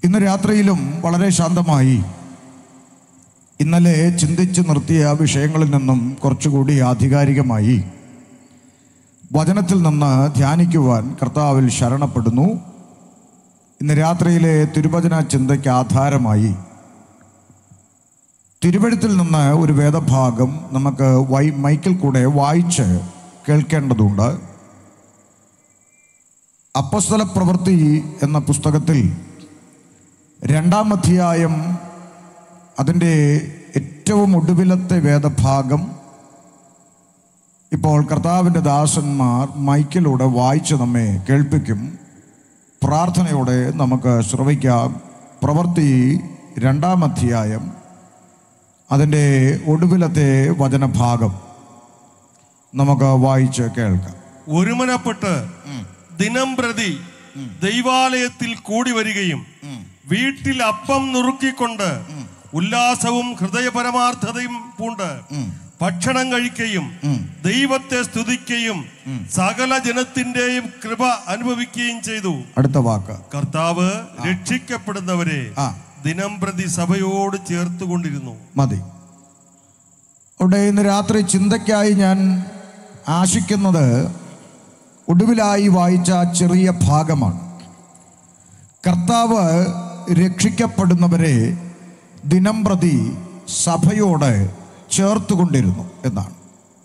ഇന്ന് രാത്രിയിലും വളരെ ശാന്തമായി ഇന്നലെ ചിന്തിച്ച് നിർത്തിയ വിഷയങ്ങളിൽ നിന്നും കുറച്ചുകൂടി ആധികാരികമായി വചനത്തിൽ നിന്ന് ധ്യാനിക്കുവാൻ കർത്താവിൽ ശരണപ്പെടുന്നു ഇന്ന് രാത്രിയിലെ തിരുവചന ചിന്തയ്ക്ക് ആധാരമായി തിരുവഴുത്തിൽ നിന്ന് ഒരു വേദഭാഗം നമുക്ക് വൈ മൈക്കിൽ കൂടെ വായിച്ച് കേൾക്കേണ്ടതുണ്ട് അപ്പസ്തല പ്രവൃത്തി എന്ന പുസ്തകത്തിൽ രണ്ടാം അധ്യായം അതിൻ്റെ ഏറ്റവും ഒടുവിലത്തെ വേദഭാഗം ഇപ്പോൾ കർത്താവിൻ്റെ ദാസന്മാർ മൈക്കിലൂടെ വായിച്ച് നമ്മെ കേൾപ്പിക്കും പ്രാർത്ഥനയോടെ നമുക്ക് ശ്രവിക്കാം പ്രവൃത്തി രണ്ടാം അധ്യായം അതിൻ്റെ ഒടുവിലത്തെ വചനഭാഗം നമുക്ക് വായിച്ച് കേൾക്കാം ഒരുമനപ്പെട്ട് ദിനം പ്രതി ദൈവാലയത്തിൽ കൂടി വരികയും വീട്ടിൽ അപ്പം നുറുക്കിക്കൊണ്ട് ഉല്ലാസവും ഹൃദയപരമാർത്ഥതയും പൂണ്ട് ഭക്ഷണം കഴിക്കുകയും ദൈവത്തെ സ്തുതിക്കുകയും സകല ജനത്തിന്റെയും കൃപ അനുഭവിക്കുകയും ചെയ്തു അടുത്ത വാക്ക് കർത്താവ് രക്ഷിക്കപ്പെടുന്നവരെ ആ. ദിനം പ്രതി സഭയോട് ചേർത്തുകൊണ്ടിരുന്നു മതി അവിടെ ഇന്ന് രാത്രി ചിന്തയ്ക്കായി ഞാൻ ആശിക്കുന്നത് ഒടുവിലായി വായിച്ച ആ ചെറിയ ഭാഗമാണ് കർത്താവ് രക്ഷിക്കപ്പെടുന്നവരെ ദിനം പ്രതി സഭയോട് ചേർത്തുകൊണ്ടിരുന്നു എന്നാണ്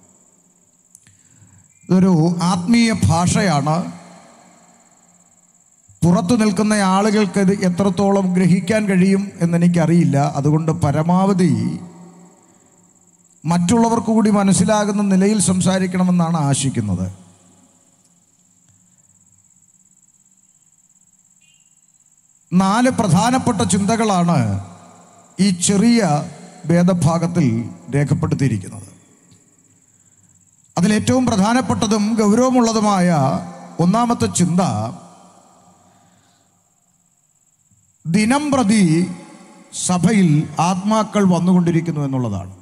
ഇതൊരു ആത്മീയ ഭാഷയാണ് പുറത്തു നിൽക്കുന്ന ആളുകൾക്ക് ഇത് എത്രത്തോളം ഗ്രഹിക്കാൻ കഴിയും എന്നെനിക്കറിയില്ല അതുകൊണ്ട് പരമാവധി മറ്റുള്ളവർക്ക് കൂടി മനസ്സിലാകുന്ന നിലയിൽ സംസാരിക്കണമെന്നാണ് ആശിക്കുന്നത് നാല് പ്രധാനപ്പെട്ട ചിന്തകളാണ് ഈ ചെറിയ വേദഭാഗത്തിൽ രേഖപ്പെടുത്തിയിരിക്കുന്നത് അതിലേറ്റവും പ്രധാനപ്പെട്ടതും ഗൗരവമുള്ളതുമായ ഒന്നാമത്തെ ചിന്ത ദിനം പ്രതി സഭയിൽ ആത്മാക്കൾ വന്നുകൊണ്ടിരിക്കുന്നു എന്നുള്ളതാണ്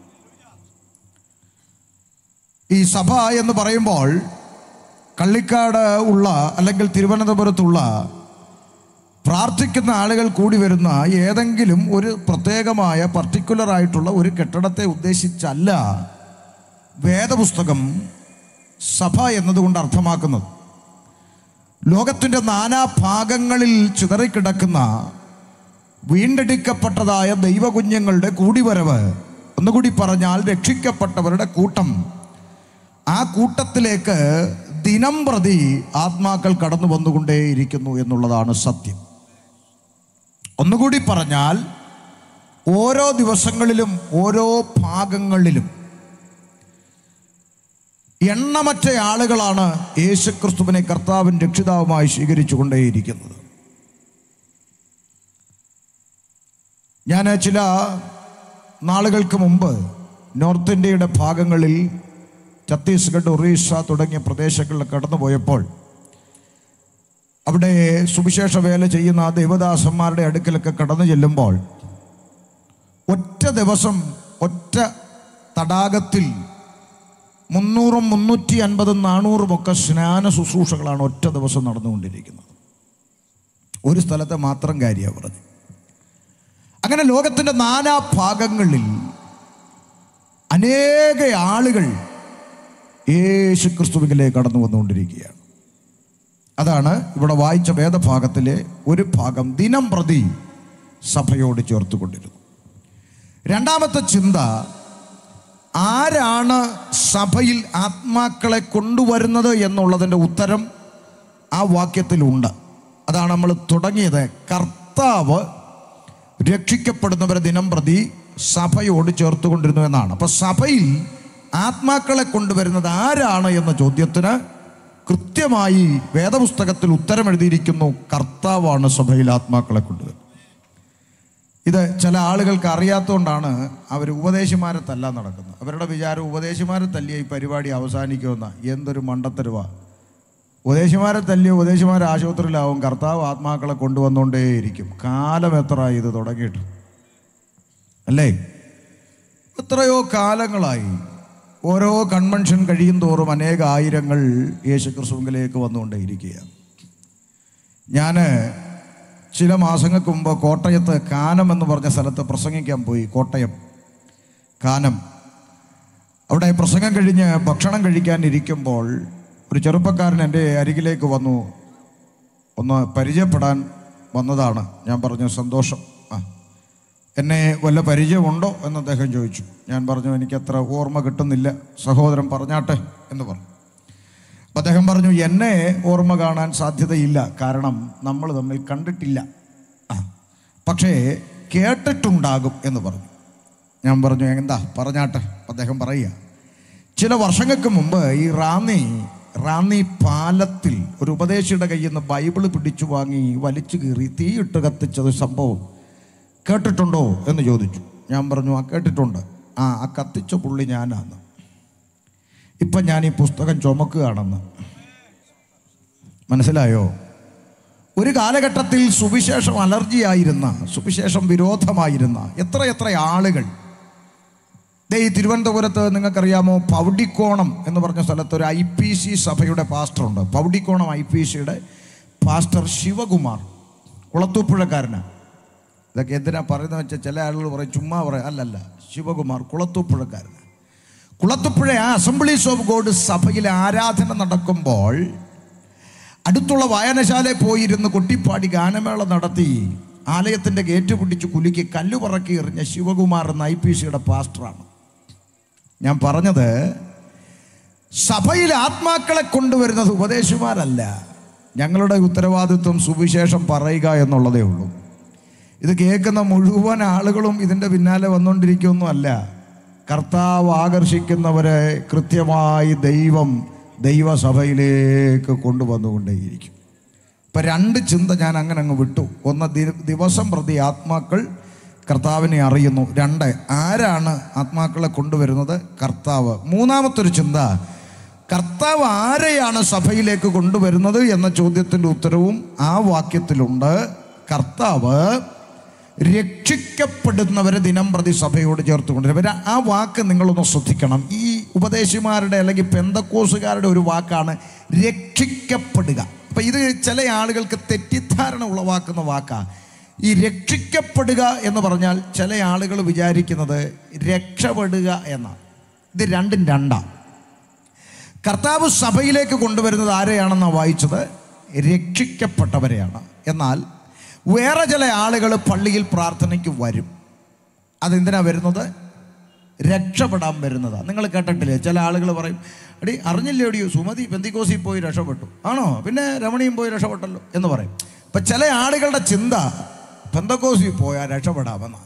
ഈ സഭ എന്ന് പറയുമ്പോൾ കള്ളിക്കാട് ഉള്ള അല്ലെങ്കിൽ തിരുവനന്തപുരത്തുള്ള പ്രാർത്ഥിക്കുന്ന ആളുകൾ കൂടി വരുന്ന ഏതെങ്കിലും ഒരു പ്രത്യേകമായ പർട്ടിക്കുലർ ആയിട്ടുള്ള ഒരു കെട്ടിടത്തെ ഉദ്ദേശിച്ചല്ല വേദപുസ്തകം സഭ എന്നതുകൊണ്ട് അർത്ഥമാക്കുന്നത് ലോകത്തിൻ്റെ നാനാഭാഗങ്ങളിൽ ചിതറിക്കിടക്കുന്ന വീണ്ടെടുക്കപ്പെട്ടതായ ദൈവകുഞ്ഞുങ്ങളുടെ കൂടിവരവ് ഒന്നുകൂടി പറഞ്ഞാൽ രക്ഷിക്കപ്പെട്ടവരുടെ കൂട്ടം ആ കൂട്ടത്തിലേക്ക് ദിനം പ്രതി ആത്മാക്കൾ കടന്നു വന്നുകൊണ്ടേയിരിക്കുന്നു എന്നുള്ളതാണ് സത്യം ഒന്നുകൂടി പറഞ്ഞാൽ ഓരോ ദിവസങ്ങളിലും ഓരോ ഭാഗങ്ങളിലും എണ്ണമറ്റ ആളുകളാണ് യേശുക്രിസ്തുവിനെ കർത്താവിൻ രക്ഷിതാവുമായി സ്വീകരിച്ചുകൊണ്ടേയിരിക്കുന്നത് ഞാൻ ചില നാളുകൾക്ക് മുമ്പ് നോർത്ത് ഇന്ത്യയുടെ ഭാഗങ്ങളിൽ ഛത്തീസ്ഗഡ് ഒറീസ തുടങ്ങിയ പ്രദേശങ്ങളിൽ കടന്നുപോയപ്പോൾ അവിടെ സുവിശേഷ വേല ചെയ്യുന്ന ആ ദേവദാസന്മാരുടെ അടുക്കലൊക്കെ കടന്നു ചെല്ലുമ്പോൾ ഒറ്റ ദിവസം ഒറ്റ തടാകത്തിൽ മുന്നൂറും മുന്നൂറ്റി അൻപതും നാനൂറും ഒക്കെ സ്നാന ശുശ്രൂഷകളാണ് ഒറ്റ ദിവസം നടന്നുകൊണ്ടിരിക്കുന്നത് ഒരു സ്ഥലത്തെ മാത്രം കാര്യമാണ് പറഞ്ഞു അങ്ങനെ ലോകത്തിൻ്റെ നാനാ ഭാഗങ്ങളിൽ അനേക ആളുകൾ യേശു ക്രിസ്തുവിലേക്ക് കടന്നു വന്നുകൊണ്ടിരിക്കുകയാണ് അതാണ് ഇവിടെ വായിച്ച വേദഭാഗത്തിലെ ഒരു ഭാഗം ദിനം പ്രതി സഭയോട് ചേർത്തുകൊണ്ടിരുന്നു രണ്ടാമത്തെ ചിന്ത ആരാണ് സഭയിൽ ആത്മാക്കളെ കൊണ്ടുവരുന്നത് എന്നുള്ളതിൻ്റെ ഉത്തരം ആ വാക്യത്തിലുണ്ട് അതാണ് നമ്മൾ തുടങ്ങിയത് കർത്താവ് രക്ഷിക്കപ്പെടുന്നവരെ ദിനം പ്രതി സഭയോട് ചേർത്തുകൊണ്ടിരുന്നു എന്നാണ് അപ്പൊ സഭയിൽ ആത്മാക്കളെ കൊണ്ടുവരുന്നത് ആരാണ് എന്ന ചോദ്യത്തിന് കൃത്യമായി വേദപുസ്തകത്തിൽ ഉത്തരം എഴുതിയിരിക്കുന്നു കർത്താവാണ് സഭയിൽ ആത്മാക്കളെ കൊണ്ടുവരുന്നത് ഇത് ചില ആളുകൾക്ക് അറിയാത്തതുകൊണ്ടാണ് അവർ ഉപദേശിമാരെ തല്ലാൻ നടക്കുന്നത് അവരുടെ വിചാരം ഉപദേശിമാരെ തല്ലിയ ഈ പരിപാടി അവസാനിക്കുമെന്ന എന്തൊരു മണ്ടത്തരുവാ ഉപദേശിമാരെ തല്ലിയ ഉപദേശിമാരെ ആശുപത്രിയിലാവും കർത്താവ് ആത്മാക്കളെ കൊണ്ടുവന്നുകൊണ്ടേയിരിക്കും കാലം എത്ര ഇത് തുടങ്ങിയിട്ട് അല്ലേ എത്രയോ കാലങ്ങളായി ഓരോ കൺവെൻഷൻ കഴിയും തോറും അനേക ആയിരങ്ങൾ യേശു ക്രിസ്തുവിലേക്ക് വന്നുകൊണ്ടേയിരിക്കുകയാണ് ഞാൻ ചില മാസങ്ങൾക്ക് മുമ്പ് കോട്ടയത്ത് കാനം എന്ന് പറഞ്ഞ സ്ഥലത്ത് പ്രസംഗിക്കാൻ പോയി കോട്ടയം കാനം അവിടെ പ്രസംഗം കഴിഞ്ഞ് ഭക്ഷണം കഴിക്കാൻ ഇരിക്കുമ്പോൾ ഒരു ചെറുപ്പക്കാരൻ എൻ്റെ അരികിലേക്ക് വന്നു ഒന്ന് പരിചയപ്പെടാൻ വന്നതാണ് ഞാൻ പറഞ്ഞു സന്തോഷം ആ എന്നെ വല്ല പരിചയമുണ്ടോ എന്ന് അദ്ദേഹം ചോദിച്ചു ഞാൻ പറഞ്ഞു എനിക്കത്ര ഓർമ്മ കിട്ടുന്നില്ല സഹോദരൻ പറഞ്ഞാട്ടെ എന്ന് പറഞ്ഞു അപ്പം അദ്ദേഹം പറഞ്ഞു എന്നെ ഓർമ്മ കാണാൻ സാധ്യതയില്ല കാരണം നമ്മൾ തമ്മിൽ കണ്ടിട്ടില്ല ആ പക്ഷേ കേട്ടിട്ടുണ്ടാകും എന്ന് പറഞ്ഞു ഞാൻ പറഞ്ഞു എന്താ പറഞ്ഞാട്ടെ അപ്പം അദ്ദേഹം പറയുക ചില വർഷങ്ങൾക്ക് മുമ്പ് ഈ റാന്നി റാന്നി പാലത്തിൽ ഒരു ഉപദേശിയുടെ കയ്യിൽ നിന്ന് ബൈബിള് പിടിച്ചു വാങ്ങി വലിച്ചു കീറി തീയിട്ട് കത്തിച്ചത് സംഭവം കേട്ടിട്ടുണ്ടോ എന്ന് ചോദിച്ചു ഞാൻ പറഞ്ഞു ആ കേട്ടിട്ടുണ്ട് ആ ആ കത്തിച്ച പുള്ളി ഞാനാണ് ഇപ്പം ഞാൻ ഈ പുസ്തകം ചുമക്കുകയാണെന്ന് മനസ്സിലായോ ഒരു കാലഘട്ടത്തിൽ സുവിശേഷം അലർജിയായിരുന്ന സുവിശേഷം വിരോധമായിരുന്ന എത്ര എത്ര ആളുകൾ ദേ ഈ തിരുവനന്തപുരത്ത് നിങ്ങൾക്കറിയാമോ പൗഡിക്കോണം എന്ന് പറഞ്ഞ സ്ഥലത്ത് ഒരു ഐ പി സി സഭയുടെ പാസ്റ്ററുണ്ട് പൗഡിക്കോണം ഐ പി സിയുടെ പാസ്റ്റർ ശിവകുമാർ കുളത്തൂപ്പുഴക്കാരനാണ് ഇതൊക്കെ എന്തിനാ പറയുന്നത് വെച്ചാൽ ചില ആളുകൾ പറയും ചുമ്മാ പറയും അല്ലല്ല ശിവകുമാർ കുളത്തൂപ്പുഴക്കാരൻ കുളത്തുപ്പുഴ ആ അസംബ്ലീസ് ഓഫ് ഗോഡ് സഭയിൽ ആരാധന നടക്കുമ്പോൾ അടുത്തുള്ള വായനശാലയിൽ പോയിരുന്ന് കൊട്ടിപ്പാടി ഗാനമേള നടത്തി ആലയത്തിൻ്റെ ഗേറ്റ് പിടിച്ച് കുലുക്കി കല്ല് പറക്കി എറിഞ്ഞ ശിവകുമാർ എന്ന ഐ പി സിയുടെ പാസ്റ്ററാണ് ഞാൻ പറഞ്ഞത് സഭയിൽ ആത്മാക്കളെ കൊണ്ടുവരുന്നത് ഉപദേശിമാരല്ല ഞങ്ങളുടെ ഉത്തരവാദിത്വം സുവിശേഷം പറയുക എന്നുള്ളതേ ഉള്ളൂ ഇത് കേൾക്കുന്ന മുഴുവൻ ആളുകളും ഇതിൻ്റെ പിന്നാലെ വന്നുകൊണ്ടിരിക്കുകയൊന്നുമല്ല കർത്താവ് ആകർഷിക്കുന്നവരെ കൃത്യമായി ദൈവം ദൈവസഭയിലേക്ക് കൊണ്ടുവന്നുകൊണ്ടേയിരിക്കും ഇപ്പം രണ്ട് ചിന്ത ഞാൻ അങ്ങനെ അങ്ങ് വിട്ടു ഒന്ന് ദി- ദിവസം പ്രതി ആത്മാക്കൾ കർത്താവിനെ അറിയുന്നു രണ്ട് ആരാണ് ആത്മാക്കളെ കൊണ്ടുവരുന്നത് കർത്താവ് മൂന്നാമത്തൊരു ചിന്ത കർത്താവ് ആരെയാണ് സഭയിലേക്ക് കൊണ്ടുവരുന്നത് എന്ന ചോദ്യത്തിൻ്റെ ഉത്തരവും ആ വാക്യത്തിലുണ്ട് കർത്താവ് രക്ഷിക്കപ്പെടുന്നവരെ ദിനം പ്രതി സഭയോട് ചേർത്ത് കൊണ്ടുവരും ഇവര് ആ വാക്ക് നിങ്ങളൊന്ന് ശ്രദ്ധിക്കണം ഈ ഉപദേശിമാരുടെ അല്ലെങ്കിൽ പെന്തക്കോസുകാരുടെ ഒരു വാക്കാണ് രക്ഷിക്കപ്പെടുക അപ്പം ഇത് ചില ആളുകൾക്ക് തെറ്റിദ്ധാരണ ഉളവാക്കുന്ന വാക്കാണ് ഈ രക്ഷിക്കപ്പെടുക എന്ന് പറഞ്ഞാൽ ചില ആളുകൾ വിചാരിക്കുന്നത് രക്ഷപ്പെടുക എന്നാണ് ഇത് രണ്ടും രണ്ടാണ് കർത്താവ് സഭയിലേക്ക് കൊണ്ടുവരുന്നത് ആരെയാണെന്നാണ് വായിച്ചത് രക്ഷിക്കപ്പെട്ടവരെയാണ് എന്നാൽ വേറെ ചില ആളുകൾ പള്ളിയിൽ പ്രാർത്ഥനയ്ക്ക് വരും അതെന്തിനാ വരുന്നത് രക്ഷപ്പെടാൻ വരുന്നതാണ് നിങ്ങൾ കേട്ടിട്ടില്ലേ ചില ആളുകൾ പറയും എടി അറിഞ്ഞില്ലേ എടിയോ സുമതി പെന്തിക്കോസിൽ പോയി രക്ഷപ്പെട്ടു ആണോ പിന്നെ രമണിയും പോയി രക്ഷപ്പെട്ടല്ലോ എന്ന് പറയും അപ്പം ചില ആളുകളുടെ ചിന്ത പെന്തക്കോസിൽ പോയാൽ രക്ഷപ്പെടാമെന്നാണ്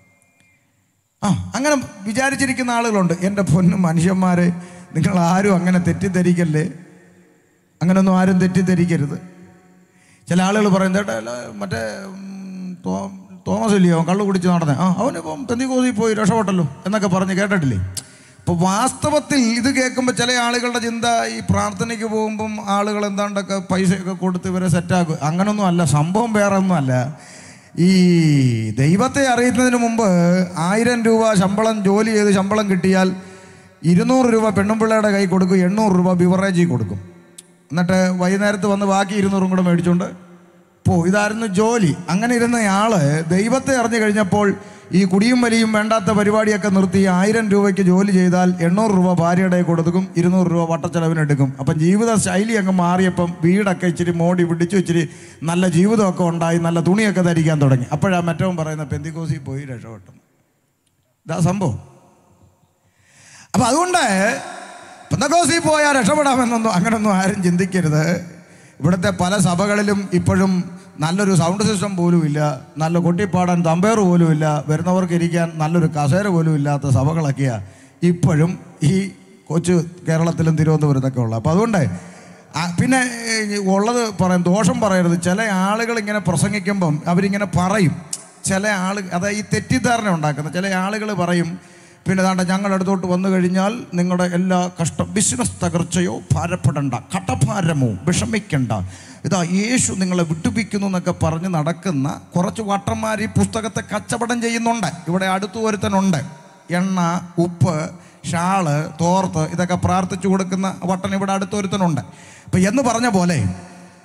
ആ അങ്ങനെ വിചാരിച്ചിരിക്കുന്ന ആളുകളുണ്ട് എൻ്റെ പൊന്നു മനുഷ്യന്മാരെ നിങ്ങൾ ആരും അങ്ങനെ തെറ്റിദ്ധരിക്കല്ലേ അങ്ങനൊന്നും ആരും തെറ്റിദ്ധരിക്കരുത് ചില ആളുകൾ പറയും ചേട്ടാ അല്ല, മറ്റേ ഉം, തോ- തോമസ് ഇല്ലയോ അവൻ കള്ളു കുടിച്ച് നടന്നേ ആ അവനിപ്പം പെന്തിക്കോസിൽ പോയി രക്ഷപ്പെട്ടല്ലോ എന്നൊക്കെ പറഞ്ഞ് കേട്ടിട്ടില്ലേ അപ്പോൾ വാസ്തവത്തിൽ ഇത് കേൾക്കുമ്പോൾ ചില ആളുകളുടെ ചിന്ത ഈ പ്രാർത്ഥനയ്ക്ക് പോകുമ്പം ആളുകൾ എന്താണ്ടൊക്കെ പൈസയൊക്കെ കൊടുത്ത് ഇവരെ സെറ്റാക്കും അങ്ങനൊന്നും അല്ല സംഭവം വേറെ ഒന്നും അല്ല ഈ ദൈവത്തെ അറിയുന്നതിന് മുമ്പ് ആയിരം രൂപ ശമ്പളം ജോലി ചെയ്ത് ശമ്പളം കിട്ടിയാൽ ഇരുന്നൂറ് രൂപ പെണ്ണുമ്പിള്ളയുടെ കൈ കൊടുക്കും എണ്ണൂറ് രൂപ ബിവറേജിൽ കൊടുക്കും എന്നിട്ട് വൈകുന്നേരത്ത് വന്ന് ബാക്കി ഇരുന്നൂറും കൂടെ മേടിച്ചുകൊണ്ട് പോ ഇതായിരുന്നു ജോലി അങ്ങനെ ഇരുന്നയാള് ദൈവത്തെ അറിഞ്ഞു കഴിഞ്ഞപ്പോൾ ഈ കുടിയും വലിയും വേണ്ടാത്ത പരിപാടിയൊക്കെ നിർത്തി ആയിരം രൂപയ്ക്ക് ജോലി ചെയ്താൽ എണ്ണൂറ് രൂപ ഭാര്യയുടെ കയ്യിൽ കൊടുക്കും ഇരുന്നൂറ് രൂപ വട്ടച്ചെലവിനെടുക്കും അപ്പം ജീവിത ശൈലി അങ്ങ് മാറിയപ്പം വീടൊക്കെ ഇച്ചിരി മോടി പിടിച്ചു ഇച്ചിരി നല്ല ജീവിതമൊക്കെ ഉണ്ടായി നല്ല തുണിയൊക്കെ ധരിക്കാൻ തുടങ്ങി അപ്പോഴാണ് മറ്റവൻ പറയുന്ന പെന്തിക്കോസി പോയി രക്ഷപ്പെട്ടു ഇതാ സംഭവം അപ്പം അതുകൊണ്ട് പെന്തക്കോസിൽ പോയാൽ രക്ഷപ്പെടാമെന്നൊന്നും അങ്ങനൊന്നും ആരും ചിന്തിക്കരുത് ഇവിടുത്തെ പല സഭകളിലും ഇപ്പോഴും നല്ലൊരു സൗണ്ട് സിസ്റ്റം പോലും ഇല്ല നല്ല കൊട്ടിപ്പാടാൻ തമ്പേർ പോലും ഇല്ല വരുന്നവർക്ക് ഇരിക്കാൻ നല്ലൊരു കസേര പോലും ഇല്ലാത്ത സഭകളൊക്കെയാണ് ഇപ്പോഴും ഈ കൊച്ചു കേരളത്തിലും തിരുവനന്തപുരത്തൊക്കെ ഉള്ളത് അപ്പോൾ അതുകൊണ്ട് ആ, പിന്നെ ഏ, ഉള്ളത് പറയും ദോഷം പറയരുത് ചില ആളുകൾ ഇങ്ങനെ പ്രസംഗിക്കുമ്പം അവരിങ്ങനെ പറയും ചില ആൾ അതായത് ഈ തെറ്റിദ്ധാരണ ഉണ്ടാക്കുന്ന ചില ആളുകൾ പറയും പിന്നെ ദാണ്ട ഞങ്ങളുടെ അടുത്തോട്ട് വന്നു കഴിഞ്ഞാൽ നിങ്ങളുടെ എല്ലാ കഷ്ട ബിസിനസ് തകർച്ചയോ ഭാരപ്പെടണ്ട കടഭാരമോ വിഷമിക്കണ്ട ഇതാ യേശു നിങ്ങളെ വിട്ടുപിക്കുന്നു എന്നൊക്കെ പറഞ്ഞ് നടക്കുന്ന കുറച്ച് വട്ടന്മാർ ഈ പുസ്തകത്തെ കച്ചവടം ചെയ്യുന്നുണ്ട് ഇവിടെ അടുത്തു ഒരുത്തനുണ്ട് എണ്ണ ഉപ്പ് ഷാള് തോർത്ത് ഇതൊക്കെ പ്രാർത്ഥിച്ചു കൊടുക്കുന്ന വട്ടൻ ഇവിടെ അടുത്തൊരുത്തനുണ്ട് അപ്പം എന്ന് പറഞ്ഞ പോലെ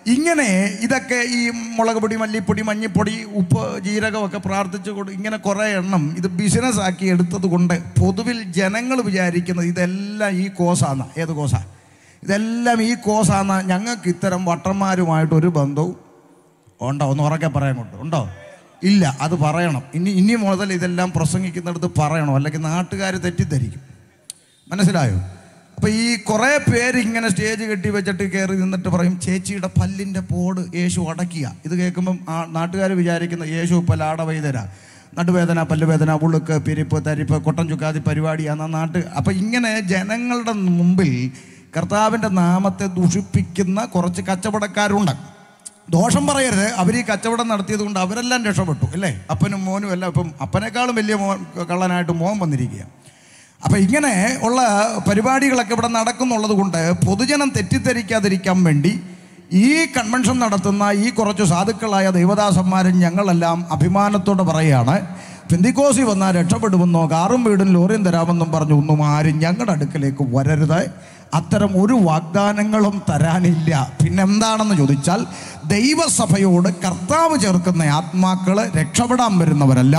ഇങ്ങനെ ഇതൊക്കെ ഈ മുളക് പൊടി മല്ലിപ്പൊടി മഞ്ഞപ്പൊടി ഉപ്പ് ജീരകമൊക്കെ പ്രാർത്ഥിച്ചു കൊണ്ട് ഇങ്ങനെ കുറേ എണ്ണം ഇത് ബിസിനസ് ആക്കി എടുത്തത് കൊണ്ട് പൊതുവിൽ ജനങ്ങൾ വിചാരിക്കുന്നത് ഇതെല്ലാം ഈ കോസാന്ന ഏത് കോസാ ഇതെല്ലാം ഈ കോസാന്ന ഞങ്ങൾക്ക് ഇത്തരം വട്ടന്മാരുമായിട്ട് ഒരു ബന്ധവും ഉണ്ടോ ഒന്ന് ഉറക്കെ പറയാൻ കൊണ്ട് ഉണ്ടോ ഇല്ല അത് പറയണം ഇനി ഇനി മുതൽ ഇതെല്ലാം പ്രസംഗിക്കുന്നിടത്ത് പറയണം അല്ലെങ്കിൽ നാട്ടുകാർ തെറ്റിദ്ധരിക്കും മനസ്സിലായോ അപ്പൊ ഈ കുറേ പേര് ഇങ്ങനെ സ്റ്റേജ് കെട്ടി വെച്ചിട്ട് കയറി നിന്നിട്ട് പറയും ചേച്ചിയുടെ പല്ലിന്റെ പോട് യേശു അടക്കിയ ഇത് കേൾക്കുമ്പം ആ നാട്ടുകാർ വിചാരിക്കുന്ന യേശു ഇപ്പം ലാടവൈതര നടുവേദന പല്ലുവേദന ഉളുക്ക് പിരിപ്പ് തരിപ്പ് കൊട്ടൻ ചുക്കാതി പരിപാടിയാണ് നാട്ട് അപ്പം ഇങ്ങനെ ജനങ്ങളുടെ മുമ്പിൽ കർത്താവിൻ്റെ നാമത്തെ ദുഷിപ്പിക്കുന്ന കുറച്ച് കച്ചവടക്കാരുണ്ട് ദോഷം പറയരുത് അവർ ഈ കച്ചവടം നടത്തിയത് കൊണ്ട് അവരെല്ലാം രക്ഷപ്പെട്ടു അല്ലേ അപ്പനും മോനും എല്ലാം ഇപ്പം അപ്പനേക്കാളും വലിയ മോൻ കള്ളനായിട്ട് മോൻ വന്നിരിക്കുക അപ്പം ഇങ്ങനെ ഉള്ള പരിപാടികളൊക്കെ ഇവിടെ നടക്കുന്നുള്ളത് കൊണ്ട് പൊതുജനം തെറ്റിദ്ധരിക്കാതിരിക്കാൻ വേണ്ടി ഈ കൺവെൻഷൻ നടത്തുന്ന ഈ കുറച്ച് സാധുക്കളായ ദൈവദാസന്മാരും ഞങ്ങളെല്ലാം അഭിമാനത്തോടെ പറയുകയാണ് പെന്തിക്കോസി വന്നാൽ രക്ഷപ്പെടുമെന്നോ കാറും വീടും ലോറിയും തരാമെന്നും പറഞ്ഞു ഒന്നും ആരും ഞങ്ങളുടെ അടുക്കലേക്ക് വരരുത് അത്തരം ഒരു വാഗ്ദാനങ്ങളും തരാനില്ല പിന്നെന്താണെന്ന് ചോദിച്ചാൽ ദൈവസഭയോട് കർത്താവ് ചേർക്കുന്ന ആത്മാക്കൾ രക്ഷപ്പെടാൻ വരുന്നവരല്ല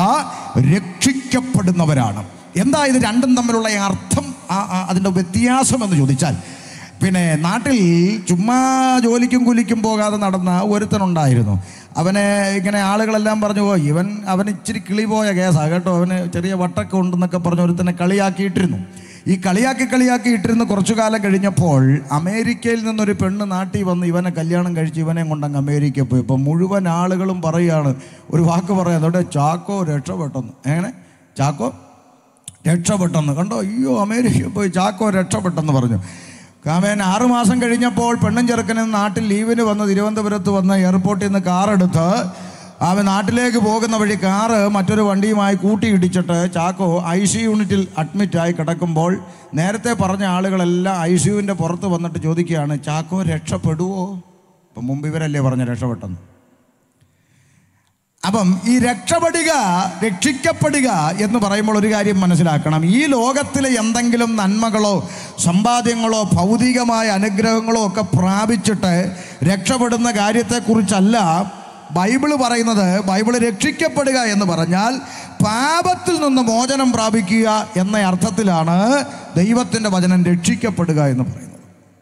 രക്ഷിക്കപ്പെടുന്നവരാണ് എന്താ ഇത് രണ്ടും തമ്മിലുള്ള ഈ അർത്ഥം ആ- ആ- അതിൻ്റെ വ്യത്യാസം എന്ന് ചോദിച്ചാൽ പിന്നെ നാട്ടിൽ ചുമ്മാ ജോലിക്കും കൂലിക്കും പോകാതെ നടന്ന ഒരുത്തനുണ്ടായിരുന്നു അവനെ ഇങ്ങനെ ആളുകളെല്ലാം പറഞ്ഞു ഓ ഇവൻ അവൻ ഇച്ചിരി കിളി പോയ കേസാണ് കേട്ടോ അവന് ചെറിയ വട്ടൊക്കെ ഉണ്ടെന്നൊക്കെ പറഞ്ഞ് ഒരുത്തനെ കളിയാക്കിയിട്ടിരുന്നു ഈ കളിയാക്കി കളിയാക്കി ഇട്ടിരുന്ന് കുറച്ചു കാലം കഴിഞ്ഞപ്പോൾ അമേരിക്കയിൽ നിന്നൊരു പെണ്ണ് നാട്ടിൽ വന്ന് ഇവനെ കല്യാണം കഴിച്ച് ഇവനെ കൊണ്ടങ്ങ് അമേരിക്കയിൽ പോയി ഇപ്പം മുഴുവൻ ആളുകളും പറയുകയാണ് ഒരു വാക്ക് പറയാം അതോടെ ചാക്കോ രക്ഷപ്പെട്ടെന്ന് എങ്ങനെ ചാക്കോ രക്ഷപ്പെട്ടെന്ന് കണ്ടോ അയ്യോ അമേരിക്കയിൽ പോയി ചാക്കോ രക്ഷപ്പെട്ടെന്ന് പറഞ്ഞു കാമേൻ ആറുമാസം കഴിഞ്ഞപ്പോൾ പെണ്ണും ചെറുക്കനും നാട്ടിൽ ലീവിന് വന്ന് തിരുവനന്തപുരത്ത് വന്ന് എയർപോർട്ടിൽ നിന്ന് കാറെടുത്ത് അവൻ നാട്ടിലേക്ക് പോകുന്ന വഴി കാറ് മറ്റൊരു വണ്ടിയുമായി കൂട്ടിയിടിച്ചിട്ട് ചാക്കോ ഐ സി യൂണിറ്റിൽ അഡ്മിറ്റായി കിടക്കുമ്പോൾ നേരത്തെ പറഞ്ഞ ആളുകളെല്ലാം ഐ സി യുവിൻ്റെ പുറത്ത് വന്നിട്ട് ചോദിക്കുകയാണ് ചാക്കോ രക്ഷപ്പെടുവോ ഇപ്പം മുമ്പ് ഇവരല്ലേ പറഞ്ഞ രക്ഷപ്പെട്ടെന്ന് അപ്പം ഈ രക്ഷപ്പെടുക രക്ഷിക്കപ്പെടുക എന്ന് പറയുമ്പോൾ ഒരു കാര്യം മനസ്സിലാക്കണം ഈ ലോകത്തിലെ എന്തെങ്കിലും നന്മകളോ സമ്പാദ്യങ്ങളോ ഭൗതികമായ അനുഗ്രഹങ്ങളോ ഒക്കെ പ്രാപിച്ചിട്ട് രക്ഷപ്പെടുന്ന കാര്യത്തെക്കുറിച്ചല്ല ബൈബിള് പറയുന്നത് ബൈബിള് രക്ഷിക്കപ്പെടുക എന്ന് പറഞ്ഞാൽ പാപത്തിൽ നിന്ന് മോചനം പ്രാപിക്കുക എന്ന അർത്ഥത്തിലാണ് ദൈവത്തിൻ്റെ വചനം രക്ഷിക്കപ്പെടുക എന്ന് പറയുന്നത്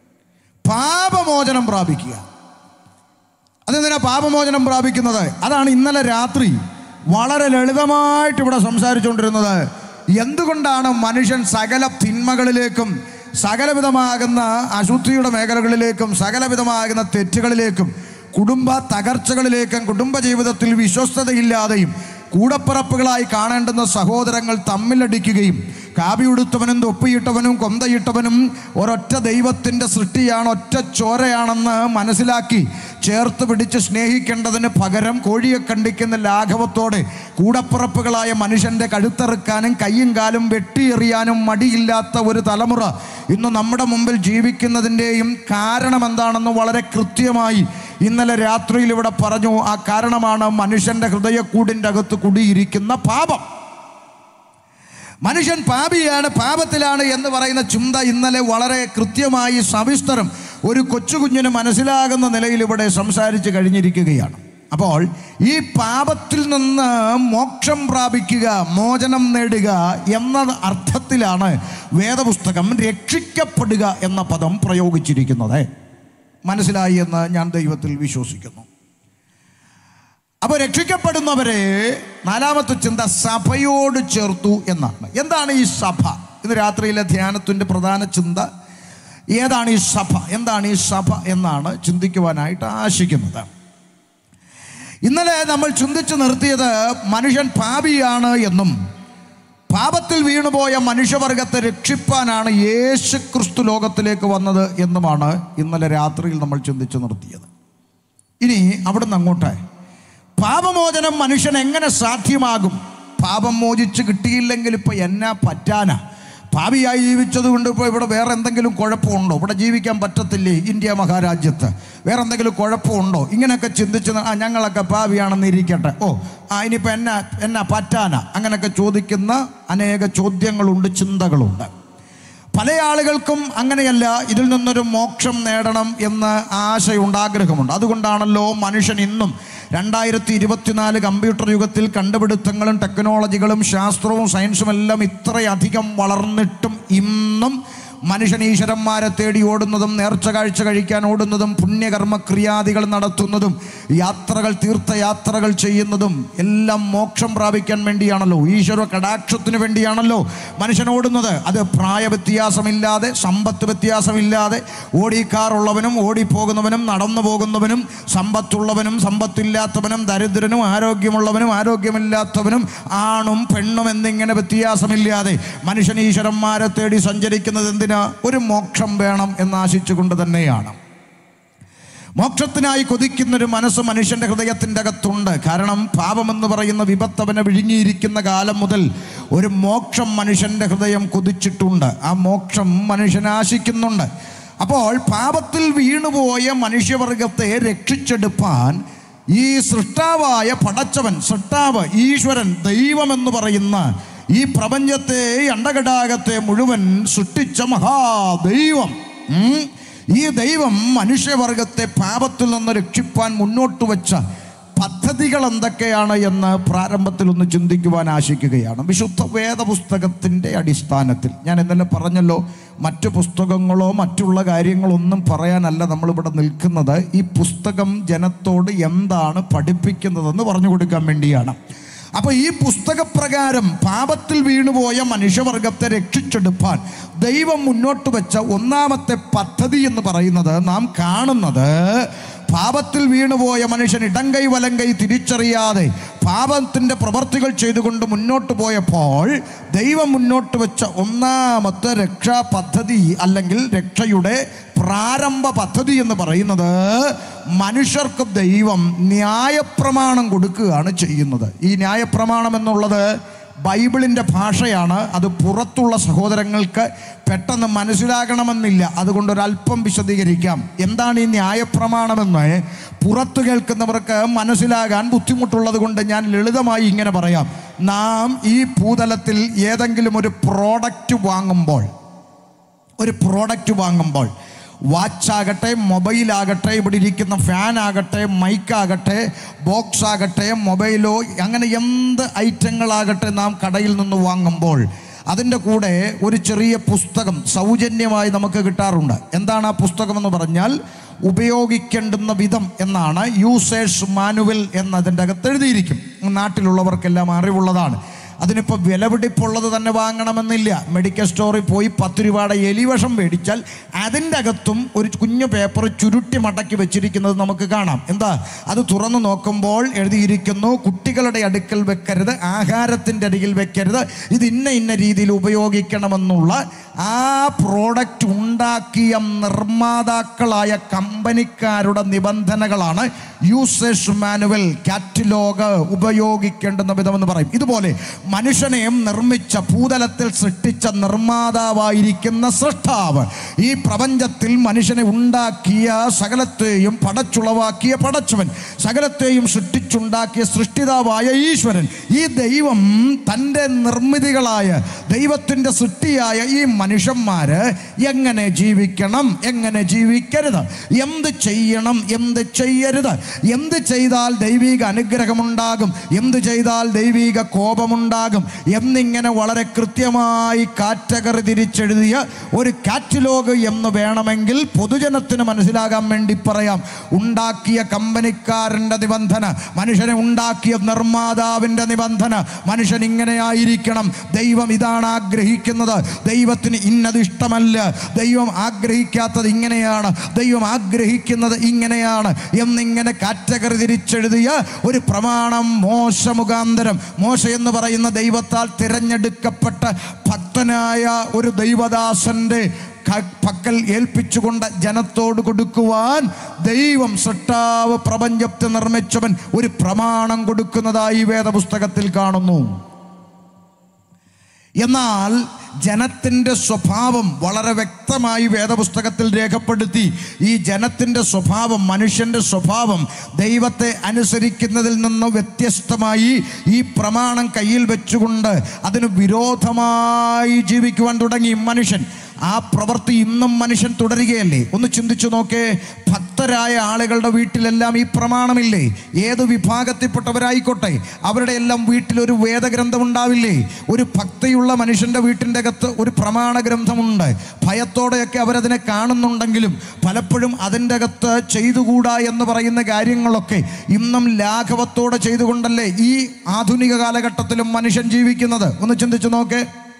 പാപമോചനം പ്രാപിക്കുക അതെന്തിനാ പാപമോചനം പ്രാപിക്കുന്നത് അതാണ് ഇന്നലെ രാത്രി വളരെ ലളിതമായിട്ട് ഇവിടെ സംസാരിച്ചുകൊണ്ടിരുന്നത് എന്തുകൊണ്ടാണ് മനുഷ്യൻ സകല തിന്മകളിലേക്കും സകലവിധമാകുന്ന അശുദ്ധിയുടെ മേഖലകളിലേക്കും സകലവിധമാകുന്ന തെറ്റുകളിലേക്കും കുടുംബ തകർച്ചകളിലേക്കും കുടുംബജീവിതത്തിൽ വിശ്വസ്തതയില്ലാതെയും കൂടപ്പിറപ്പുകളായി കാണേണ്ടുന്ന സഹോദരങ്ങൾ തമ്മിലടിക്കുകയും കാവിയുടുത്തവനും തൊപ്പിയിട്ടവനും കൊന്തയിട്ടവനും ഒരൊറ്റ ദൈവത്തിൻ്റെ സൃഷ്ടിയാണ് ഒറ്റ ചോരയാണെന്ന് മനസ്സിലാക്കി ചേർത്ത് പിടിച്ച് സ്നേഹിക്കേണ്ടതിന് പകരം കോഴിയെ കണ്ടിക്കുന്ന ലാഘവത്തോടെ കൂടപ്പിറപ്പുകളായ മനുഷ്യൻ്റെ കഴുത്തറുക്കാനും കയ്യും കാലും വെട്ടിയെറിയാനും മടിയില്ലാത്ത ഒരു തലമുറ ഇന്ന് നമ്മുടെ മുമ്പിൽ ജീവിക്കുന്നതിൻ്റെയും കാരണം എന്താണെന്ന് വളരെ കൃത്യമായി ഇന്നലെ രാത്രിയിൽ ഇവിടെ പറഞ്ഞു ആ കാരണമാണ് മനുഷ്യൻ്റെ ഹൃദയക്കൂടിൻ്റെ അകത്ത് കുടിയിരിക്കുന്ന പാപം മനുഷ്യൻ പാപിയാണ് പാപത്തിലാണ് എന്ന് പറയുന്ന ചിന്ത ഇന്നലെ വളരെ കൃത്യമായി സവിസ്തരം ഒരു കൊച്ചു കുഞ്ഞിന് മനസ്സിലാകുന്ന നിലയിൽ ഇവിടെ സംസാരിച്ച് കഴിഞ്ഞിരിക്കുകയാണ് അപ്പോൾ ഈ പാപത്തിൽ നിന്ന് മോക്ഷം പ്രാപിക്കുക മോചനം നേടുക എന്ന അർത്ഥത്തിലാണ് വേദപുസ്തകം രക്ഷിക്കപ്പെടുക എന്ന പദം പ്രയോഗിച്ചിരിക്കുന്നത് മനസ്സിലായി എന്ന് ഞാൻ ദൈവത്തിൽ വിശ്വസിക്കുന്നു അപ്പോൾ രക്ഷിക്കപ്പെടുന്നവരെ നാലാമത്തെ ചിന്ത സഭയോട് ചേർത്തു എന്നാണ് എന്താണ് ഈ സഭ ഇന്ന് രാത്രിയിലെ ധ്യാനത്തിൻ്റെ പ്രധാന ചിന്ത ഏതാണ് ഈ സഭ എന്താണ് ഈ സഭ എന്നാണ് ചിന്തിക്കുവാനായിട്ട് ആശിക്കുന്നത് ഇന്നലെ നമ്മൾ ചിന്തിച്ചു നിർത്തിയത് മനുഷ്യൻ പാപിയാണ് എന്നും പാപത്തിൽ വീണുപോയ മനുഷ്യവർഗത്തെ രക്ഷിപ്പാനാണ് യേശു ക്രിസ്തു ലോകത്തിലേക്ക് വന്നത് എന്നുമാണ് ഇന്നലെ രാത്രിയിൽ നമ്മൾ ചിന്തിച്ചു നിർത്തിയത് ഇനി അവിടുന്ന് അങ്ങോട്ട് പാപമോചനം മനുഷ്യൻ എങ്ങനെ സാധ്യമാകും പാപം മോചിച്ച് കിട്ടിയില്ലെങ്കിൽ ഇപ്പൊ എന്നാ പറ്റാനാ പാപിയായി ജീവിച്ചത് കൊണ്ട് ഇപ്പോൾ ഇവിടെ വേറെ എന്തെങ്കിലും കുഴപ്പമുണ്ടോ ഇവിടെ ജീവിക്കാൻ പറ്റത്തില്ലേ ഇന്ത്യ മഹാരാജ്യത്ത് വേറെ എന്തെങ്കിലും കുഴപ്പമുണ്ടോ ഇങ്ങനെയൊക്കെ ചിന്തിച്ച് ന- ആ ഞങ്ങളൊക്കെ പാപിയാണെന്ന് ഇരിക്കട്ടെ ഓ ആ ഇനിയിപ്പോൾ എന്നാ എന്നാ പറ്റാനാ അങ്ങനെയൊക്കെ ചോദിക്കുന്ന അനേക ചോദ്യങ്ങളുണ്ട് ചിന്തകളുണ്ട് പല ആളുകൾക്കും അങ്ങനെയല്ല ഇതിൽ നിന്നൊരു മോക്ഷം നേടണം എന്ന് ആശയുണ്ട് ആഗ്രഹമുണ്ട് അതുകൊണ്ടാണല്ലോ മനുഷ്യൻ ഇന്നും രണ്ടായിരത്തി ഇരുപത്തിനാല് കമ്പ്യൂട്ടർ യുഗത്തിൽ കണ്ടുപിടുത്തങ്ങളും ടെക്നോളജികളും ശാസ്ത്രവും സയൻസും എല്ലാം ഇത്രയധികം വളർന്നിട്ടും ഇന്നും മനുഷ്യൻ ഈശ്വരന്മാരെ തേടി ഓടുന്നതും നേർച്ച കാഴ്ച കഴിക്കാൻ ഓടുന്നതും പുണ്യകർമ്മ ക്രിയാദികൾ നടത്തുന്നതും യാത്രകൾ തീർത്ഥയാത്രകൾ ചെയ്യുന്നതും എല്ലാം മോക്ഷം പ്രാപിക്കാൻ വേണ്ടിയാണല്ലോ ഈശ്വര കടാക്ഷത്തിന് വേണ്ടിയാണല്ലോ മനുഷ്യൻ ഓടുന്നത് അത് പ്രായ വ്യത്യാസമില്ലാതെ സമ്പത്ത് വ്യത്യാസമില്ലാതെ ഓടിക്കാറുള്ളവനും ഓടിപ്പോകുന്നവനും നടന്നു പോകുന്നവനും സമ്പത്തുള്ളവനും സമ്പത്തില്ലാത്തവനും ദരിദ്രനും ആരോഗ്യമുള്ളവനും ആരോഗ്യമില്ലാത്തവനും ആണും പെണ്ണും എന്നിങ്ങനെ വ്യത്യാസമില്ലാതെ മനുഷ്യൻ ഈശ്വരന്മാരെ തേടി സഞ്ചരിക്കുന്നത് എന്തിനാ ഒരു മോക്ഷം വേണം എന്ന് ആശിച്ചുകൊണ്ട് തന്നെയാണ് മോക്ഷത്തിനായി കൊതിക്കുന്നൊരു മനസ്സ് മനുഷ്യന്റെ ഹൃദയത്തിൻ്റെ അകത്തുണ്ട് കാരണം പാപമെന്ന് പറയുന്ന വിപത്ത് അവനെ വിഴുങ്ങിയിരിക്കുന്ന കാലം മുതൽ ഒരു മോക്ഷം മനുഷ്യന്റെ ഹൃദയം കൊതിച്ചിട്ടുണ്ട് ആ മോക്ഷം മനുഷ്യൻ ആശിക്കുന്നുണ്ട് അപ്പോൾ പാപത്തിൽ വീണുപോയ മനുഷ്യവർഗത്തെ രക്ഷിച്ചെടുപ്പാൻ ഈ സൃഷ്ടാവായ പടച്ചവൻ സൃഷ്ടാവ് ഈശ്വരൻ ദൈവമെന്ന് പറയുന്ന ഈ പ്രപഞ്ചത്തെ ഈ അണ്ടഘടാകത്തെ മുഴുവൻ സൃഷ്ടിച്ച മഹാദൈവം ഉം. ഈ ദൈവം മനുഷ്യവർഗത്തെ പാപത്തിൽ നിന്ന് രക്ഷിപ്പാൻ മുന്നോട്ട് വെച്ച പദ്ധതികൾ എന്തൊക്കെയാണ് എന്ന് പ്രാരംഭത്തിൽ ഒന്ന് ചിന്തിക്കുവാൻ ആശിക്കുകയാണ് വിശുദ്ധ വേദപുസ്തകത്തിൻ്റെ അടിസ്ഥാനത്തിൽ ഞാൻ ഇന്നലെ പറഞ്ഞല്ലോ മറ്റു പുസ്തകങ്ങളോ മറ്റുള്ള കാര്യങ്ങളോ ഒന്നും പറയാനല്ല നമ്മളിവിടെ നിൽക്കുന്നത് ഈ പുസ്തകം ജനത്തോട് എന്താണ് പഠിപ്പിക്കുന്നതെന്ന് പറഞ്ഞു കൊടുക്കാൻ വേണ്ടിയാണ് അപ്പൊ ഈ പുസ്തകപ്രകാരം പാപത്തിൽ വീണുപോയ മനുഷ്യവർഗത്തെ രക്ഷിച്ചെടുപ്പാൻ ദൈവം മുന്നോട്ട് വെച്ച ഒന്നാമത്തെ പദ്ധതി എന്ന് പറയുന്നത് നാം കാണുന്നത് പാപത്തിൽ വീണുപോയ മനുഷ്യൻ ഇടങ്കൈ വലങ്കൈ തിരിച്ചറിയാതെ പാപത്തിൻ്റെ പ്രവർത്തികൾ ചെയ്തുകൊണ്ട് മുന്നോട്ട് പോയപ്പോൾ ദൈവം മുന്നോട്ട് വെച്ച ഒന്നാമത്തെ രക്ഷാ പദ്ധതി അല്ലെങ്കിൽ രക്ഷയുടെ പ്രാരംഭ പദ്ധതി എന്ന് പറയുന്നത് മനുഷ്യർക്ക് ദൈവം ന്യായപ്രമാണം കൊടുക്കുകയാണ് ചെയ്യുന്നത് ഈ ന്യായപ്രമാണം എന്നുള്ളത് ബൈബിളിൻ്റെ ഭാഷയാണ് അത് പുറത്തുള്ള സഹോദരങ്ങൾക്ക് പെട്ടെന്ന് മനസ്സിലാകണമെന്നില്ല അതുകൊണ്ട് ഒരല്പം വിശദീകരിക്കാം എന്താണ് ഈ ന്യായപ്രമാണമെന്ന് പുറത്തു കേൾക്കുന്നവർക്ക് മനസ്സിലാകാൻ ബുദ്ധിമുട്ടുള്ളത് കൊണ്ട് ഞാൻ ലളിതമായി ഇങ്ങനെ പറയാം നാം ഈ ഭൂതലത്തിൽ ഏതെങ്കിലും ഒരു പ്രോഡക്റ്റ് വാങ്ങുമ്പോൾ ഒരു പ്രോഡക്റ്റ് വാങ്ങുമ്പോൾ വാച്ചാകട്ടെ മൊബൈലാകട്ടെ ഇവിടെ ഇരിക്കുന്ന ഫാൻ ആകട്ടെ മൈക്കാകട്ടെ ബോക്സ് ആകട്ടെ മൊബൈലോ അങ്ങനെ എന്ത് ഐറ്റങ്ങളാകട്ടെ നാം കടയിൽ നിന്ന് വാങ്ങുമ്പോൾ അതിൻ്റെ കൂടെ ഒരു ചെറിയ പുസ്തകം സൗജന്യമായി നമുക്ക് കിട്ടാറുണ്ട് എന്താണ് ആ പുസ്തകം എന്ന് പറഞ്ഞാൽ ഉപയോഗിക്കേണ്ടുന്ന വിധം എന്നാണ് യൂസേഴ്സ് മാനുവൽ എന്നതിൻ്റെ അകത്ത് എഴുതിയിരിക്കും നാട്ടിലുള്ളവർക്കെല്ലാം അറിവുള്ളതാണ് അതിനിപ്പോൾ വിലപിടിപ്പുള്ളത് തന്നെ വാങ്ങണമെന്നില്ല മെഡിക്കൽ സ്റ്റോറിൽ പോയി പത്ത് രൂപയുടെ എലിവഷം മേടിച്ചാൽ അതിൻ്റെ അകത്തും ഒരു കുഞ്ഞു പേപ്പർ ചുരുട്ടി മടക്കി വെച്ചിരിക്കുന്നത് നമുക്ക് കാണാം എന്താ അത് തുറന്നു നോക്കുമ്പോൾ എഴുതിയിരിക്കുന്നു കുട്ടികളുടെ അടുക്കൽ വെക്കരുത് ആഹാരത്തിൻ്റെ അരികിൽ വെക്കരുത് ഇത് ഇന്ന ഇന്ന രീതിയിൽ ഉപയോഗിക്കണമെന്നുള്ള ആ പ്രോഡക്റ്റ് ഉണ്ടാക്കിയ നിർമ്മാതാക്കളായ കമ്പനിക്കാരുടെ നിബന്ധനകളാണ് യൂസേഴ്സ് മാനുവൽ കാറ്റലോഗ് ഉപയോഗിക്കേണ്ടുന്ന വിധമെന്ന് പറയും ഇതുപോലെ മനുഷ്യനെയും നിർമ്മിച്ച ഭൂതലത്തിൽ സൃഷ്ടിച്ച നിർമ്മാതാവായിരിക്കുന്ന സൃഷ്ടാവ് ഈ പ്രപഞ്ചത്തിൽ മനുഷ്യനെ ഉണ്ടാക്കിയ സകലത്തെയും പടച്ചുളവാക്കിയ പടച്ചവൻ സകലത്തെയും സൃഷ്ടിച്ചുണ്ടാക്കിയ സൃഷ്ടിതാവായ ഈശ്വരൻ ഈ ദൈവം തൻ്റെ നിർമ്മിതികളായ ദൈവത്തിൻ്റെ സൃഷ്ടിയായ ഈ മനുഷ്യന്മാര് എങ്ങനെ ജീവിക്കണം എങ്ങനെ ജീവിക്കരുത് എന്ത് ചെയ്യണം എന്ത് ചെയ്യരുത് എന്ത് ചെയ്താൽ ദൈവിക അനുഗ്രഹമുണ്ടാകും എന്ത് ചെയ്താൽ ദൈവിക കോപമുണ്ടാകും എന്നിങ്ങനെ വളരെ കൃത്യമായി കാറ്റഗറി തിരിച്ചെഴുതിയ ഒരു കാറ്റലോഗ് എന്ന് വേണമെങ്കിൽ പൊതുജനത്തിന് മനസ്സിലാകാൻ വേണ്ടി പറയാം ഉണ്ടാക്കിയ കമ്പനിക്കാരൻ്റെ നിബന്ധന മനുഷ്യനെ ഉണ്ടാക്കിയ നിർമ്മാതാവിൻ്റെ നിബന്ധന മനുഷ്യൻ ഇങ്ങനെ ആയിരിക്കണം ദൈവം ഇതാണ് ആഗ്രഹിക്കുന്നത് ദൈവത്തിന് ഇന്നത് ഇഷ്ടമല്ല ദൈവം ആഗ്രഹിക്കാത്തത് ഇങ്ങനെയാണ് ദൈവം ആഗ്രഹിക്കുന്നത് ഇങ്ങനെയാണ് എന്നിങ്ങനെ കാറ്റഗറി തിരിച്ചെഴുതിയ ഒരു പ്രമാണം മോശ മുഖാന്തരം മോശ എന്ന് പറയുന്ന ദൈവത്താൽ തിരഞ്ഞെടുക്കപ്പെട്ട ഭക്തനായ ഒരു ദൈവദാസന്റെ ക- പക്കൽ ഏൽപ്പിച്ചുകൊണ്ട് ജനത്തോട് കൊടുക്കുവാൻ ദൈവം സൃഷ്ടാവ് പ്രപഞ്ചത്തെ നിർമ്മിച്ചവൻ ഒരു പ്രമാണം കൊടുക്കുന്നതായി വേദപുസ്തകത്തിൽ കാണുന്നു എന്നാൽ ജനത്തിൻ്റെ സ്വഭാവം വളരെ വ്യക്തമായി വേദപുസ്തകത്തിൽ രേഖപ്പെടുത്തി ഈ ജനത്തിൻ്റെ സ്വഭാവം മനുഷ്യൻ്റെ സ്വഭാവം ദൈവത്തെ അനുസരിക്കുന്നതിൽ നിന്ന് വ്യത്യസ്തമായി ഈ പ്രമാണം കയ്യിൽ വെച്ചുകൊണ്ട് അതിന് വിരോധമായി ജീവിക്കുവാൻ തുടങ്ങി മനുഷ്യൻ ആ പ്രവൃത്തി ഇന്നും മനുഷ്യൻ തുടരുകയല്ലേ ഒന്ന് ചിന്തിച്ചു നോക്കേ ഭക്തരായ ആളുകളുടെ വീട്ടിലെല്ലാം ഈ പ്രമാണമില്ലേ ഏത് വിഭാഗത്തിൽപ്പെട്ടവരായിക്കോട്ടെ അവരുടെ എല്ലാം വീട്ടിൽ ഒരു വേദഗ്രന്ഥം ഉണ്ടാവില്ലേ ഒരു ഭക്തിയുള്ള മനുഷ്യൻ്റെ വീട്ടിൻ്റെ അകത്ത് ഒരു പ്രമാണ ഗ്രന്ഥമുണ്ട് ഭയത്തോടെയൊക്കെ അവരതിനെ കാണുന്നുണ്ടെങ്കിലും പലപ്പോഴും അതിൻ്റെ അകത്ത് ചെയ്തുകൂടാ എന്ന് പറയുന്ന കാര്യങ്ങളൊക്കെ ഇന്നും ലാഘവത്തോടെ ചെയ്തുകൊണ്ടല്ലേ ഈ ആധുനിക കാലഘട്ടത്തിലും മനുഷ്യൻ ജീവിക്കുന്നത് ഒന്ന് ചിന്തിച്ചു നോക്കേ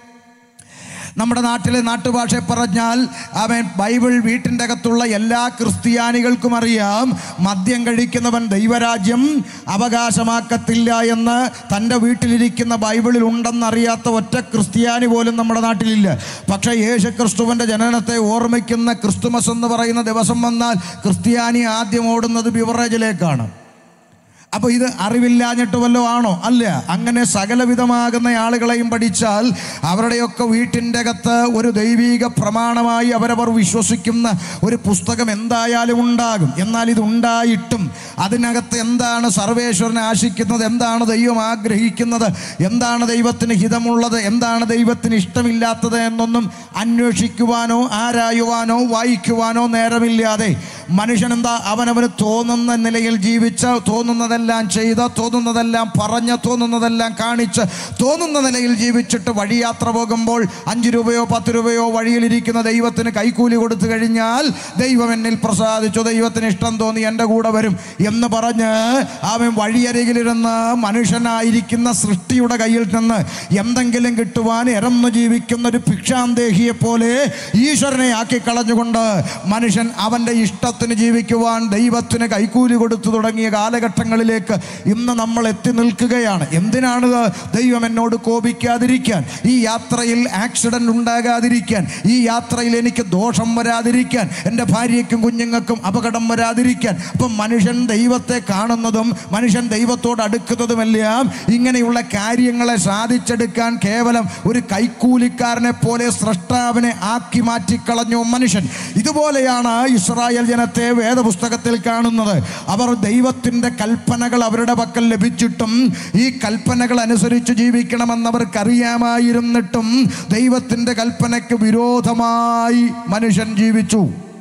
നമ്മുടെ നാട്ടിലെ നാട്ടുഭാഷ പറഞ്ഞാൽ അവൻ ബൈബിൾ വീട്ടിൻ്റെ അകത്തുള്ള എല്ലാ ക്രിസ്ത്യാനികൾക്കും അറിയാം മദ്യം കഴിക്കുന്നവൻ ദൈവരാജ്യം അവകാശമാക്കത്തില്ല എന്ന് തൻ്റെ വീട്ടിലിരിക്കുന്ന ബൈബിളിൽ ഉണ്ടെന്നറിയാത്ത ഒറ്റ ക്രിസ്ത്യാനി പോലും നമ്മുടെ നാട്ടിലില്ല പക്ഷേ യേശു ക്രിസ്തുവിൻ്റെ ജനനത്തെ ഓർമ്മിക്കുന്ന ക്രിസ്തുമസ് എന്ന് പറയുന്ന ദിവസം വന്നാൽ ക്രിസ്ത്യാനി ആദ്യം ഓടുന്നത് ബിവറേജിലേക്കാണ് അപ്പോൾ ഇത് അറിവില്ലാഞ്ഞിട്ട് വല്ലോ ആണോ അല്ല അങ്ങനെ സകലവിധമാകുന്ന ആളുകളെയും പഠിച്ചാൽ അവരുടെയൊക്കെ വീട്ടിൻ്റെ അകത്ത് ഒരു ദൈവീക പ്രമാണമായി അവരവർ വിശ്വസിക്കുന്ന ഒരു പുസ്തകം എന്തായാലും ഉണ്ടാകും എന്നാൽ ഇത് ഉണ്ടായിട്ടും അതിനകത്ത് എന്താണ് സർവേശ്വരൻ ആശിക്കുന്നത് എന്താണ് ദൈവം ആഗ്രഹിക്കുന്നത് എന്താണ് ദൈവത്തിന് ഹിതമുള്ളത് എന്താണ് ദൈവത്തിന് ഇഷ്ടമില്ലാത്തത് എന്നൊന്നും അന്വേഷിക്കുവാനോ ആരായുവാനോ വായിക്കുവാനോ നേരമില്ലാതെ മനുഷ്യൻ എന്താ അവനവന് തോന്നുന്ന നിലയിൽ ജീവിച്ച് തോന്നുന്നതെല്ലാം ചെയ്ത് തോന്നുന്നതെല്ലാം പറഞ്ഞ് തോന്നുന്നതെല്ലാം കാണിച്ച് തോന്നുന്ന നിലയിൽ ജീവിച്ചിട്ട് വഴിയാത്ര പോകുമ്പോൾ അഞ്ച് രൂപയോ പത്ത് രൂപയോ വഴിയിലിരിക്കുന്ന ദൈവത്തിന് കൈക്കൂലി കൊടുത്തു കഴിഞ്ഞാൽ ദൈവം എന്നിൽ പ്രസാദിച്ചു ദൈവത്തിന് ഇഷ്ടം തോന്നി എൻ്റെ കൂടെ വരും എന്ന് പറഞ്ഞ് അവൻ വഴിയരികിലിരുന്ന് മനുഷ്യനായിരിക്കുന്ന സൃഷ്ടിയുടെ കയ്യിൽ നിന്ന് എന്തെങ്കിലും കിട്ടുവാൻ ഇറന്നു ജീവിക്കുന്ന ഒരു ഭിക്ഷാന്തേഹിയെ പോലെ ഈശ്വരനെ ആക്കി കളഞ്ഞുകൊണ്ട് മനുഷ്യൻ അവൻ്റെ ഇഷ്ടത്തിന് ജീവിക്കുവാൻ ദൈവത്തിന് കൈക്കൂലി കൊടുത്തു തുടങ്ങിയ കാലഘട്ടങ്ങളിലേക്ക് ഇന്ന് നമ്മൾ എത്തി നിൽക്കുകയാണ് എന്തിനാണ് ദൈവം എന്നോട് കോപിക്കാതിരിക്കാൻ ഈ യാത്രയിൽ ആക്സിഡന്റ് ഉണ്ടാകാതിരിക്കാൻ ഈ യാത്രയിൽ എനിക്ക് ദോഷം വരാതിരിക്കാൻ എൻ്റെ ഭാര്യയ്ക്കും കുഞ്ഞുങ്ങൾക്കും അപകടം വരാതിരിക്കാൻ അപ്പം മനുഷ്യൻ ദൈവത്തെ കാണുന്നതും മനുഷ്യൻ ദൈവത്തോട് അടുക്കുന്നതുമെല്ലാം ഇങ്ങനെയുള്ള കാര്യങ്ങളെ സാധിച്ചെടുക്കാൻ കേവലം ഒരു കൈക്കൂലിക്കാരനെ പോലെ സ്രഷ്ടാവിനെ ആക്കി മാറ്റിക്കളഞ്ഞു മനുഷ്യൻ ഇതുപോലെയാണ് ഇസ്രായേൽ ജനത്തെ വേദപുസ്തകത്തിൽ കാണുന്നത് അവർ ദൈവത്തിൻ്റെ കൽപ്പനകൾ അവരുടെ പക്കൽ ലഭിച്ചിട്ടും ഈ കൽപ്പനകൾ അനുസരിച്ച് ജീവിക്കണമെന്ന് അവർക്കറിയാമായിരുന്നിട്ടും ദൈവത്തിൻ്റെ കൽപ്പനയ്ക്ക് വിരോധമായി മനുഷ്യൻ ജീവിച്ചു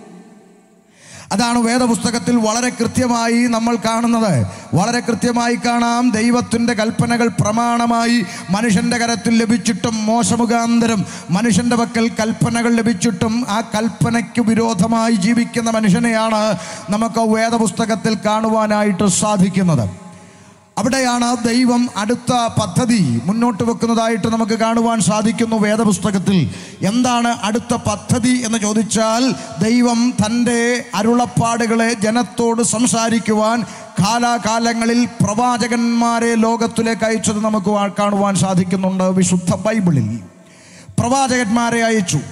അതാണ് വേദപുസ്തകത്തിൽ വളരെ കൃത്യമായി നമ്മൾ കാണുന്നത് വളരെ കൃത്യമായി കാണാം ദൈവത്തിൻ്റെ കൽപ്പനകൾ പ്രമാണമായി മനുഷ്യൻ്റെ കരത്തിൽ ലഭിച്ചിട്ടും മോശമുഖാന്തരം മനുഷ്യൻ്റെ പക്കൽ കൽപ്പനകൾ ലഭിച്ചിട്ടും ആ കൽപ്പനയ്ക്ക് വിരോധമായി ജീവിക്കുന്ന മനുഷ്യനെയാണ് നമുക്ക് വേദപുസ്തകത്തിൽ കാണുവാനായിട്ട് സാധിക്കുന്നത് അവിടെയാണ് ദൈവം അടുത്ത പദ്ധതി മുന്നോട്ട് വെക്കുന്നതായിട്ട് നമുക്ക് കാണുവാൻ സാധിക്കുന്നു വേദപുസ്തകത്തിൽ എന്താണ് അടുത്ത പദ്ധതി എന്ന് ചോദിച്ചാൽ ദൈവം തൻ്റെ അരുളപ്പാടുകളെ ജനത്തോട് സംസാരിക്കുവാൻ കാലാകാലങ്ങളിൽ പ്രവാചകന്മാരെ ലോകത്തിലേക്ക് അയച്ചത് നമുക്ക് വാ- കാണുവാൻ സാധിക്കുന്നുണ്ട് വിശുദ്ധ ബൈബിളിൽ പ്രവാചകന്മാരെ അയച്ചു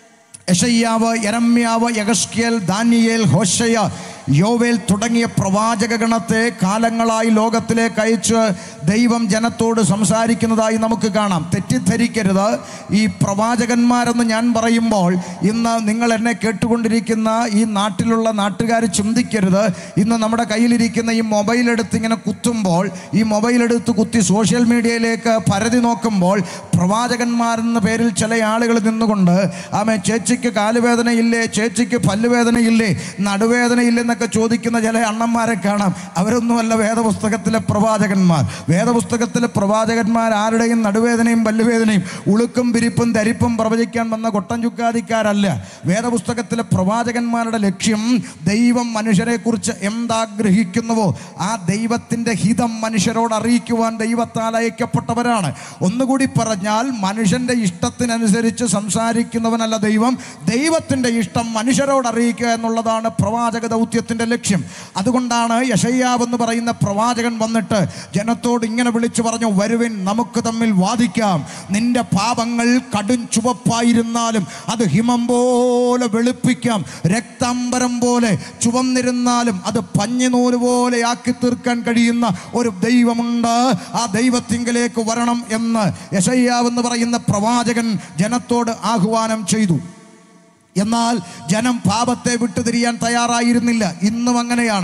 യശയ്യാവ് യരമ്യാവ് യഗസ്കിയൽ ദാനിയേൽ ഹോശയ യോവേൽ തുടങ്ങിയ പ്രവാചക ഗണത്തെ കാലങ്ങളായി ലോകത്തിലേക്ക് അയച്ച് ദൈവം ജനത്തോട് സംസാരിക്കുന്നതായി നമുക്ക് കാണാം തെറ്റിദ്ധരിക്കരുത് ഈ പ്രവാചകന്മാരെന്ന് ഞാൻ പറയുമ്പോൾ ഇന്ന് നിങ്ങൾ എന്നെ കേട്ടുകൊണ്ടിരിക്കുന്ന ഈ നാട്ടിലുള്ള നാട്ടുകാർ ചിന്തിക്കരുത് ഇന്ന് നമ്മുടെ കയ്യിലിരിക്കുന്ന ഈ മൊബൈൽ എടുത്ത് ഇങ്ങനെ കുത്തുമ്പോൾ ഈ മൊബൈൽ എടുത്ത് കുത്തി സോഷ്യൽ മീഡിയയിലേക്ക് പരതി നോക്കുമ്പോൾ പ്രവാചകന്മാരെന്ന പേരിൽ ചില ആളുകൾ നിന്നുകൊണ്ട് ആമേ ചേച്ചിക്ക് കാലുവേദനയില്ലേ ചേച്ചിക്ക് പല്ലുവേദനയില്ലേ നടുവേദനയില്ലെന്നൊക്കെ ചോദിക്കുന്ന ചില അണ്ണന്മാരെ കാണാം അവരൊന്നുമല്ല വേദപുസ്തകത്തിലെ പ്രവാചകന്മാർ വേദപുസ്തകത്തിലെ പ്രവാചകന്മാർ ആരുടെയും നടുവേദനയും പല്ലുവേദനയും ഉളുക്കും പിരിപ്പും ധരിപ്പും പ്രവചിക്കാൻ വന്ന കൊട്ടൻ ചുക്കാതിക്കാരല്ല വേദപുസ്തകത്തിലെ പ്രവാചകന്മാരുടെ ലക്ഷ്യം ദൈവം മനുഷ്യരെക്കുറിച്ച് എന്താഗ്രഹിക്കുന്നുവോ ആ ദൈവത്തിൻ്റെ ഹിതം മനുഷ്യരോട് അറിയിക്കുവാൻ ദൈവത്താൽ അയക്കപ്പെട്ടവരാണ് ഒന്നുകൂടി പറഞ്ഞാൽ മനുഷ്യൻ്റെ ഇഷ്ടത്തിനനുസരിച്ച് സംസാരിക്കുന്നവനല്ല ദൈവം ദൈവത്തിൻ്റെ ഇഷ്ടം മനുഷ്യരോട് അറിയിക്കുക എന്നുള്ളതാണ് പ്രവാചക ദൗത്യത്തിൻ്റെ ലക്ഷ്യം അതുകൊണ്ടാണ് യശയ്യാവ് എന്ന് പറയുന്ന പ്രവാചകൻ വന്നിട്ട് ജനത്തോട് ഇങ്ങനെ വിളിച്ചു പറഞ്ഞു വരുവിൻ നമുക്ക് തമ്മിൽ വാദിക്കാം നിന്റെ പാപങ്ങൾ കടും ചുവപ്പായിരുന്നാലും അത് ഹിമം പോലെ വെളുപ്പിക്കാം രക്താംബരം പോലെ ചുവന്നിരുന്നാലും അത് പഞ്ഞിനൂല് പോലെ ആക്കി തീർക്കാൻ കഴിയുന്ന ഒരു ദൈവമുണ്ട് ആ ദൈവത്തിങ്കലേക്ക് വരണം എന്ന് യശയ്യാവ് എന്ന് പറയുന്ന പ്രവാചകൻ ജനത്തോട് ആഹ്വാനം ചെയ്തു എന്നാൽ ജനം പാപത്തെ വിട്ടുതിരിയാൻ തയ്യാറായിരുന്നില്ല ഇന്നും അങ്ങനെയാണ്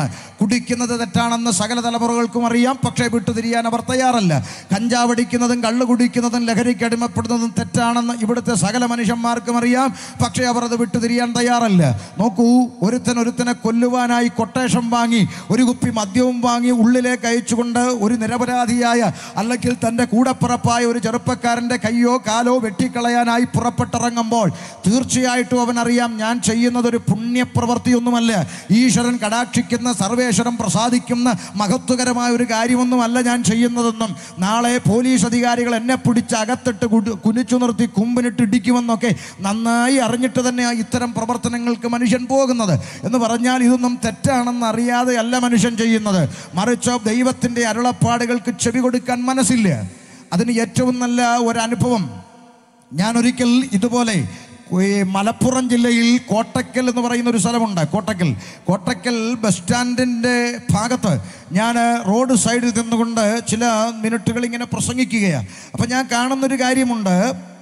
കുടിക്കുന്നത് തെറ്റാണെന്ന് സകല തലമുറകൾക്കും അറിയാം പക്ഷേ വിട്ടുതിരിയാൻ അവർ തയ്യാറല്ല കഞ്ചാവടിക്കുന്നതും കള്ളു കുടിക്കുന്നതും ലഹരിക്ക് അടിമപ്പെടുന്നതും തെറ്റാണെന്ന് ഇവിടുത്തെ സകല മനുഷ്യന്മാർക്കും അറിയാം പക്ഷേ അവർ അത് വിട്ടുതിരിയാൻ തയ്യാറല്ല നോക്കൂ ഒരുത്തൻ ഒരുത്തനെ കൊല്ലുവാനായി കൊട്ടേഷൻ വാങ്ങി ഒരു കുപ്പി മദ്യവും വാങ്ങി ഉള്ളിലേക്ക് അയച്ചുകൊണ്ട് ഒരു നിരപരാധിയായ അല്ലെങ്കിൽ തൻ്റെ കൂടപ്പിറപ്പായ ഒരു ചെറുപ്പക്കാരൻ്റെ കയ്യോ കാലോ വെട്ടിക്കളയാനായി പുറപ്പെട്ടിറങ്ങുമ്പോൾ തീർച്ചയായിട്ടും അവൻ അറിയാം ഞാൻ ചെയ്യുന്നത് ഒരു പുണ്യപ്രവൃത്തിയൊന്നുമല്ല ഈശ്വരൻ കടാക്ഷിക്കുന്ന സർവേശ്വരൻ പ്രസാദിക്കുന്ന മഹത്വകരമായ ഒരു കാര്യമൊന്നുമല്ല ഞാൻ ചെയ്യുന്നതെന്നും നാളെ പോലീസ് അധികാരികൾ എന്നെ പിടിച്ച് അകത്തിട്ട് കുടി- കുനിച്ചു നിർത്തി കുമ്പിനിട്ട് ഇടിക്കുമെന്നൊക്കെ നന്നായി അറിഞ്ഞിട്ട് തന്നെ ഇത്തരം പ്രവർത്തനങ്ങൾക്ക് മനുഷ്യൻ പോകുന്നത് എന്ന് പറഞ്ഞാൽ ഇതൊന്നും തെറ്റാണെന്ന് അറിയാതെ അല്ല മനുഷ്യൻ ചെയ്യുന്നത് മറിച്ച് ദൈവത്തിൻ്റെ അരുളപ്പാടുകൾക്ക് ചെവി കൊടുക്കാൻ മനസ്സില്ല അതിന് ഏറ്റവും നല്ല ഒരു അനുഭവം ഞാൻ ഒരിക്കൽ ഇതുപോലെ ഈ മലപ്പുറം ജില്ലയിൽ കോട്ടക്കൽ എന്ന് പറയുന്ന ഒരു സ്ഥലമുണ്ട് കോട്ടക്കൽ കോട്ടക്കൽ ബസ് സ്റ്റാൻഡിൻ്റെ ഭാഗത്ത് ഞാൻ റോഡ് സൈഡിൽ നിന്നുകൊണ്ട് ചില മിനിറ്റുകൾ ഇങ്ങനെ പ്രസംഗിക്കുകയാണ് അപ്പം ഞാൻ കാണുന്നൊരു കാര്യമുണ്ട്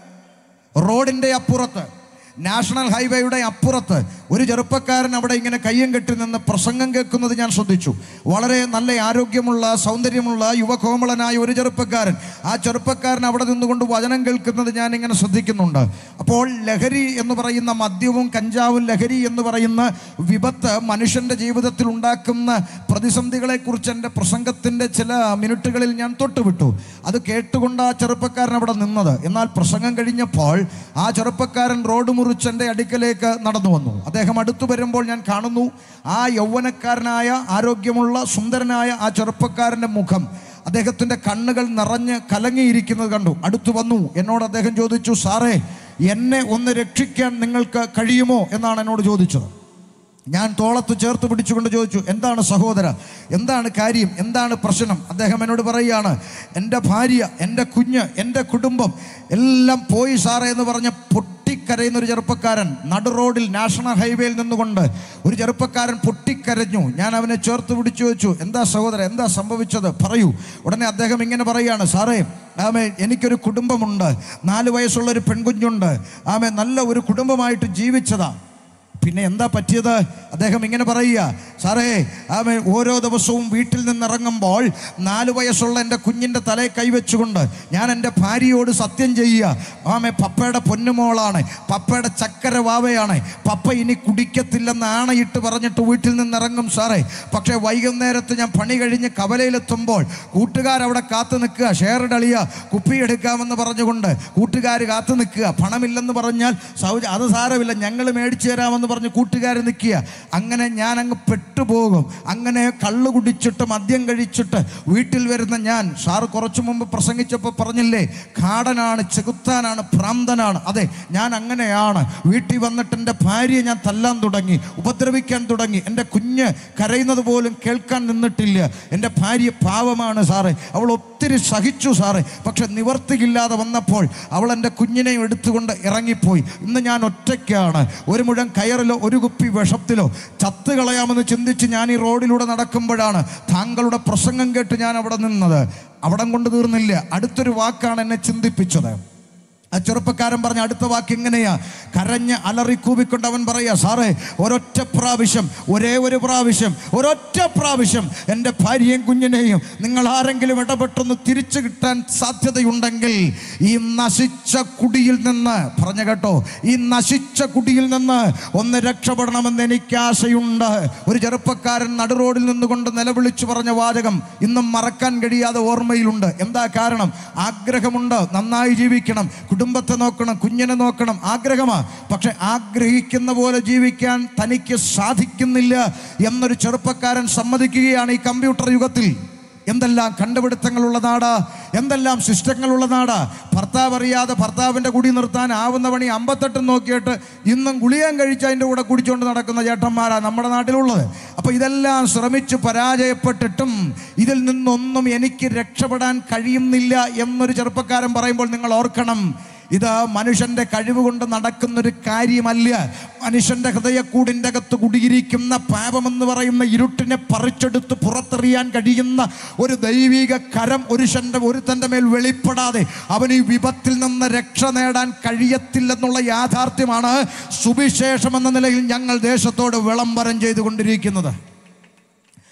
റോഡിൻ്റെ അപ്പുറത്ത് നാഷണൽ ഹൈവേയുടെ അപ്പുറത്ത് ഒരു ചെറുപ്പക്കാരൻ അവിടെ ഇങ്ങനെ കയ്യം കെട്ടി നിന്ന് പ്രസംഗം കേൾക്കുന്നത് ഞാൻ ശ്രദ്ധിച്ചു വളരെ നല്ല ആരോഗ്യമുള്ള സൗന്ദര്യമുള്ള യുവകോമളനായ ഒരു ചെറുപ്പക്കാരൻ ആ ചെറുപ്പക്കാരൻ അവിടെ നിന്നുകൊണ്ട് വചനം കേൾക്കുന്നത് ഞാൻ ഇങ്ങനെ ശ്രദ്ധിക്കുന്നുണ്ട് അപ്പോൾ ലഹരി എന്ന് പറയുന്ന മദ്യവും കഞ്ചാവും ലഹരി എന്ന് പറയുന്ന വിപത്ത് മനുഷ്യൻ്റെ ജീവിതത്തിൽ ഉണ്ടാക്കുന്ന പ്രതിസന്ധികളെക്കുറിച്ച് എൻ്റെ പ്രസംഗത്തിൻ്റെ ചില മിനിറ്റുകളിൽ ഞാൻ തൊട്ടുവിട്ടു അത് കേട്ടുകൊണ്ട് ആ ചെറുപ്പക്കാരൻ അവിടെ നിന്നത് എന്നാൽ പ്രസംഗം കഴിഞ്ഞപ്പോൾ ആ ചെറുപ്പക്കാരൻ റോഡ് മുറിച്ച് എൻ്റെ അടുക്കലേക്ക് നടന്നു വന്നു അദ്ദേഹം അടുത്തു വരുമ്പോൾ ഞാൻ കാണുന്നു ആ യൗവനക്കാരനായ ആരോഗ്യമുള്ള സുന്ദരനായ ആ ചെറുപ്പക്കാരൻ്റെ മുഖം അദ്ദേഹത്തിൻ്റെ കണ്ണുകൾ നിറഞ്ഞ് കലങ്ങിയിരിക്കുന്നത് കണ്ടു അടുത്തു വന്നു എന്നോട് അദ്ദേഹം ചോദിച്ചു സാറേ എന്നെ ഒന്ന് രക്ഷിക്കാൻ നിങ്ങൾക്ക് കഴിയുമോ എന്നാണ് എന്നോട് ചോദിച്ചത് ഞാൻ തോളത്ത് ചേർത്ത് പിടിച്ചുകൊണ്ട് ചോദിച്ചു എന്താണ് സഹോദര എന്താണ് കാര്യം എന്താണ് പ്രശ്നം അദ്ദേഹം എന്നോട് പറയുകയാണ് എൻ്റെ ഭാര്യ എൻ്റെ കുഞ്ഞ് എൻ്റെ കുടുംബം എല്ലാം പോയി സാറേ എന്ന് പറഞ്ഞ പൊട്ടിക്കരയുന്ന ഒരു ചെറുപ്പക്കാരൻ നടു റോഡിൽ നാഷണൽ ഹൈവേയിൽ നിന്നുകൊണ്ട് ഒരു ചെറുപ്പക്കാരൻ പൊട്ടിക്കരഞ്ഞു ഞാൻ അവനെ ചേർത്ത് പിടിച്ചു ചോദിച്ചു എന്താ സഹോദര എന്താ സംഭവിച്ചത് പറയൂ ഉടനെ അദ്ദേഹം ഇങ്ങനെ പറയുകയാണ് സാറേ ആമേ എനിക്കൊരു കുടുംബമുണ്ട് നാല് വയസ്സുള്ള ഒരു പെൺകുഞ്ഞുണ്ട് ആമേ നല്ല ഒരു കുടുംബമായിട്ട് ജീവിച്ചതാ പിന്നെ എന്താ പറ്റിയത് അദ്ദേഹം ഇങ്ങനെ പറയുക സാറേ ആമേ ഓരോ ദിവസവും വീട്ടിൽ നിന്നിറങ്ങുമ്പോൾ നാല് വയസ്സുള്ള എൻ്റെ കുഞ്ഞിൻ്റെ തലയെ കൈവച്ചുകൊണ്ട് ഞാൻ എൻ്റെ ഭാര്യയോട് സത്യം ചെയ്യുക ആമേ പപ്പയുടെ പൊന്നുമോളാണ് പപ്പയുടെ ചക്കര വാവയാണ് പപ്പ ഇനി കുടിക്കത്തില്ലെന്ന് ആണയിട്ട് പറഞ്ഞിട്ട് വീട്ടിൽ നിന്നിറങ്ങും സാറേ പക്ഷേ വൈകുന്നേരത്ത് ഞാൻ പണി കഴിഞ്ഞ് കവലയിലെത്തുമ്പോൾ കൂട്ടുകാരവിടെ കാത്തു നിൽക്കുക ഷെയർ ഡളിയ കുപ്പി എടുക്കാമെന്ന് പറഞ്ഞുകൊണ്ട് കൂട്ടുകാർ കാത്തു നിൽക്കുക പണമില്ലെന്ന് പറഞ്ഞാൽ സൗജ അത് സാരമില്ല ഞങ്ങൾ മേടിച്ചു തരാമെന്ന് പറഞ്ഞ് കൂട്ടുകാർ നിൽക്കുക അങ്ങനെ ഞാൻ അങ്ങ് പെട്ടുപോകും അങ്ങനെ കള്ളു കുടിച്ചിട്ട് മദ്യം കഴിച്ചിട്ട് വീട്ടിൽ വരുന്ന ഞാൻ സാറ് കുറച്ചു മുമ്പ് പ്രസംഗിച്ചപ്പോൾ പറഞ്ഞില്ലേ കാടനാണ് ചെകുത്താനാണ് ഭ്രാന്തനാണ് അതെ ഞാൻ അങ്ങനെയാണ് വീട്ടിൽ വന്നിട്ട് എൻ്റെ ഭാര്യയെ ഞാൻ തല്ലാൻ തുടങ്ങി ഉപദ്രവിക്കാൻ തുടങ്ങി എൻ്റെ കുഞ്ഞ് കരയുന്നത് പോലും കേൾക്കാൻ നിന്നിട്ടില്ല എൻ്റെ ഭാര്യ പാവമാണ് സാറേ അവൾ ഒത്തിരി സഹിച്ചു സാറേ പക്ഷെ നിവർത്തിയില്ലാതെ വന്നപ്പോൾ അവൾ എൻ്റെ കുഞ്ഞിനെയും എടുത്തുകൊണ്ട് ഇറങ്ങിപ്പോയി ഇന്ന് ഞാൻ ഒറ്റയ്ക്കാണ് ഒരു മുഴം കയറിലോ ഒരു കുപ്പി വിഷത്തിലോ ചത്ത് കളയാമെന്ന് ചിന്തിച്ച് ഞാൻ ഈ റോഡിലൂടെ നടക്കുമ്പോഴാണ് താങ്കളുടെ പ്രസംഗം കേട്ട് ഞാൻ അവിടെ നിന്നത് അവിടം കൊണ്ട് തീർന്നില്ല അടുത്തൊരു വാക്കാണ് എന്നെ ചിന്തിപ്പിച്ചത് ആ ചെറുപ്പക്കാരൻ പറഞ്ഞ അടുത്ത വാക്ക് എങ്ങനെയാ കരഞ്ഞ് അലറി കൂവിക്കൊണ്ട് അവൻ പറയാ സാറേ ഒരൊറ്റ പ്രാവശ്യം ഒരേ ഒരു പ്രാവശ്യം ഒരൊറ്റ പ്രാവശ്യം എൻ്റെ ഭാര്യയും കുഞ്ഞിനെയും നിങ്ങൾ ആരെങ്കിലും ഇടപെട്ടൊന്ന് തിരിച്ചു കിട്ടാൻ സാധ്യതയുണ്ടെങ്കിൽ ഈ നശിച്ച കുടിയിൽ നിന്ന് പറഞ്ഞ കേട്ടോ ഈ നശിച്ച കുടിയിൽ നിന്ന് ഒന്ന് രക്ഷപ്പെടണമെന്ന് എനിക്ക് ആശയുണ്ട് ഒരു ചെറുപ്പക്കാരൻ നടുറോഡിൽ നിന്നുകൊണ്ട് നിലവിളിച്ചു പറഞ്ഞ വാചകം ഇന്നും മറക്കാൻ കഴിയാതെ ഓർമ്മയിലുണ്ട് എന്താ കാരണം ആഗ്രഹമുണ്ട് നന്നായി ജീവിക്കണം കുടുംബത്തെ നോക്കണം കുഞ്ഞിനെ നോക്കണം ആഗ്രഹമാണ് പക്ഷെ ആഗ്രഹിക്കുന്ന പോലെ ജീവിക്കാൻ തനിക്ക് സാധിക്കുന്നില്ല എന്നൊരു ചെറുപ്പക്കാരൻ സമ്മതിക്കുകയാണ് ഈ കമ്പ്യൂട്ടർ യുഗത്തിൽ എന്തെല്ലാം കണ്ടുപിടുത്തങ്ങളുള്ള നാടാ എന്തെല്ലാം സിസ്റ്റങ്ങളുള്ള നാടാ ഭർത്താവ് അറിയാതെ ഭർത്താവിൻ്റെ കുടി നിർത്താൻ ആവുന്ന പണി അമ്പത്തെട്ടും നോക്കിയിട്ട് ഇന്നും ഗുളിയാൻ കഴിച്ച് അതിൻ്റെ കൂടെ കുടിച്ചുകൊണ്ട് നടക്കുന്ന ചേട്ടന്മാരാ നമ്മുടെ നാട്ടിലുള്ളത് അപ്പോൾ ഇതെല്ലാം ശ്രമിച്ച് പരാജയപ്പെട്ടിട്ടും ഇതിൽ നിന്നൊന്നും എനിക്ക് രക്ഷപ്പെടാൻ കഴിയുന്നില്ല എന്നൊരു ചെറുപ്പക്കാരൻ പറയുമ്പോൾ നിങ്ങൾ ഓർക്കണം ഇത് മനുഷ്യന്റെ കഴിവ് കൊണ്ട് നടക്കുന്നൊരു കാര്യമല്ല മനുഷ്യന്റെ ഹൃദയക്കൂടിൻ്റെ അകത്ത് കുടിയിരിക്കുന്ന പാപമെന്ന് പറയുന്ന ഇരുട്ടിനെ പറിച്ചെടുത്ത് പുറത്തെറിയാൻ കഴിയുന്ന ഒരു ദൈവിക കരം ഒരുഷന്റെ ഒരുത്തൻ്റെ മേൽ വെളിപ്പെടാതെ അവന് ഈ വിപത്തിൽ നിന്ന് രക്ഷ നേടാൻ കഴിയത്തില്ലെന്നുള്ള യാഥാർത്ഥ്യമാണ് സുവിശേഷം എന്ന നിലയിൽ ഞങ്ങൾ ദേശത്തോട് വിളംബരം ചെയ്തുകൊണ്ടിരിക്കുന്നത്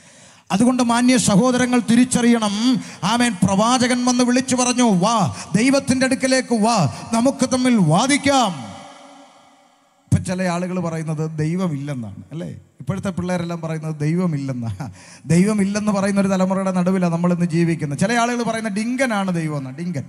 അതുകൊണ്ട് മാന്യ സഹോദരങ്ങൾ തിരിച്ചറിയണം ആമേൻ പ്രവാചകൻ വന്ന് വിളിച്ചു പറഞ്ഞു വാ ദൈവത്തിൻ്റെ അടുക്കലേക്ക് വാ നമുക്ക് തമ്മിൽ വാദിക്കാം ഇപ്പം ചില ആളുകൾ പറയുന്നത് ദൈവമില്ലെന്നാണ് അല്ലേ ഇപ്പോഴത്തെ പിള്ളേരെല്ലാം പറയുന്നത് ദൈവമില്ലെന്നാ ദൈവമില്ലെന്ന് പറയുന്ന ഒരു തലമുറയുടെ നടുവിലാണ് നമ്മളിന്ന് ജീവിക്കുന്നത് ചില ആളുകൾ പറയുന്ന ഡിങ്കനാണ് ദൈവം എന്നാ ഡിങ്കൻ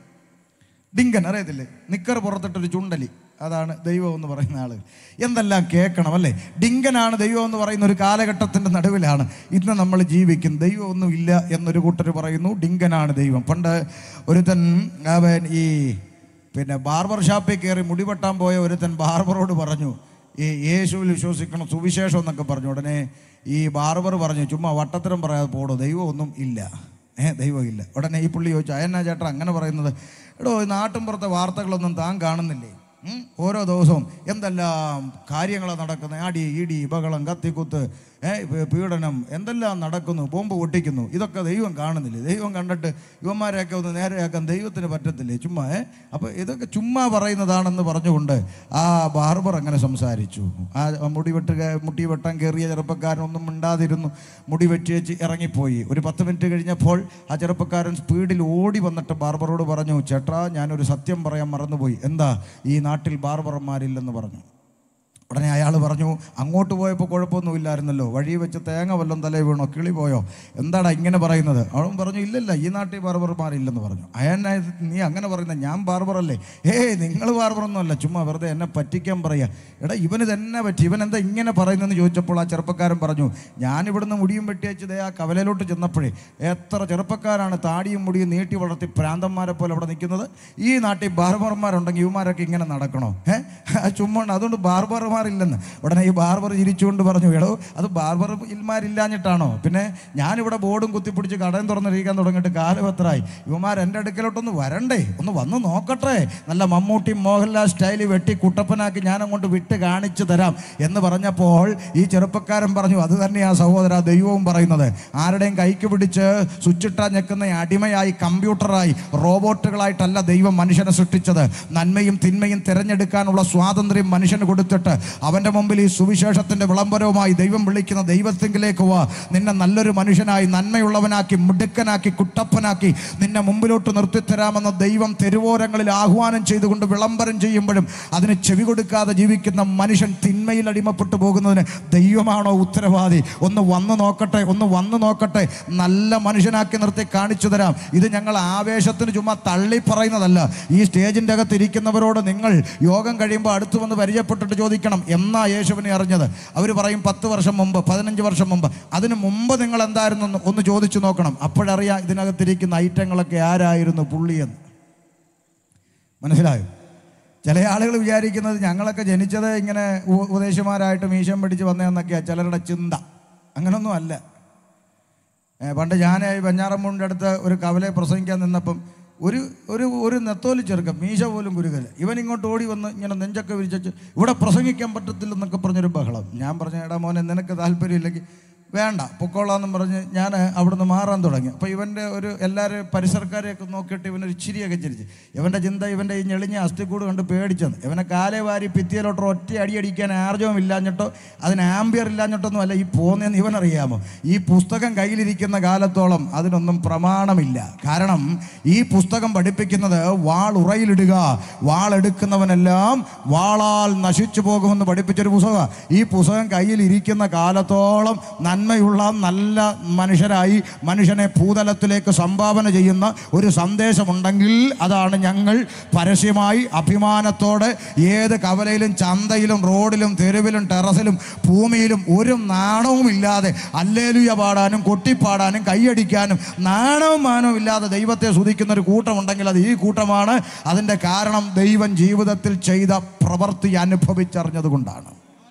ഡിങ്കൻ അറിയത്തില്ലേ നിക്കർ പുറത്തിട്ടൊരു ചുണ്ടലി അതാണ് ദൈവം എന്ന് പറയുന്ന ആൾ എന്തെല്ലാം കേൾക്കണം അല്ലേ ഡിങ്കനാണ് ദൈവം എന്ന് പറയുന്ന ഒരു കാലഘട്ടത്തിൻ്റെ നടുവിലാണ് ഇന്ന് നമ്മൾ ജീവിക്കുന്നത് ദൈവമൊന്നും ഇല്ല എന്നൊരു കൂട്ടർ പറയുന്നു ഡിങ്കനാണ് ദൈവം പണ്ട് ഒരുത്തൻ അവൻ ഈ പിന്നെ ബാർബർ ഷാപ്പിൽ കയറി മുടി വെട്ടാൻ പോയ ഒരുത്തൻ ബാർബറോട് പറഞ്ഞു ഈ യേശുവിൽ വിശ്വസിക്കണം സുവിശേഷം എന്നൊക്കെ പറഞ്ഞു ഉടനെ ഈ ബാർബർ പറഞ്ഞു ചുമ്മാ വട്ടത്തരം പറയാതെ പോടോ ദൈവമൊന്നും ഇല്ല ഏ ദൈവമില്ല ഉടനെ ഈ പുള്ളി ചോദിച്ചു അയന്നാ ചേട്ടാ അങ്ങനെ പറയുന്നത് എടോ ഈ നാട്ടിൻപുറത്തെ വാർത്തകളൊന്നും താൻ കാണുന്നില്ലേ ഉം? ഓരോ ദിവസവും എന്തെല്ലാം കാര്യങ്ങളാണ് നടക്കുന്നത് അടി ഇടി ബഹളം കത്തിക്കുത്ത് ഏ പീ- പീഡനം എന്തെല്ലാം നടക്കുന്നു ബോംബ് പൊട്ടിക്കുന്നു ഇതൊക്കെ ദൈവം കാണുന്നില്ലേ ദൈവം കണ്ടിട്ട് യുവന്മാരെയൊക്കെ ഒന്ന് നേരെയാക്കാൻ ദൈവത്തിന് പറ്റത്തില്ലേ ചുമ്മാ ഏ അപ്പോൾ ഇതൊക്കെ ചുമ്മാ പറയുന്നതാണെന്ന് പറഞ്ഞുകൊണ്ട് ആ ബാർബർ അങ്ങനെ സംസാരിച്ചു ആ മുടി വെട്ട് മുടി വെട്ടാൻ കയറിയ ചെറുപ്പക്കാരനൊന്നും മിണ്ടാതിരുന്നു മുടി വെച്ച് വെച്ച് ഇറങ്ങിപ്പോയി ഒരു പത്ത് മിനിറ്റ് കഴിഞ്ഞപ്പോൾ ആ ചെറുപ്പക്കാരൻ സ്പീഡിൽ ഓടി വന്നിട്ട് ബാർബറോട് പറഞ്ഞു ചേട്ടാ ഞാനൊരു സത്യം പറയാൻ മറന്നുപോയി എന്താ ഈ നാട്ടിൽ ബാർബർമാരില്ലെന്ന് പറഞ്ഞു ഉടനെ അയാൾ പറഞ്ഞു അങ്ങോട്ട് പോയപ്പോൾ കുഴപ്പമൊന്നുമില്ലായിരുന്നല്ലോ വഴി വെച്ച് തേങ്ങ വല്ലതും തലേ വീണോ കിളി പോയോ എന്താടാ ഇങ്ങനെ പറയുന്നത് അവൻ പറഞ്ഞു ഇല്ലല്ല ഈ നാട്ടിൽ ബാർബർമാരില്ലെന്ന് പറഞ്ഞു അയന്നെ നീ അങ്ങനെ പറയുന്നത് ഞാൻ ബാർബറല്ലേ ഏയ് നിങ്ങൾ ബാർബറൊന്നുമല്ല ചുമ്മാ വെറുതെ എന്നെ പറ്റിക്കാൻ പറയുക എടാ ഇവന് തന്നെ പറ്റി ഇവൻ എന്താ ഇങ്ങനെ പറയുന്നതെന്ന് ചോദിച്ചപ്പോൾ ആ ചെറുപ്പക്കാരൻ പറഞ്ഞു ഞാൻ ഇവിടുന്ന് മുടിയും വെട്ടി വെച്ച് ദേ ആ കവലയിലോട്ട് ചെന്നപ്പോഴേ എത്ര ചെറുപ്പക്കാരാണ് താടിയും മുടിയും നീട്ടി വളർത്തി പ്രാന്തന്മാരെ പോലെ അവിടെ നിൽക്കുന്നത് ഈ നാട്ടിൽ ബാർബർമാരുണ്ടെങ്കിൽ ഇവന്മാരൊക്കെ ഇങ്ങനെ നടക്കണോ ഏഹ് ചുമ്മാ അതുകൊണ്ട് ബാർബർമാരില്ലെന്ന് ഉടനെ ഈ ബാർബർ ചിരിച്ചുകൊണ്ട് പറഞ്ഞു എടോ അത് ബാർബർ ഇൽമാരില്ലാഞ്ഞിട്ടാണോ പിന്നെ ഞാനിവിടെ ബോർഡും കുത്തിപ്പിടിച്ച് കടയും തുറന്നിരിക്കാൻ തുടങ്ങിയിട്ട് കാലം എത്രയായി ഇവന്മാർ എൻ്റെ അടുക്കലോട്ടൊന്ന് വരണ്ടേ ഒന്ന് വന്ന് നോക്കട്ടെ നല്ല മമ്മൂട്ടി മോഹൻലാൽ സ്റ്റൈലിൽ വെട്ടി കുട്ടപ്പനാക്കി ഞാൻ അങ്ങോട്ട് വിട്ട് കാണിച്ചു തരാം എന്ന് പറഞ്ഞപ്പോൾ ഈ ചെറുപ്പക്കാരൻ പറഞ്ഞു അത് തന്നെയാ സഹോദര ദൈവവും പറയുന്നത് ആരുടെയും കൈക്ക് പിടിച്ച് സ്വിച്ചിട്ടാ ഞെക്കുന്ന അടിമയായി കമ്പ്യൂട്ടറായി റോബോട്ടുകളായിട്ടല്ല ദൈവം മനുഷ്യനെ സൃഷ്ടിച്ചത് നന്മയും തിന്മയും തിരഞ്ഞെടുക്കാനുള്ള സ്വാതന്ത്ര്യം മനുഷ്യന് കൊടുത്തിട്ട് അവൻ്റെ മുമ്പിൽ ഈ സുവിശേഷത്തിൻ്റെ വിളംബരവുമായി ദൈവം വിളിക്കുന്ന ദൈവത്തെങ്കിലേക്ക് വാ നിന്നെ നല്ലൊരു മനുഷ്യനായി നന്മയുള്ളവനാക്കി മിടുക്കനാക്കി കുട്ടപ്പനാക്കി നിന്നെ മുമ്പിലോട്ട് നിർത്തിത്തരാമെന്ന് ദൈവം തെരുവോരങ്ങളിൽ ആഹ്വാനം ചെയ്തുകൊണ്ട് വിളംബരം ചെയ്യുമ്പോഴും അതിന് ചെവി കൊടുക്കാതെ ജീവിക്കുന്ന മനുഷ്യൻ തിന്മയിൽ അടിമപ്പെട്ടു പോകുന്നതിന് ദൈവമാണോ ഉത്തരവാദി ഒന്ന് വന്നു നോക്കട്ടെ ഒന്ന് വന്നു നോക്കട്ടെ നല്ല മനുഷ്യനാക്കി നിർത്തി കാണിച്ചു തരാം ഇത് ഞങ്ങൾ ആവേശത്തിന് ചുമ്മാ തള്ളി പറയുന്നതല്ല ഈ സ്റ്റേജിൻ്റെ അകത്ത് ഇരിക്കുന്നവരോട് നിങ്ങൾ യോഗം കഴിയുമ്പോൾ അടുത്ത് വന്ന് പരിചയപ്പെട്ടിട്ട് ചോദിക്കണം എന്നാ യേശുവിനെ അറിഞ്ഞത് അവർ പറയും പത്ത് വർഷം മുമ്പ് പതിനഞ്ച് വർഷം മുമ്പ് അതിന് മുമ്പ് നിങ്ങൾ എന്തായിരുന്നു എന്ന് ഒന്ന് ചോദിച്ചു നോക്കണം അപ്പോഴറിയാം ഇതിനകത്തിരിക്കുന്ന ഐറ്റങ്ങളൊക്കെ ആരായിരുന്നു പുള്ളിയെന്ന് മനസ്സിലായോ ചില ആളുകൾ വിചാരിക്കുന്നത് ഞങ്ങളൊക്കെ ജനിച്ചത് ഇങ്ങനെ ഉ- ഉപദേശിമാരായിട്ട് മീശം പിടിച്ച് വന്നതെന്നൊക്കെയാണ് ചിലരുടെ ചിന്ത അങ്ങനൊന്നും അല്ല ഏ, പണ്ട് ഞാൻ ഈ വെഞ്ഞാറമ്മൂടിൻ്റെ അടുത്ത് ഒരു കവലെ പ്രസംഗിക്കാൻ നിന്നപ്പം ഒരു ഒരു ഒരു നെത്തോലി ചെറുക്കം മീശ പോലും കുരുകല്ല ഇവൻ ഇങ്ങോട്ട് ഓടി വന്ന് ഇങ്ങനെ നെഞ്ചൊക്കെ വിരിച്ചു ഇവിടെ പ്രസംഗിക്കാൻ പറ്റത്തില്ലെന്നൊക്കെ പറഞ്ഞൊരു ബഹളം ഞാൻ പറഞ്ഞു എടാ മോനെ നിനക്ക് താല്പര്യമില്ലെങ്കിൽ വേണ്ട പൊക്കോളാന്നും പറഞ്ഞ് ഞാൻ അവിടുന്ന് മാറാൻ തുടങ്ങി അപ്പോൾ ഇവൻ്റെ ഒരു എല്ലാവരും പരിസരക്കാരെയൊക്കെ നോക്കിയിട്ട് ഇവനൊരു ചിരിയൊക്കെ ചിരിച്ച് ഇവൻ്റെ ചിന്ത ഇവൻ്റെ ഈ ഞെളിഞ്ഞ അസ്ഥിക്കൂട് കണ്ട് പേടിച്ചെന്ന് ഇവനെ കാലേ വാരി ഭിത്തിയിലോട്ടോ ഒറ്റ അടി അടിക്കാൻ ആർജവം ഇല്ലാഞ്ഞിട്ടോ അതിന് ആംബിയർ ഇല്ലാഞ്ഞിട്ടൊന്നും അല്ല ഈ പോന്നെന്ന് ഇവനറിയാമോ ഈ പുസ്തകം കയ്യിലിരിക്കുന്ന കാലത്തോളം അതിനൊന്നും പ്രമാണമില്ല കാരണം ഈ പുസ്തകം പഠിപ്പിക്കുന്നത് വാൾ ഉറയിലിടുക വാളെടുക്കുന്നവനെല്ലാം വാളാൽ നശിച്ചു പോകുമെന്ന് പഠിപ്പിച്ചൊരു പുസ്തകമാണ് ഈ പുസ്തകം കയ്യിലിരിക്കുന്ന കാലത്തോളം നന്മയുള്ള നല്ല മനുഷ്യരായി മനുഷ്യനെ ഭൂതലത്തിലേക്ക് സംഭാവന ചെയ്യുന്ന ഒരു സന്ദേശമുണ്ടെങ്കിൽ അതാണ് ഞങ്ങൾ പരസ്യമായി അഭിമാനത്തോടെ ഏത് കവലയിലും ചന്തയിലും റോഡിലും തെരുവിലും ടെറസിലും ഭൂമിയിലും ഒരു നാണവും ഇല്ലാതെ അല്ലേലുയ പാടാനും കൊട്ടിപ്പാടാനും കൈയടിക്കാനും നാണവും മാനവും ഇല്ലാതെ ദൈവത്തെ സ്തുതിക്കുന്ന ഒരു കൂട്ടമുണ്ടെങ്കിൽ അത് ഈ കൂട്ടമാണ് അതിൻ്റെ കാരണം ദൈവം ജീവിതത്തിൽ ചെയ്ത പ്രവൃത്തി അനുഭവിച്ചറിഞ്ഞതുകൊണ്ടാണ്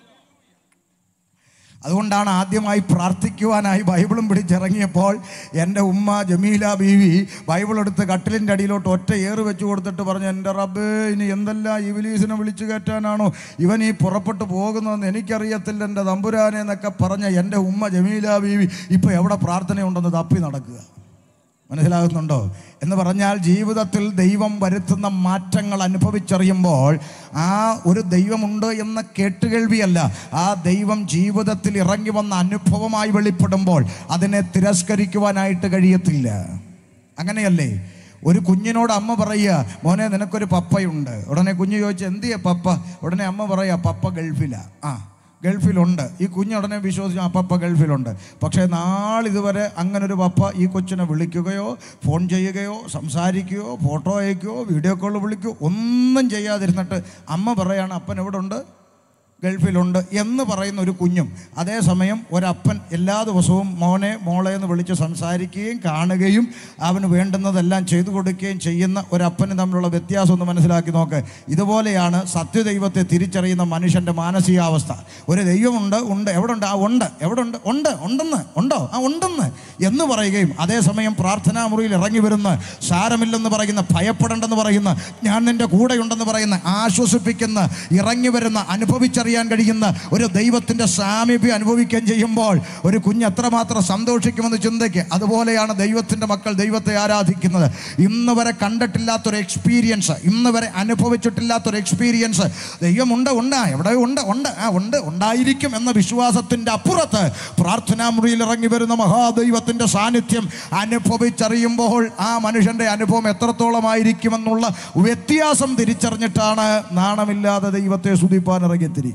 അതുകൊണ്ടാണ് ആദ്യമായി പ്രാർത്ഥിക്കുവാനായി ബൈബിളും പിടിച്ചിറങ്ങിയപ്പോൾ എൻ്റെ ഉമ്മ ജമീല ബീവി ബൈബിൾ എടുത്ത് കട്ടിലിൻ്റെ അടിയിലോട്ട് ഒറ്റ ഏറ് വെച്ച് കൊടുത്തിട്ട് പറഞ്ഞു എൻ്റെ റബ്ബേ ഇനി എന്തെല്ലാം ഇവലീസിനെ വിളിച്ചു കയറ്റാനാണോ ഇവൻ ഈ പുറപ്പെട്ടു പോകുന്നതെന്ന് എനിക്കറിയത്തില്ല എൻ്റെ തമ്പുരാനെ എന്നൊക്കെ പറഞ്ഞ എൻ്റെ ഉമ്മ ജമീല ബീവി ഇപ്പോൾ എവിടെ പ്രാർത്ഥനയുണ്ടെന്ന് തപ്പി നടക്കുക മനസ്സിലാകുന്നുണ്ടോ എന്ന് പറഞ്ഞാൽ ജീവിതത്തിൽ ദൈവം വരുത്തുന്ന മാറ്റങ്ങൾ അനുഭവിച്ചറിയുമ്പോൾ ആ ഒരു ദൈവമുണ്ട് എന്ന കേട്ടുകേൾവിയല്ല ആ ദൈവം ജീവിതത്തിൽ ഇറങ്ങി വന്ന അനുഭവമായി വെളിപ്പെടുമ്പോൾ അതിനെ തിരസ്കരിക്കുവാനായിട്ട് കഴിയത്തില്ല അങ്ങനെയല്ലേ ഒരു കുഞ്ഞിനോട് അമ്മ പറയുക മോനെ നിനക്കൊരു പപ്പയുണ്ട് ഉടനെ കുഞ്ഞ് ചോദിച്ചു എന്തിയാ പപ്പ ഉടനെ അമ്മ പറയുക പപ്പ ഗൾഫിലാ ആ ഗൾഫിലുണ്ട് ഈ കുഞ്ഞ് ഉടനെ വിശ്വസിച്ചു ആ പപ്പ ഗൾഫിലുണ്ട് പക്ഷേ നാളിതുവരെ അങ്ങനെ ഒരു പപ്പ ഈ കൊച്ചിനെ വിളിക്കുകയോ ഫോൺ ചെയ്യുകയോ സംസാരിക്കുകയോ ഫോട്ടോ അയക്കുകയോ വീഡിയോ കോൾ വിളിക്കുകയോ ഒന്നും ചെയ്യാതിരുന്നിട്ട് അമ്മ പറയാണ് അപ്പൻ എവിടെ ഉണ്ട് ഗൾഫിലുണ്ട് എന്ന് പറയുന്ന ഒരു കുഞ്ഞും അതേസമയം ഒരപ്പൻ എല്ലാ ദിവസവും മോനെ മോളെ എന്ന് വിളിച്ച് സംസാരിക്കുകയും കാണുകയും അവന് വേണ്ടുന്നതെല്ലാം ചെയ്തു കൊടുക്കുകയും ചെയ്യുന്ന ഒരപ്പനും തമ്മിലുള്ള വ്യത്യാസം ഒന്ന് മനസ്സിലാക്കി നോക്ക് ഇതുപോലെയാണ് സത്യദൈവത്തെ തിരിച്ചറിയുന്ന മനുഷ്യൻ്റെ മാനസികാവസ്ഥ ഒരു ദൈവമുണ്ട് ഉണ്ട് എവിടെ ഉണ്ട് ആ ഉണ്ട് എവിടെ ഉണ്ട് ഉണ്ട് ഉണ്ടെന്ന് ഉണ്ടോ ആ ഉണ്ടെന്ന് എന്ന് പറയുകയും അതേസമയം പ്രാർത്ഥനാ മുറിയിൽ ഇറങ്ങി വരുന്ന സാരമില്ലെന്ന് പറയുന്ന ഭയപ്പെടേണ്ടെന്ന് പറയുന്ന ഞാൻ നിൻ്റെ കൂടെയുണ്ടെന്ന് പറയുന്ന ആശ്വസിപ്പിക്കുന്ന ഇറങ്ങി വരുന്ന അനുഭവിച്ചറിയാൻ കഴിയുന്ന ഒരു ദൈവത്തിൻ്റെ സാമീപ്യം അനുഭവിക്കുകയും ചെയ്യുമ്പോൾ ഒരു കുഞ്ഞ് എത്രമാത്രം സന്തോഷിക്കുമെന്ന് ചിന്തയ്ക്ക് അതുപോലെയാണ് ദൈവത്തിൻ്റെ മക്കൾ ദൈവത്തെ ആരാധിക്കുന്നത് ഇന്ന് വരെ കണ്ടിട്ടില്ലാത്തൊരു എക്സ്പീരിയൻസ് ഇന്ന് വരെ അനുഭവിച്ചിട്ടില്ലാത്തൊരു എക്സ്പീരിയൻസ് ദൈവമുണ്ട് ഉണ്ട് എവിടെ ഉണ്ട് ഉണ്ട് ആ ഉണ്ട് ഉണ്ടായിരിക്കും എന്ന വിശ്വാസത്തിൻ്റെ അപ്പുറത്ത് പ്രാർത്ഥനാ മുറിയിൽ ഇറങ്ങി വരുന്ന മഹാദൈവത്തിൻ്റെ സാന്നിധ്യം അനുഭവിച്ചറിയുമ്പോൾ ആ മനുഷ്യൻ്റെ അനുഭവം എത്രത്തോളമായിരിക്കുമെന്നുള്ള വ്യത്യാസം തിരിച്ചറിഞ്ഞിട്ടാണ് നാണമില്ലാതെ ദൈവത്തെ സ്തുതിപ്പാൻ ഇറങ്ങിത്തിരിക്കുന്നത്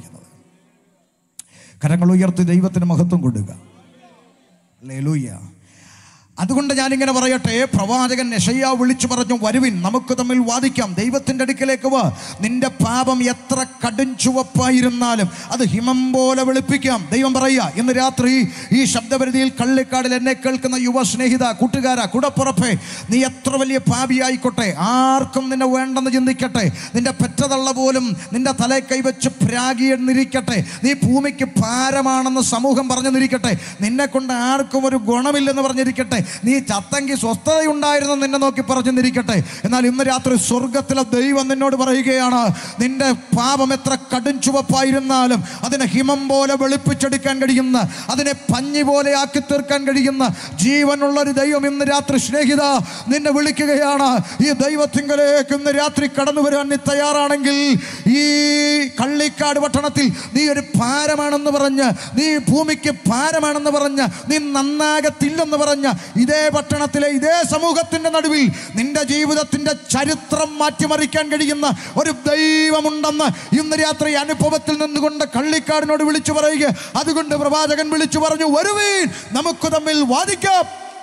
കരങ്ങൾ ഉയർത്തി ദൈവത്തിന് മഹത്വം കൊടുക്കുക ലേലൂയ്യ അതുകൊണ്ട് ഞാനിങ്ങനെ പറയട്ടെ പ്രവാചകൻ യശയ്യ വിളിച്ചു പറഞ്ഞു വരുവിൻ നമുക്ക് തമ്മിൽ വാദിക്കാം ദൈവത്തിൻ്റെ അടുക്കലേക്ക് വാ നിന്റെ പാപം എത്ര കടും ചുവപ്പായിരുന്നാലും അത് ഹിമം പോലെ വെളുപ്പിക്കാം ദൈവം പറയുക ഇന്ന് രാത്രി ഈ ശബ്ദപരിധിയിൽ കള്ളിക്കാടിൽ എന്നെ കേൾക്കുന്ന യുവ സ്നേഹിത കൂട്ടുകാര കുടപ്പുറപ്പേ നീ എത്ര വലിയ പാപിയായിക്കോട്ടെ ആർക്കും നിന്നെ വേണ്ടെന്ന് ചിന്തിക്കട്ടെ നിന്റെ പെറ്റതള്ള പോലും നിന്റെ തലേ കൈവച്ച് പ്രാഗിയെന്നിരിക്കട്ടെ നീ ഭൂമിക്ക് ഭാരമാണെന്ന് സമൂഹം പറഞ്ഞെന്നിരിക്കട്ടെ നിന്നെ കൊണ്ട് ആർക്കും ഒരു ഗുണമില്ലെന്ന് പറഞ്ഞിരിക്കട്ടെ നീ ചത്തെങ്കിൽ സ്വസ്ഥതയുണ്ടായിരുന്നു നിന്നെ നോക്കി പറഞ്ഞെന്നിരിക്കട്ടെ എന്നാൽ ഇന്ന് രാത്രി സ്വർഗത്തിലെ ദൈവം നിന്നോട് പറയുകയാണ് നിന്റെ പാപം എത്ര കടും ചുവപ്പായിരുന്നാലും അതിനെ ഹിമം പോലെ വെളുപ്പിച്ചെടുക്കാൻ കഴിയുന്ന അതിനെ പഞ്ഞി പോലെ ആക്കി തീർക്കാൻ കഴിയുന്ന ജീവനുള്ള ഒരു ദൈവം ഇന്ന് രാത്രി സ്നേഹിത നിന്നെ വിളിക്കുകയാണ് ഈ ദൈവത്തിങ്കലേക്ക് ഇന്ന് രാത്രി കടന്നു വരാൻ നീ തയ്യാറാണെങ്കിൽ ഈ കള്ളിക്കാട് പട്ടണത്തിൽ നീ ഒരു ഭാരമാണെന്ന് പറഞ്ഞ് നീ ഭൂമിക്ക് ഭാരമാണെന്ന് പറഞ്ഞ് നീ നന്നാകത്തില്ലെന്ന് പറഞ്ഞ് ഇതേ പട്ടണത്തിലെ ഇതേ സമൂഹത്തിന്റെ നടുവിൽ നിന്റെ ജീവിതത്തിന്റെ ചരിത്രം മാറ്റിമറിക്കാൻ കഴിയുന്ന ഒരു ദൈവമുണ്ടെന്ന് ഇന്ന് രാത്രി അനുഭവത്തിൽ നിന്നുകൊണ്ട് കള്ളിക്കാടിനോട് വിളിച്ചു പറയുക അതുകൊണ്ട് പ്രവാചകൻ വിളിച്ചു പറഞ്ഞു വരുവീൻ നമുക്ക് തമ്മിൽ വാദിക്കാം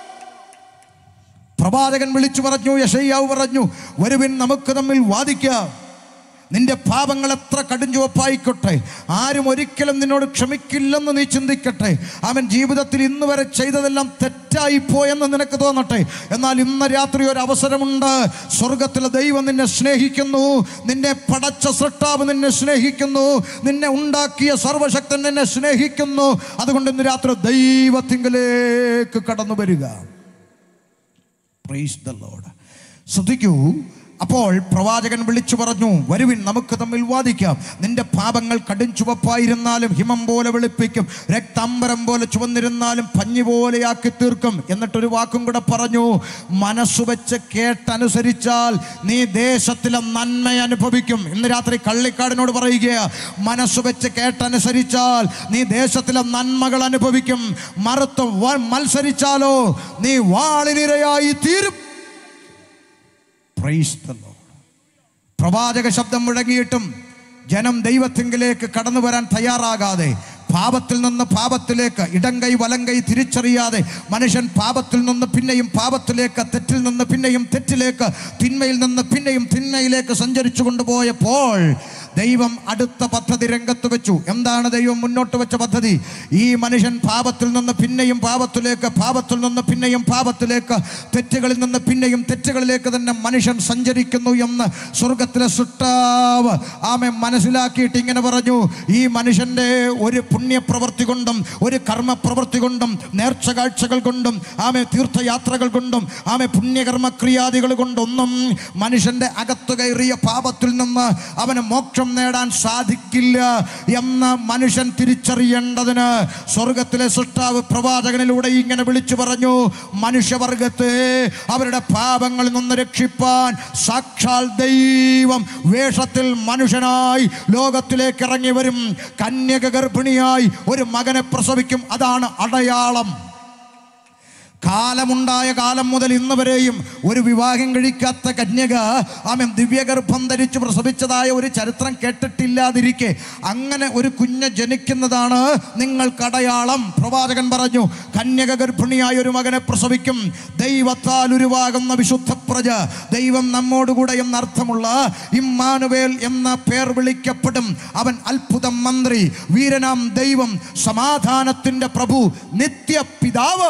പ്രവാചകൻ വിളിച്ചു പറഞ്ഞു യശയ്യാവ് പറഞ്ഞു വരുവിൻ നമുക്ക് തമ്മിൽ വാദിക്കാം നിന്റെ പാപങ്ങൾ എത്ര കടുംചുവപ്പായിക്കോട്ടെ ആരും ഒരിക്കലും നിന്നോട് ക്ഷമിക്കില്ലെന്ന് നീ ചിന്തിക്കട്ടെ അവൻ ജീവിതത്തിൽ ഇന്ന് വരെ ചെയ്തതെല്ലാം തെറ്റായിപ്പോയെന്ന് നിനക്ക് തോന്നട്ടെ എന്നാൽ ഇന്ന് രാത്രി ഒരു അവസരമുണ്ട് സ്വർഗത്തിലെ ദൈവം നിന്നെ സ്നേഹിക്കുന്നു നിന്നെ പടച്ച സൃഷ്ടാവ് നിന്നെ സ്നേഹിക്കുന്നു നിന്നെ ഉണ്ടാക്കിയ സർവശക്തൻ നിന്നെ സ്നേഹിക്കുന്നു അതുകൊണ്ട് ഇന്ന് രാത്രി ദൈവത്തിങ്കലേക്ക് കടന്നു വരിക പ്രൈസ് ദ ലോഡ് ശ്രദ്ധിക്കൂ അപ്പോൾ പ്രവാചകൻ വിളിച്ചു പറഞ്ഞു വരുവിൻ നമുക്ക് തമ്മിൽ വാദിക്കാം നിന്റെ പാപങ്ങൾ കടും ചുവപ്പായിരുന്നാലും ഹിമം പോലെ വെളുപ്പിക്കും രക്താംബരം പോലെ ചുവന്നിരുന്നാലും പഞ്ഞി പോലെയാക്കി തീർക്കും എന്നിട്ടൊരു വാക്കും കൂടെ പറഞ്ഞു മനസ്സു വെച്ച് കേട്ടനുസരിച്ചാൽ നീ ദേശത്തിലെ നന്മ അനുഭവിക്കും ഇന്ന് രാത്രി കള്ളിക്കാടിനോട് പറയുക മനസ്സു വെച്ച് കേട്ടനുസരിച്ചാൽ നീ ദേശത്തിലെ നന്മകൾ അനുഭവിക്കും മറുത്ത് വ- മത്സരിച്ചാലോ നീ വാളിനിരയായി തീരും Praise the Lord. പ്രവാചക ശബ്ദം മുഴങ്ങിയിട്ടും ജനം ദൈവത്തിങ്കിലേക്ക് കടന്നു വരാൻ തയ്യാറാകാതെ പാപത്തിൽ നിന്ന് പാപത്തിലേക്ക് ഇടം കൈ വലം കൈ തിരിച്ചറിയാതെ മനുഷ്യൻ പാപത്തിൽ നിന്ന് പിന്നെയും പാപത്തിലേക്ക് തെറ്റിൽ നിന്ന് പിന്നെയും തെറ്റിലേക്ക് തിന്മയിൽ നിന്ന് പിന്നെയും തിന്മയിലേക്ക് സഞ്ചരിച്ചു കൊണ്ടുപോയപ്പോൾ ദൈവം അടുത്ത പദ്ധതി രംഗത്ത് വെച്ചു എന്താണ് ദൈവം മുന്നോട്ട് വെച്ച പദ്ധതി ഈ മനുഷ്യൻ പാപത്തിൽ നിന്ന് പിന്നെയും പാപത്തിലേക്ക് പാപത്തിൽ നിന്ന് പിന്നെയും പാപത്തിലേക്ക് തെറ്റുകളിൽ നിന്ന് പിന്നെയും തെറ്റുകളിലേക്ക് തന്നെ മനുഷ്യൻ സഞ്ചരിക്കുന്നു എന്ന് സ്വർഗത്തിലെ സുട്ടാവ് ആമെ മനസ്സിലാക്കിയിട്ട് ഇങ്ങനെ പറഞ്ഞു ഈ മനുഷ്യൻ്റെ ഒരു പുണ്യപ്രവൃത്തി കൊണ്ടും ഒരു കർമ്മപ്രവൃത്തി കൊണ്ടും നേർച്ച കാഴ്ചകൾ കൊണ്ടും ആമെ തീർത്ഥയാത്രകൾ കൊണ്ടും ആമെ പുണ്യകർമ്മക്രിയാദികൾ കൊണ്ടൊന്നും മനുഷ്യൻ്റെ അകത്തു കയറിയ പാപത്തിൽ നിന്ന് അവന് മോക്ഷം മോക്ഷം നേടാൻ സാധിക്കില്ല എന്ന് മനുഷ്യൻ തിരിച്ചറിയേണ്ടതിന് സ്വർഗത്തിലെ സൃഷ്ടാവ് പ്രവാചകനിലൂടെ ഇങ്ങനെ വിളിച്ചു പറഞ്ഞു മനുഷ്യവർഗത്തെ അവരുടെ പാപങ്ങളിൽ നിന്ന് രക്ഷിപ്പാൻ സാക്ഷാൽ ദൈവം വേഷത്തിൽ മനുഷ്യനായി ലോകത്തിലേക്ക് ഇറങ്ങി വരും കന്യക ഗർഭിണിയായി ഒരു മകനെ പ്രസവിക്കും അതാണ് അടയാളം കാലമുണ്ടായ കാലം മുതൽ ഇന്ന് വരെയും ഒരു വിവാഹം കഴിക്കാത്ത കന്യക ആമൻ ദിവ്യഗർഭം ധരിച്ച് പ്രസവിച്ചതായ ഒരു ചരിത്രം കേട്ടിട്ടില്ലാതിരിക്കെ അങ്ങനെ ഒരു കുഞ്ഞ് ജനിക്കുന്നതാണ് നിങ്ങൾക്കടയാളം പ്രവാചകൻ പറഞ്ഞു കന്യക ഗർഭിണിയായ ഒരു മകനെ പ്രസവിക്കും ദൈവത്താൽ ഉരുവാകുന്ന വിശുദ്ധ പ്രജ ദൈവം നമ്മോടുകൂടെ എന്നർത്ഥമുള്ള ഇമ്മാനുവേൽ എന്ന പേർ വിളിക്കപ്പെടും അവൻ അത്ഭുതം മന്ത്രി വീരനാം ദൈവം സമാധാനത്തിന്റെ പ്രഭു നിത്യപിതാവ്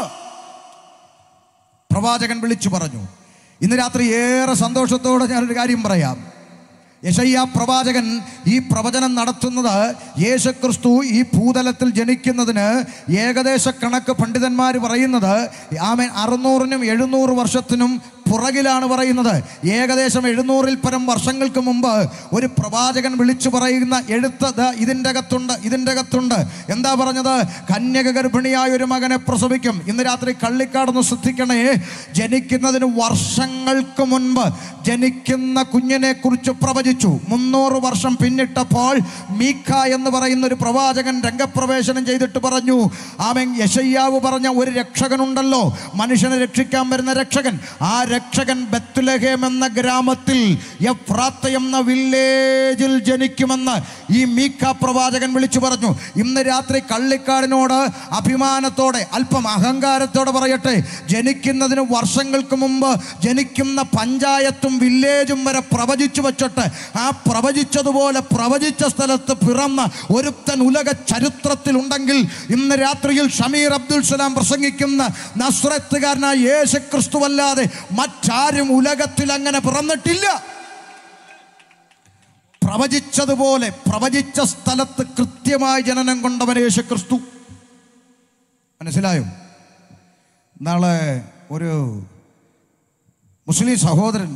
പ്രവാചകൻ വിളിച്ചു പറഞ്ഞു ഇന്ന് രാത്രി ഏറെ സന്തോഷത്തോടെ ഞാനൊരു കാര്യം പറയാം യശയ്യ പ്രവാചകൻ ഈ പ്രവചനം നടത്തുന്നത് യേശുക്രിസ്തു ഈ ഭൂതലത്തിൽ ജനിക്കുന്നതിന് ഏകദേശ കണക്ക് പണ്ഡിതന്മാർ പറയുന്നത് ആമൻ അറുന്നൂറിനും എഴുന്നൂറ് വർഷത്തിനും പുറകിലാണ് പറയുന്നത് ഏകദേശം എഴുന്നൂറിൽ പരം വർഷങ്ങൾക്ക് മുമ്പ് ഒരു പ്രവാചകൻ വിളിച്ചു പറയുന്ന എഴുത്ത് ദാ ഇതിൻ്റെ അകത്തുണ്ട് ഇതിൻ്റെ അകത്തുണ്ട് എന്താ പറഞ്ഞത് കന്യക ഗർഭിണിയായ ഒരു മകനെ പ്രസവിക്കും ഇന്ന് രാത്രി കള്ളിക്കാടൊന്ന് ശ്രദ്ധിക്കണേ ജനിക്കുന്നതിന് വർഷങ്ങൾക്ക് മുൻപ് ജനിക്കുന്ന കുഞ്ഞിനെ കുറിച്ച് പ്രവചിച്ചു മുന്നൂറ് വർഷം പിന്നിട്ടപ്പോൾ മീഖ എന്ന് പറയുന്ന ഒരു പ്രവാചകൻ രംഗപ്രവേശനം ചെയ്തിട്ട് പറഞ്ഞു ആമൻ യശയ്യാവ് പറഞ്ഞ ഒരു രക്ഷകനുണ്ടല്ലോ മനുഷ്യനെ രക്ഷിക്കാൻ വരുന്ന രക്ഷകൻ ആ രക്ഷകൻ ബത്തുലഹേം എന്ന ഗ്രാമത്തിൽ എഫ്രാത്ത എന്ന വില്ലേജിൽ ജനിക്കുമെന്ന് ഈ മീക്ക പ്രവാചകൻ വിളിച്ചു പറഞ്ഞു ഇന്ന് രാത്രി കള്ളിക്കാടിനോട് അഭിമാനത്തോടെ അല്പം അഹങ്കാരത്തോടെ പറയട്ടെ ജനിക്കുന്നതിന് വർഷങ്ങൾക്ക് മുമ്പ് ജനിക്കുന്ന പഞ്ചായത്തും വില്ലേജും വരെ പ്രവചിച്ചു വച്ചിട്ട് ആ പ്രവചിച്ചതുപോലെ പ്രവചിച്ച സ്ഥലത്ത് പിറന്ന ഒരുത്തൻ ഉലക ചരിത്രത്തിലുണ്ടെങ്കിൽ ഇന്ന് രാത്രിയിൽ ഷമീർ അബ്ദുൽ സലാം പ്രസംഗിക്കുന്ന നസ്രത്തുകാരനായ യേശു ക്രിസ്തുവല്ലാതെ മറ്റാരും ഉലകത്തിൽ അങ്ങനെ പിറന്നിട്ടില്ല പ്രവചിച്ചതുപോലെ പ്രവചിച്ച സ്ഥലത്ത് കൃത്യമായി ജനനം കൊണ്ടവൻ യേശു ക്രിസ്തു മനസ്സിലായോ നാളെ ഒരു മുസ്ലിം സഹോദരൻ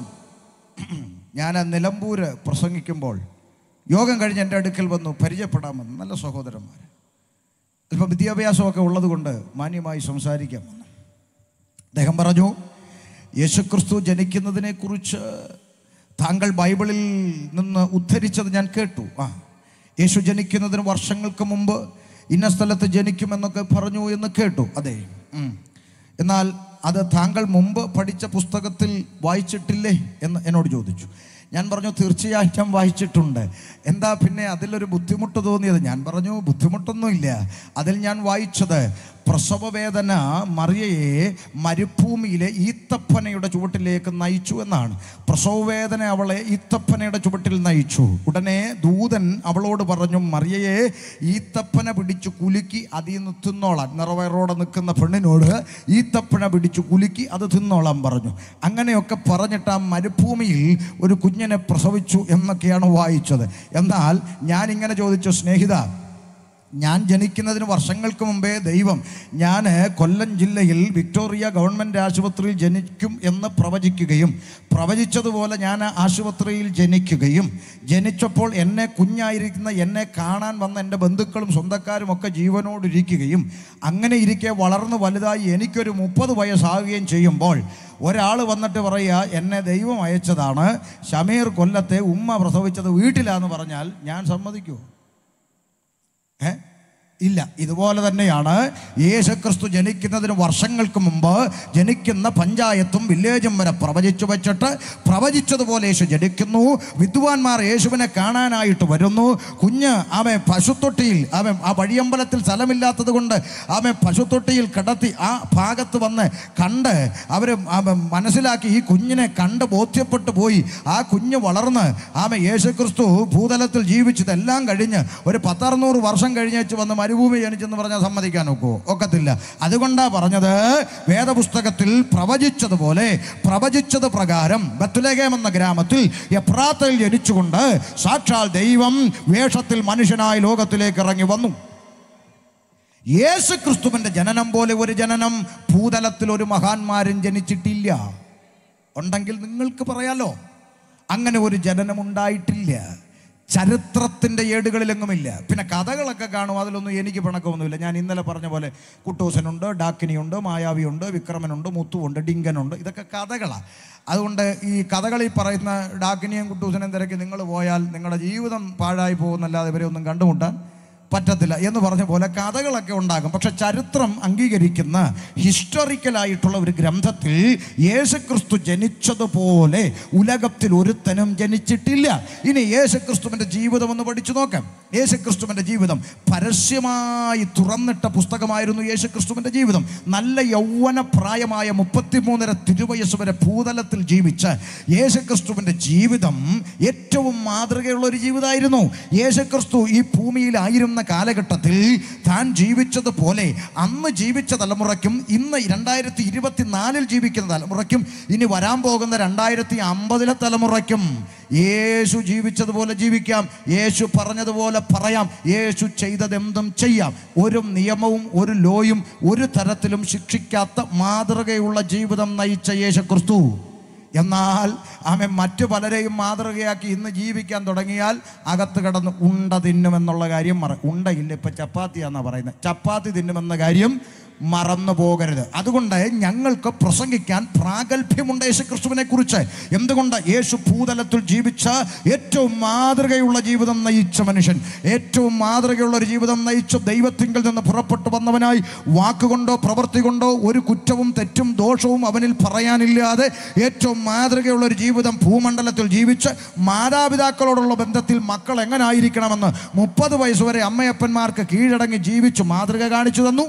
ഞാൻ നിലമ്പൂര് പ്രസംഗിക്കുമ്പോൾ യോഗം കഴിഞ്ഞ് എൻ്റെ അടുക്കൽ വന്നു പരിചയപ്പെടാമെന്ന് നല്ല സഹോദരന്മാർ അല്പം വിദ്യാഭ്യാസമൊക്കെ ഉള്ളതുകൊണ്ട് മാന്യമായി സംസാരിക്കാൻ വന്നു അദ്ദേഹം പറഞ്ഞു യേശുക്രിസ്തു ജനിക്കുന്നതിനെക്കുറിച്ച് താങ്കൾ ബൈബിളിൽ നിന്ന് ഉദ്ധരിച്ചത് ഞാൻ കേട്ടു ആ യേശു ജനിക്കുന്നതിന് വർഷങ്ങൾക്ക് മുമ്പ് ഇന്ന സ്ഥലത്ത് ജനിക്കുമെന്നൊക്കെ പറഞ്ഞു എന്ന് കേട്ടു അതെ ഉം. എന്നാൽ അത് താങ്കൾ മുമ്പ് പഠിച്ച പുസ്തകത്തിൽ വായിച്ചിട്ടില്ലേ എന്ന് എന്നോട് ചോദിച്ചു ഞാൻ പറഞ്ഞു തീർച്ചയായിട്ടും വായിച്ചിട്ടുണ്ട് എന്താ പിന്നെ അതിലൊരു ബുദ്ധിമുട്ട് തോന്നിയത് ഞാൻ പറഞ്ഞു ബുദ്ധിമുട്ടൊന്നുമില്ല അതിൽ ഞാൻ വായിച്ചത് പ്രസവവേദന മറിയയെ മരുഭൂമിയിലെ ഈത്തപ്പനയുടെ ചുവട്ടിലേക്ക് നയിച്ചു എന്നാണ് പ്രസവവേദന അവളെ ഈത്തപ്പനയുടെ ചുവട്ടിൽ നയിച്ചു ഉടനെ ദൂതൻ അവളോട് പറഞ്ഞു മറിയയെ ഈത്തപ്പന പിടിച്ചു കുലുക്കി അതിൽ നിന്ന് തിന്നോളാൻ നിറവയറോടെ നിൽക്കുന്ന പെണ്ണിനോട് ഈത്തപ്പന പിടിച്ചു കുലുക്കി അത് തിന്നോളാൻ പറഞ്ഞു അങ്ങനെയൊക്കെ പറഞ്ഞിട്ട് ആ മരുഭൂമിയിൽ ഒരു കുഞ്ഞിനെ പ്രസവിച്ചു എന്നൊക്കെയാണ് വായിച്ചത് എന്നാൽ ഞാൻ ഇങ്ങനെ ചോദിച്ചു സ്നേഹിത ഞാൻ ജനിക്കുന്നതിന് വർഷങ്ങൾക്ക് മുമ്പേ ദൈവം ഞാൻ കൊല്ലം ജില്ലയിൽ വിക്ടോറിയ ഗവൺമെൻറ് ആശുപത്രിയിൽ ജനിക്കും എന്ന് പ്രവചിക്കുകയും പ്രവചിച്ചതുപോലെ ഞാൻ ആ ആശുപത്രിയിൽ ജനിക്കുകയും ജനിച്ചപ്പോൾ എന്നെ കുഞ്ഞായിരിക്കുന്ന എന്നെ കാണാൻ വന്ന എൻ്റെ ബന്ധുക്കളും സ്വന്തക്കാരും ഒക്കെ ജീവനോടിരിക്കുകയും അങ്ങനെ ഇരിക്കെ വളർന്ന് വലുതായി എനിക്കൊരു മുപ്പത് വയസ്സാകുകയും ചെയ്യുമ്പോൾ ഒരാൾ വന്നിട്ട് പറയുക എന്നെ ദൈവം അയച്ചതാണ് ഷമീർ കൊല്ലത്തെ ഉമ്മ പ്രസവിച്ചത് വീട്ടിലാന്ന് പറഞ്ഞാൽ ഞാൻ സമ്മതിക്കുമോ ഏ ഇല്ല ഇതുപോലെ തന്നെയാണ് യേശുക്രിസ്തു ജനിക്കുന്നതിന് വർഷങ്ങൾക്ക് മുമ്പ് ജനിക്കുന്ന പഞ്ചായത്തും വില്ലേജും വരെ പ്രവചിച്ചു വെച്ചിട്ട് പ്രവചിച്ചതുപോലെ യേശു ജനിക്കുന്നു വിദ്വാൻമാർ യേശുവിനെ കാണാനായിട്ട് വരുന്നു കുഞ്ഞ് അവൻ പശുത്തൊട്ടിയിൽ അവൻ ആ വഴിയമ്പലത്തിൽ സ്ഥലമില്ലാത്തത് കൊണ്ട് അവൻ പശുത്തൊട്ടിയിൽ കിടത്തി ആ ഭാഗത്ത് വന്ന് കണ്ട് അവർ മനസ്സിലാക്കി ഈ കുഞ്ഞിനെ കണ്ട് ബോധ്യപ്പെട്ടു പോയി ആ കുഞ്ഞ് വളർന്ന് ആമ യേശുക്രിസ്തു ഭൂതലത്തിൽ ജീവിച്ചതെല്ലാം കഴിഞ്ഞ് ഒരു പത്തറുന്നൂറ് വർഷം കഴിഞ്ഞേച്ച് വന്ന് മരുഭൂമി ജനിച്ചെന്ന് പറഞ്ഞാൽ സമ്മതിക്കാൻ നോക്കുമോ ഒക്കത്തില്ല അതുകൊണ്ടാ പറഞ്ഞത് വേദപുസ്തകത്തിൽ പ്രവചിച്ചതുപോലെ പ്രവചിച്ചത് പ്രകാരം ബത്തുലേഖം എന്ന ഗ്രാമത്തിൽ എപ്രാത്തയിൽ ജനിച്ചുകൊണ്ട് സാക്ഷാൽ ദൈവം വേഷത്തിൽ മനുഷ്യനായി ലോകത്തിലേക്ക് ഇറങ്ങി വന്നു യേശു ക്രിസ്തുവിൻ്റെ ജനനം പോലെ ഒരു ജനനം ഭൂതലത്തിൽ ഒരു മഹാന്മാരും ജനിച്ചിട്ടില്ല ഉണ്ടെങ്കിൽ നിങ്ങൾക്ക് പറയാലോ അങ്ങനെ ഒരു ജനനം ഉണ്ടായിട്ടില്ല ചരിത്രത്തിൻ്റെ ഏടുകളിലെങ്ങുമില്ല പിന്നെ കഥകളൊക്കെ കാണും അതിലൊന്നും എനിക്ക് പിണക്കമൊന്നുമില്ല ഞാൻ ഇന്നലെ പറഞ്ഞ പോലെ കുട്ടൂസനുണ്ട് ഡാക്കിനിയുണ്ട് മായാവിയുണ്ട് വിക്രമനുണ്ട് മുത്തുവുണ്ട് ഡിങ്കനുണ്ട് ഇതൊക്കെ കഥകളാണ് അതുകൊണ്ട് ഈ കഥകളിൽ പറയുന്ന ഡാക്കിനിയും കുട്ടൂസനും തിരക്കി നിങ്ങൾ പോയാൽ നിങ്ങളുടെ ജീവിതം പാഴായി പോകുന്നല്ലാതെ ഇവരെ ഒന്നും കണ്ടുമുട്ടാൻ പറ്റത്തില്ല എന്ന് പറഞ്ഞ പോലെ കഥകളൊക്കെ ഉണ്ടാകും പക്ഷെ ചരിത്രം അംഗീകരിക്കുന്ന ഹിസ്റ്റോറിക്കലായിട്ടുള്ള ഒരു ഗ്രന്ഥത്തിൽ യേശുക്രിസ്തു ജനിച്ചതുപോലെ ഉലകത്തിൽ ഒരുത്തനും ജനിച്ചിട്ടില്ല ഇനി യേശുക്രിസ്തുവിൻ്റെ ജീവിതം ഒന്ന് പഠിച്ചു നോക്കാം യേശുക്രിസ്തുവിൻ്റെ ജീവിതം പരസ്യമായി തുറന്നിട്ട പുസ്തകമായിരുന്നു യേശുക്രിസ്തുവിൻ്റെ ജീവിതം നല്ല യൗവന പ്രായമായ മുപ്പത്തിമൂന്നര തിരുവയസ് വരെ ഭൂതലത്തിൽ ജീവിച്ച് യേശുക്രിസ്തുവിൻ്റെ ജീവിതം ഏറ്റവും മാതൃകയുള്ള ഒരു ജീവിതമായിരുന്നു യേശുക്രിസ്തു ഈ ഭൂമിയിലായിരുന്ന കാലഘട്ടത്തിൽ താൻ ജീവിച്ചതുപോലെ അന്ന് ജീവിച്ച തലമുറയ്ക്കും ഇന്ന് രണ്ടായിരത്തി ഇരുപത്തിനാലിൽ ജീവിക്കുന്ന തലമുറയ്ക്കും ഇനി വരാൻ പോകുന്ന രണ്ടായിരത്തി അമ്പതിലെ തലമുറയ്ക്കും യേശു ജീവിച്ചതുപോലെ ജീവിക്കാം യേശു പറഞ്ഞതുപോലെ പറയാം യേശു ചെയ്തതെന്തും ചെയ്യാം ഒരു നിയമവും ഒരു ലോയും ഒരു തരത്തിലും ശിക്ഷിക്കാത്ത മാതൃകയുള്ള ജീവിതം നയിച്ച യേശു ക്രിസ്തു എന്നാൽ ആമെ മറ്റു പലരെയും മാതൃകയാക്കി ഇന്ന് ജീവിക്കാൻ തുടങ്ങിയാൽ അകത്ത് കിടന്ന് ഉണ്ട തിന്നുമെന്നുള്ള കാര്യം മറ ഉണ്ടയില്ല ഇപ്പം ചപ്പാത്തിയാന്നാ പറയുന്നത് ചപ്പാത്തി തിന്നുമെന്ന കാര്യം മറന്നു പോകരുത് അതുകൊണ്ട് ഞങ്ങൾക്ക് പ്രസംഗിക്കാൻ പ്രാഗൽഭ്യമുണ്ട് യേശു ക്രിസ്തുവിനെ കുറിച്ച് എന്തുകൊണ്ട് യേശു ഭൂതലത്തിൽ ജീവിച്ച ഏറ്റവും മാതൃകയുള്ള ജീവിതം നയിച്ച മനുഷ്യൻ ഏറ്റവും മാതൃകയുള്ള ഒരു ജീവിതം നയിച്ച ദൈവത്തിങ്കിൽ നിന്ന് പുറപ്പെട്ടു വന്നവനായി വാക്കുകൊണ്ടോ പ്രവൃത്തി കൊണ്ടോ ഒരു കുറ്റവും തെറ്റും ദോഷവും അവനിൽ പറയാനില്ലാതെ ഏറ്റവും മാതൃകയുള്ള ഒരു ജീവിതം ഭൂമണ്ഡലത്തിൽ ജീവിച്ച് മാതാപിതാക്കളോടുള്ള ബന്ധത്തിൽ മക്കൾ എങ്ങനെ ആയിരിക്കണമെന്ന് മുപ്പത് വയസ്സ് വരെ അമ്മയപ്പന്മാർക്ക് കീഴടങ്ങി ജീവിച്ചു മാതൃക കാണിച്ചു തന്നു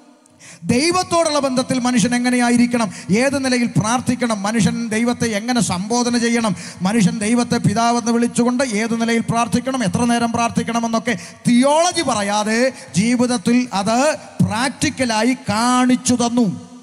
ദൈവത്തോടുള്ള ബന്ധത്തിൽ മനുഷ്യൻ എങ്ങനെയായിരിക്കണം ഏത് നിലയിൽ പ്രാർത്ഥിക്കണം മനുഷ്യൻ ദൈവത്തെ എങ്ങനെ സംബോധന ചെയ്യണം മനുഷ്യൻ ദൈവത്തെ പിതാവെന്ന് വിളിച്ചുകൊണ്ട് ഏത് നിലയിൽ പ്രാർത്ഥിക്കണം എത്ര നേരം പ്രാർത്ഥിക്കണമെന്നൊക്കെ തിയോളജി പറയാതെ ജീവിതത്തിൽ അത് പ്രാക്ടിക്കലായി കാണിച്ചു തന്നു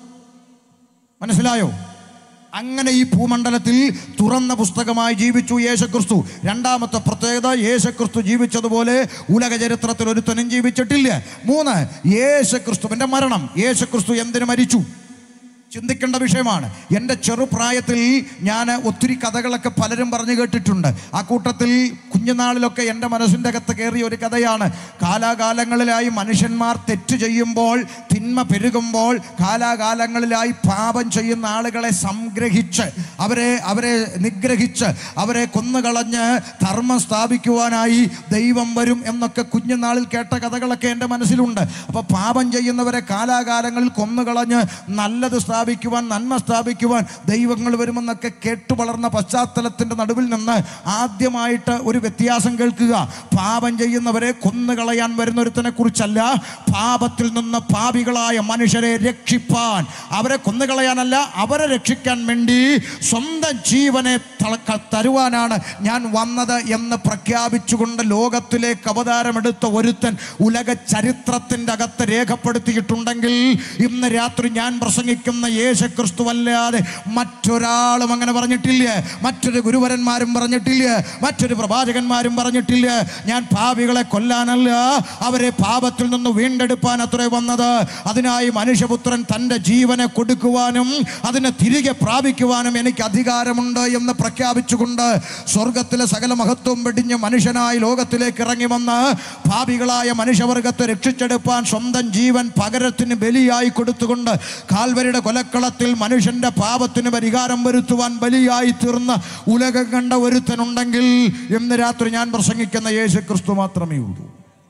മനസ്സിലായോ അങ്ങനെ ഈ ഭൂമണ്ഡലത്തിൽ തുറന്ന പുസ്തകമായി ജീവിച്ചു യേശുക്രിസ്തു രണ്ടാമത്തെ പ്രത്യേകത യേശുക്രിസ്തു ജീവിച്ചതുപോലെ ഉലക ചരിത്രത്തിൽ ഒരുത്തനും ജീവിച്ചിട്ടില്ല മൂന്ന് യേശുക്രിസ്തുവിന്റെ മരണം യേശുക്രിസ്തു എന്തിനു മരിച്ചു ചിന്തിക്കേണ്ട വിഷയമാണ് എൻ്റെ ചെറുപ്രായത്തിൽ ഞാൻ ഒത്തിരി കഥകളൊക്കെ പലരും പറഞ്ഞു കേട്ടിട്ടുണ്ട് ആ കൂട്ടത്തിൽ കുഞ്ഞുനാളിലൊക്കെ എൻ്റെ മനസ്സിൻ്റെ അകത്ത് കയറിയ ഒരു കഥയാണ് കാലാകാലങ്ങളിലായി മനുഷ്യന്മാർ തെറ്റ് ചെയ്യുമ്പോൾ തിന്മ പെരുകുമ്പോൾ കാലാകാലങ്ങളിലായി പാപം ചെയ്യുന്ന ആളുകളെ സംഗ്രഹിച്ച് അവരെ അവരെ നിഗ്രഹിച്ച് അവരെ കൊന്നുകളഞ്ഞ് ധർമ്മം സ്ഥാപിക്കുവാനായി ദൈവം വരും എന്നൊക്കെ കുഞ്ഞുനാളിൽ കേട്ട കഥകളൊക്കെ എൻ്റെ മനസ്സിലുണ്ട് അപ്പോൾ പാപം ചെയ്യുന്നവരെ കാലാകാലങ്ങളിൽ കൊന്നുകളഞ്ഞ് നല്ലത് സ്ഥാപിക്കുവാൻ നന്മ സ്ഥാപിക്കുവാൻ ദൈവങ്ങൾ വരുമെന്നൊക്കെ കേട്ടു വളർന്ന പശ്ചാത്തലത്തിൻ്റെ നടുവിൽ നിന്ന് ആദ്യമായിട്ട് ഒരു വ്യത്യാസം കേൾക്കുക പാപം ചെയ്യുന്നവരെ കൊന്നുകളയാൻ വരുന്നൊരുത്തനെ കുറിച്ചല്ല പാപത്തിൽ നിന്ന് പാപികളായ മനുഷ്യരെ രക്ഷിപ്പാൻ അവരെ കൊന്നുകളയാനല്ല അവരെ രക്ഷിക്കാൻ വേണ്ടി സ്വന്തം ജീവനെ തള- തരുവാനാണ് ഞാൻ വന്നത് എന്ന് പ്രഖ്യാപിച്ചുകൊണ്ട് ലോകത്തിലേക്ക് അവതാരമെടുത്ത ഒരുത്തൻ ഉലക ചരിത്രത്തിൻ്റെ അകത്ത് രേഖപ്പെടുത്തിയിട്ടുണ്ടെങ്കിൽ ഇന്ന് രാത്രി ഞാൻ പ്രസംഗിക്കുന്ന യേശുക്രിസ്തു അല്ലാതെ മറ്റൊരാളും അങ്ങനെ പറഞ്ഞിട്ടില്ല മറ്റൊരു ഗുരുവരന്മാരും പറഞ്ഞിട്ടില്ല മറ്റൊരു പ്രവാചകന്മാരും പറഞ്ഞിട്ടില്ല ഞാൻ പാപികളെ കൊല്ലാനല്ല അവരെ പാപത്തിൽ നിന്ന് വീണ്ടെടുപ്പാൻ അത്രേ വന്നത് അതിനായി മനുഷ്യപുത്രൻ തൻ്റെ ജീവനെ കൊടുക്കുവാനും അതിനെ തിരികെ പ്രാപിക്കുവാനും എനിക്ക് അധികാരമുണ്ട് എന്ന് പ്രഖ്യാപിച്ചുകൊണ്ട് സ്വർഗത്തിലെ സകല മഹത്വം വെടിഞ്ഞ് മനുഷ്യനായി ലോകത്തിലേക്ക് ഇറങ്ങി വന്ന് പാപികളായ മനുഷ്യവർഗത്തെ രക്ഷിച്ചെടുപ്പാൻ സ്വന്തം ജീവൻ പകരത്തിന് ബലിയായി കൊടുത്തുകൊണ്ട് കാൽവരിയുടെ കൊലക്കളത്തിൽ മനുഷ്യന്റെ പാപത്തിന് പരിഹാരം വരുത്തുവാൻ ബലിയായി തീർന്ന ഉലകം കണ്ട ഒരുത്തനുണ്ടെങ്കിൽ ഇന്ന് രാത്രി ഞാൻ പ്രസംഗിക്കുന്ന യേശു ക്രിസ്തു മാത്രമേ ഉള്ളൂ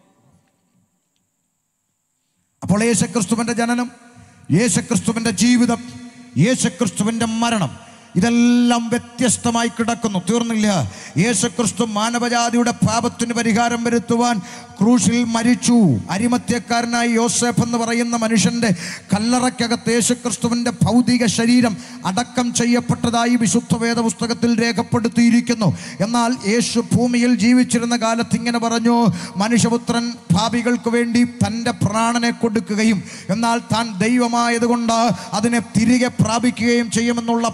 അപ്പോൾ യേശുക്രിസ്തുവിൻ്റെ ജനനം യേശുക്രിസ്തുവിൻ്റെ ജീവിതം യേശുക്രിസ്തുവിൻ്റെ മരണം ഇതെല്ലാം വ്യത്യസ്തമായി കിടക്കുന്നു തീർന്നില്ല യേശുക്രിസ്തു മാനവജാതിയുടെ പാപത്തിന് പരിഹാരം വരുത്തുവാൻ ക്രൂശിൽ മരിച്ചു അരിമത്യക്കാരനായ യോസേഫ് എന്ന് പറയുന്ന മനുഷ്യന്റെ കല്ലറയ്ക്കകത്ത് യേശുക്രിസ്തുവിന്റെ ഭൗതിക ശരീരം അടക്കം ചെയ്യപ്പെട്ടതായി വിശുദ്ധ വേദ പുസ്തകത്തിൽ രേഖപ്പെടുത്തിയിരിക്കുന്നു എന്നാൽ യേശു ഭൂമിയിൽ ജീവിച്ചിരുന്ന കാലത്ത് ഇങ്ങനെ പറഞ്ഞു മനുഷ്യപുത്രൻ പാപികൾക്ക് വേണ്ടി തൻ്റെ പ്രാണനെ കൊടുക്കുകയും എന്നാൽ താൻ ദൈവമായതുകൊണ്ട് അതിനെ തിരികെ പ്രാപിക്കുകയും ചെയ്യുമെന്നുള്ള പ്രഖ്യാപനം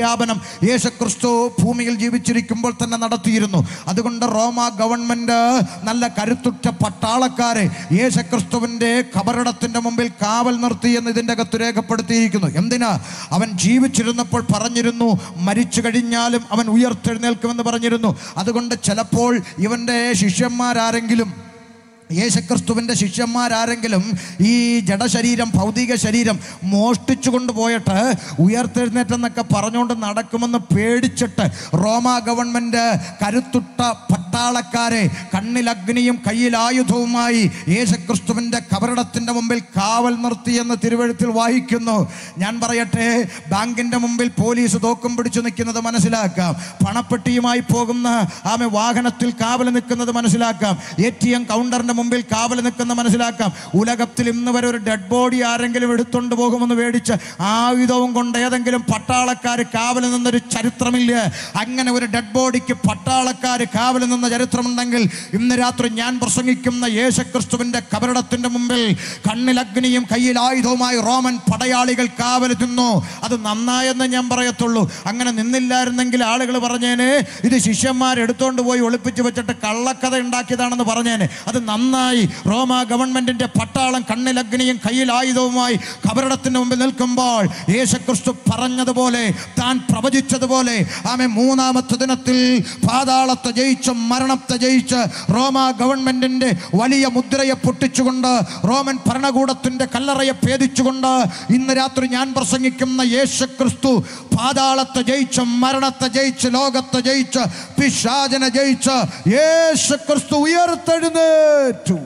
പ്രഖ്യാപനം യേശുക്രിസ്തു ഭൂമിയിൽ ജീവിച്ചിരിക്കുമ്പോൾ തന്നെ നടത്തിയിരുന്നു അതുകൊണ്ട് റോമ ഗവൺമെന്റ് നല്ല കരുത്തുറ്റ പട്ടാളക്കാരെ യേശുക്രിസ്തുവിന്റെ കബറിടത്തിന്റെ മുമ്പിൽ കാവൽ നിർത്തി എന്ന് ഇതിൻ്റെ അകത്ത് രേഖപ്പെടുത്തിയിരിക്കുന്നു എന്തിനാ അവൻ ജീവിച്ചിരുന്നപ്പോൾ പറഞ്ഞിരുന്നു മരിച്ചു കഴിഞ്ഞാലും അവൻ ഉയർത്തെഴുന്നേൽക്കുമെന്ന് പറഞ്ഞിരുന്നു അതുകൊണ്ട് ചിലപ്പോൾ ഇവൻ്റെ ശിഷ്യന്മാരാരെങ്കിലും യേശുക്രിസ്തുവിൻ്റെ ശിഷ്യന്മാരാരെങ്കിലും ഈ ജഡശരീരം ഭൗതിക ശരീരം മോഷ്ടിച്ചു കൊണ്ടുപോയിട്ട് ഉയർത്തെഴുന്നേറ്റെന്നൊക്കെ പറഞ്ഞുകൊണ്ട് നടക്കുമെന്ന് പേടിച്ചിട്ട് റോമ ഗവൺമെൻറ് കരുത്തുട്ട പട്ടാളക്കാരെ കണ്ണിലഗ്നിയും കയ്യിൽ ആയുധവുമായി യേശുക്രിസ്തുവിൻ്റെ കബറിടത്തിൻ്റെ മുമ്പിൽ കാവൽ നിർത്തിയെന്ന് തിരുവഴുത്തിൽ വായിക്കുന്നു ഞാൻ പറയട്ടെ ബാങ്കിൻ്റെ മുമ്പിൽ പോലീസ് തോക്കും പിടിച്ചു നിൽക്കുന്നത് മനസ്സിലാക്കാം പണപ്പെട്ടിയുമായി പോകുന്ന ആമെ വാഹനത്തിൽ കാവൽ നിൽക്കുന്നത് മനസ്സിലാക്കാം എ ടി എം കൗണ്ടറിൻ്റെ മുമ്പിൽ കാവൽ നിൽക്കുന്ന മനസ്സിലാക്കാം ഉലകത്തിൽ ഇന്ന് വരെ ഒരു ഡെഡ് ബോഡി ആരെങ്കിലും എടുത്തുകൊണ്ട് പോകുമെന്ന് മേടിച്ച് ആയുധവും കൊണ്ട് ഏതെങ്കിലും പട്ടാളക്കാർ കാവൽ നിന്നൊരു ചരിത്രമില്ല അങ്ങനെ ഒരു ഡെഡ് ബോഡിക്ക് പട്ടാളക്കാർ കാവൽ നിന്ന ചരിത്രമുണ്ടെങ്കിൽ ഇന്ന് രാത്രി ഞാൻ പ്രസംഗിക്കുന്ന യേശുക്രിസ്തുവിന്റെ കബറിടത്തിന്റെ മുമ്പിൽ കണ്ണിലഗ്നിയും കയ്യിൽ ആയുധവുമായി റോമൻ പടയാളികൾ കാവൽ നിന്നു അത് നന്നായെന്ന് ഞാൻ പറയത്തുള്ളൂ അങ്ങനെ നിന്നില്ലായിരുന്നെങ്കിൽ ആളുകൾ പറഞ്ഞേനെ ഇത് ശിഷ്യന്മാർ എടുത്തോണ്ട് പോയി ഒളിപ്പിച്ച് വെച്ചിട്ട് കള്ളക്കഥ ഉണ്ടാക്കിയതാണെന്ന് പറഞ്ഞേനെ അത് നന്നായി റോമ ഗവൺമെന്റിന്റെ പട്ടാളം കണ്ണിലഗ്നിയും കയ്യിൽ ആയുധവുമായി കബറിടത്തിന് മുമ്പിൽ നിൽക്കുമ്പോൾ യേശുക്രിസ്തു പറഞ്ഞതുപോലെ താൻ പ്രവചിച്ചതുപോലെ ആമെ മൂന്നാമത്തെ ദിനത്തിൽ പാതാളത്തെ ജയിച്ച് മരണത്തെ ജയിച്ച് റോമ ഗവൺമെന്റിന്റെ വലിയ മുദ്രയെ പൊട്ടിച്ചുകൊണ്ട് റോമൻ ഭരണകൂടത്തിന്റെ കല്ലറയെ ഭേദിച്ചുകൊണ്ട് ഇന്ന് രാത്രി ഞാൻ പ്രസംഗിക്കുന്ന യേശുക്രിസ്തു പാതാളത്തെ ജയിച്ച് മരണത്തെ ജയിച്ച് ലോകത്തെ ജയിച്ച് പിശാചനെ ജയിച്ച് യേശുക്രിസ്തു ഉയർത്തെഴുന്നേറ്റു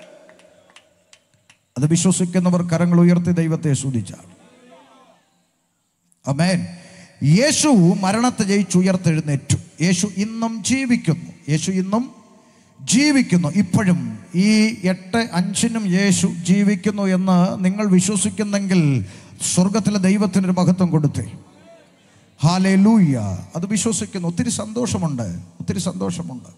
അത് വിശ്വസിക്കുന്നവർ കരങ്ങൾ ഉയർത്തി ദൈവത്തെ സ്തുതിച്ചാണ് അമേൻ യേശു മരണത്തെ ജയിച്ച് ഉയർത്തെഴുന്നേറ്റു യേശു ഇന്നും ജീവിക്കുന്നു യേശു ഇന്നും ജീവിക്കുന്നു ഇപ്പോഴും ഈ എട്ട് അഞ്ചിനും യേശു ജീവിക്കുന്നു എന്ന് നിങ്ങൾ വിശ്വസിക്കുന്നെങ്കിൽ സ്വർഗത്തിലെ ദൈവത്തിനൊരു മഹത്വം കൊടുത്തേ ഹാലേ ലൂയ്യ അത് വിശ്വസിക്കുന്നു ഒത്തിരി സന്തോഷമുണ്ട് ഒത്തിരി സന്തോഷമുണ്ട്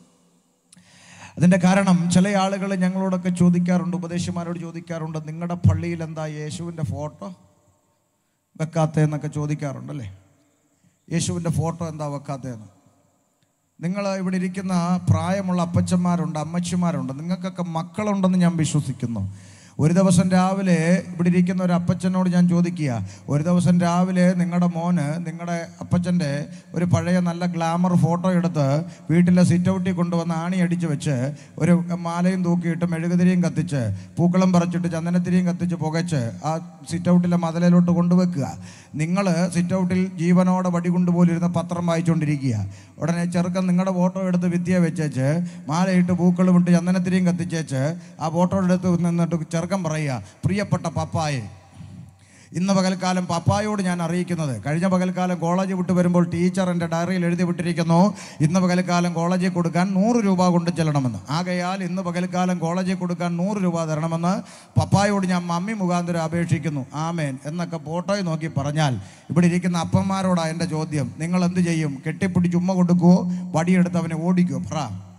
അതിൻ്റെ കാരണം ചില ആളുകൾ ഞങ്ങളോടൊക്കെ ചോദിക്കാറുണ്ട് ഉപദേശിമാരോട് ചോദിക്കാറുണ്ട് നിങ്ങളുടെ പള്ളിയിൽ എന്താ യേശുവിൻ്റെ ഫോട്ടോ വെക്കാത്തതെന്നൊക്കെ ചോദിക്കാറുണ്ടല്ലേ യേശുവിൻ്റെ ഫോട്ടോ എന്താ വെക്കാത്തതെന്ന് നിങ്ങൾ ഇവിടെ ഇരിക്കുന്ന പ്രായമുള്ള അപ്പച്ചന്മാരുണ്ട് അമ്മച്ചിമാരുണ്ട് നിങ്ങൾക്കൊക്കെ മക്കളുണ്ടെന്ന് ഞാൻ വിശ്വസിക്കുന്നു ഒരു ദിവസം രാവിലെ ഇവിടെ ഇരിക്കുന്ന ഒരു അപ്പച്ചനോട് ഞാൻ ചോദിക്കുക ഒരു ദിവസം രാവിലെ നിങ്ങളുടെ മോന് നിങ്ങളുടെ അപ്പച്ചൻ്റെ ഒരു പഴയ നല്ല ഗ്ലാമർ ഫോട്ടോ എടുത്ത് വീട്ടിലെ സിറ്റ് ഔട്ടിൽ കൊണ്ടുവന്ന് ആണി അടിച്ച് വെച്ച് ഒരു മാലയും തൂക്കിയിട്ട് മെഴുകുതിരിയും കത്തിച്ച് പൂക്കളം പറിച്ചിട്ട് ചന്ദനത്തിരിയും കത്തിച്ച് പുകച്ച് ആ സിറ്റ് ഔട്ടിലെ മതിലിലോട്ട് കൊണ്ടുവെക്കുക നിങ്ങൾ സിറ്റ് ഔട്ടിൽ ജീവനോടെ വടി കൊണ്ടുപോലിരുന്ന പത്രം വായിച്ചുകൊണ്ടിരിക്കുക ഉടനെ ചെറുക്കൻ നിങ്ങളുടെ ഫോട്ടോ എടുത്ത് വിദ്യ വെച്ചേച്ച് മാലയിട്ട് പൂക്കളും ഇട്ട് ചന്ദനത്തിരിയും കത്തിച്ചേച്ച് ആ ഫോട്ടോ എടുത്ത് നിന്നിട്ട് ചെറുക്കൻ പറയുക പ്രിയപ്പെട്ട പപ്പായെ ഇന്ന് പകൽക്കാലം പപ്പായോട് ഞാൻ അറിയിക്കുന്നത് കഴിഞ്ഞ പകൽക്കാലം കോളേജ് വിട്ട് വരുമ്പോൾ ടീച്ചർ എൻ്റെ ഡയറിയിൽ എഴുതി വിട്ടിരിക്കുന്നു ഇന്ന് പകൽക്കാലം കോളേജിൽ കൊടുക്കാൻ നൂറ് രൂപ കൊണ്ട് ചെല്ലണമെന്ന് ആകയാൽ ഇന്ന് പകൽക്കാലം കോളേജിൽ കൊടുക്കാൻ നൂറ് രൂപ തരണമെന്ന് പപ്പായോട് ഞാൻ മമ്മി മുഖാന്തരം അപേക്ഷിക്കുന്നു ആമേൻ എന്നൊക്കെ ഫോട്ടോയിൽ നോക്കി പറഞ്ഞാൽ ഇവിടെ ഇരിക്കുന്ന അപ്പന്മാരോടാണ് എൻ്റെ ചോദ്യം നിങ്ങൾ എന്ത് ചെയ്യും കെട്ടിപ്പിടിച്ച് ഉമ്മ കൊടുക്കുവോ വടിയെടുത്ത് അവനെ ഓടിക്കുവോ പറ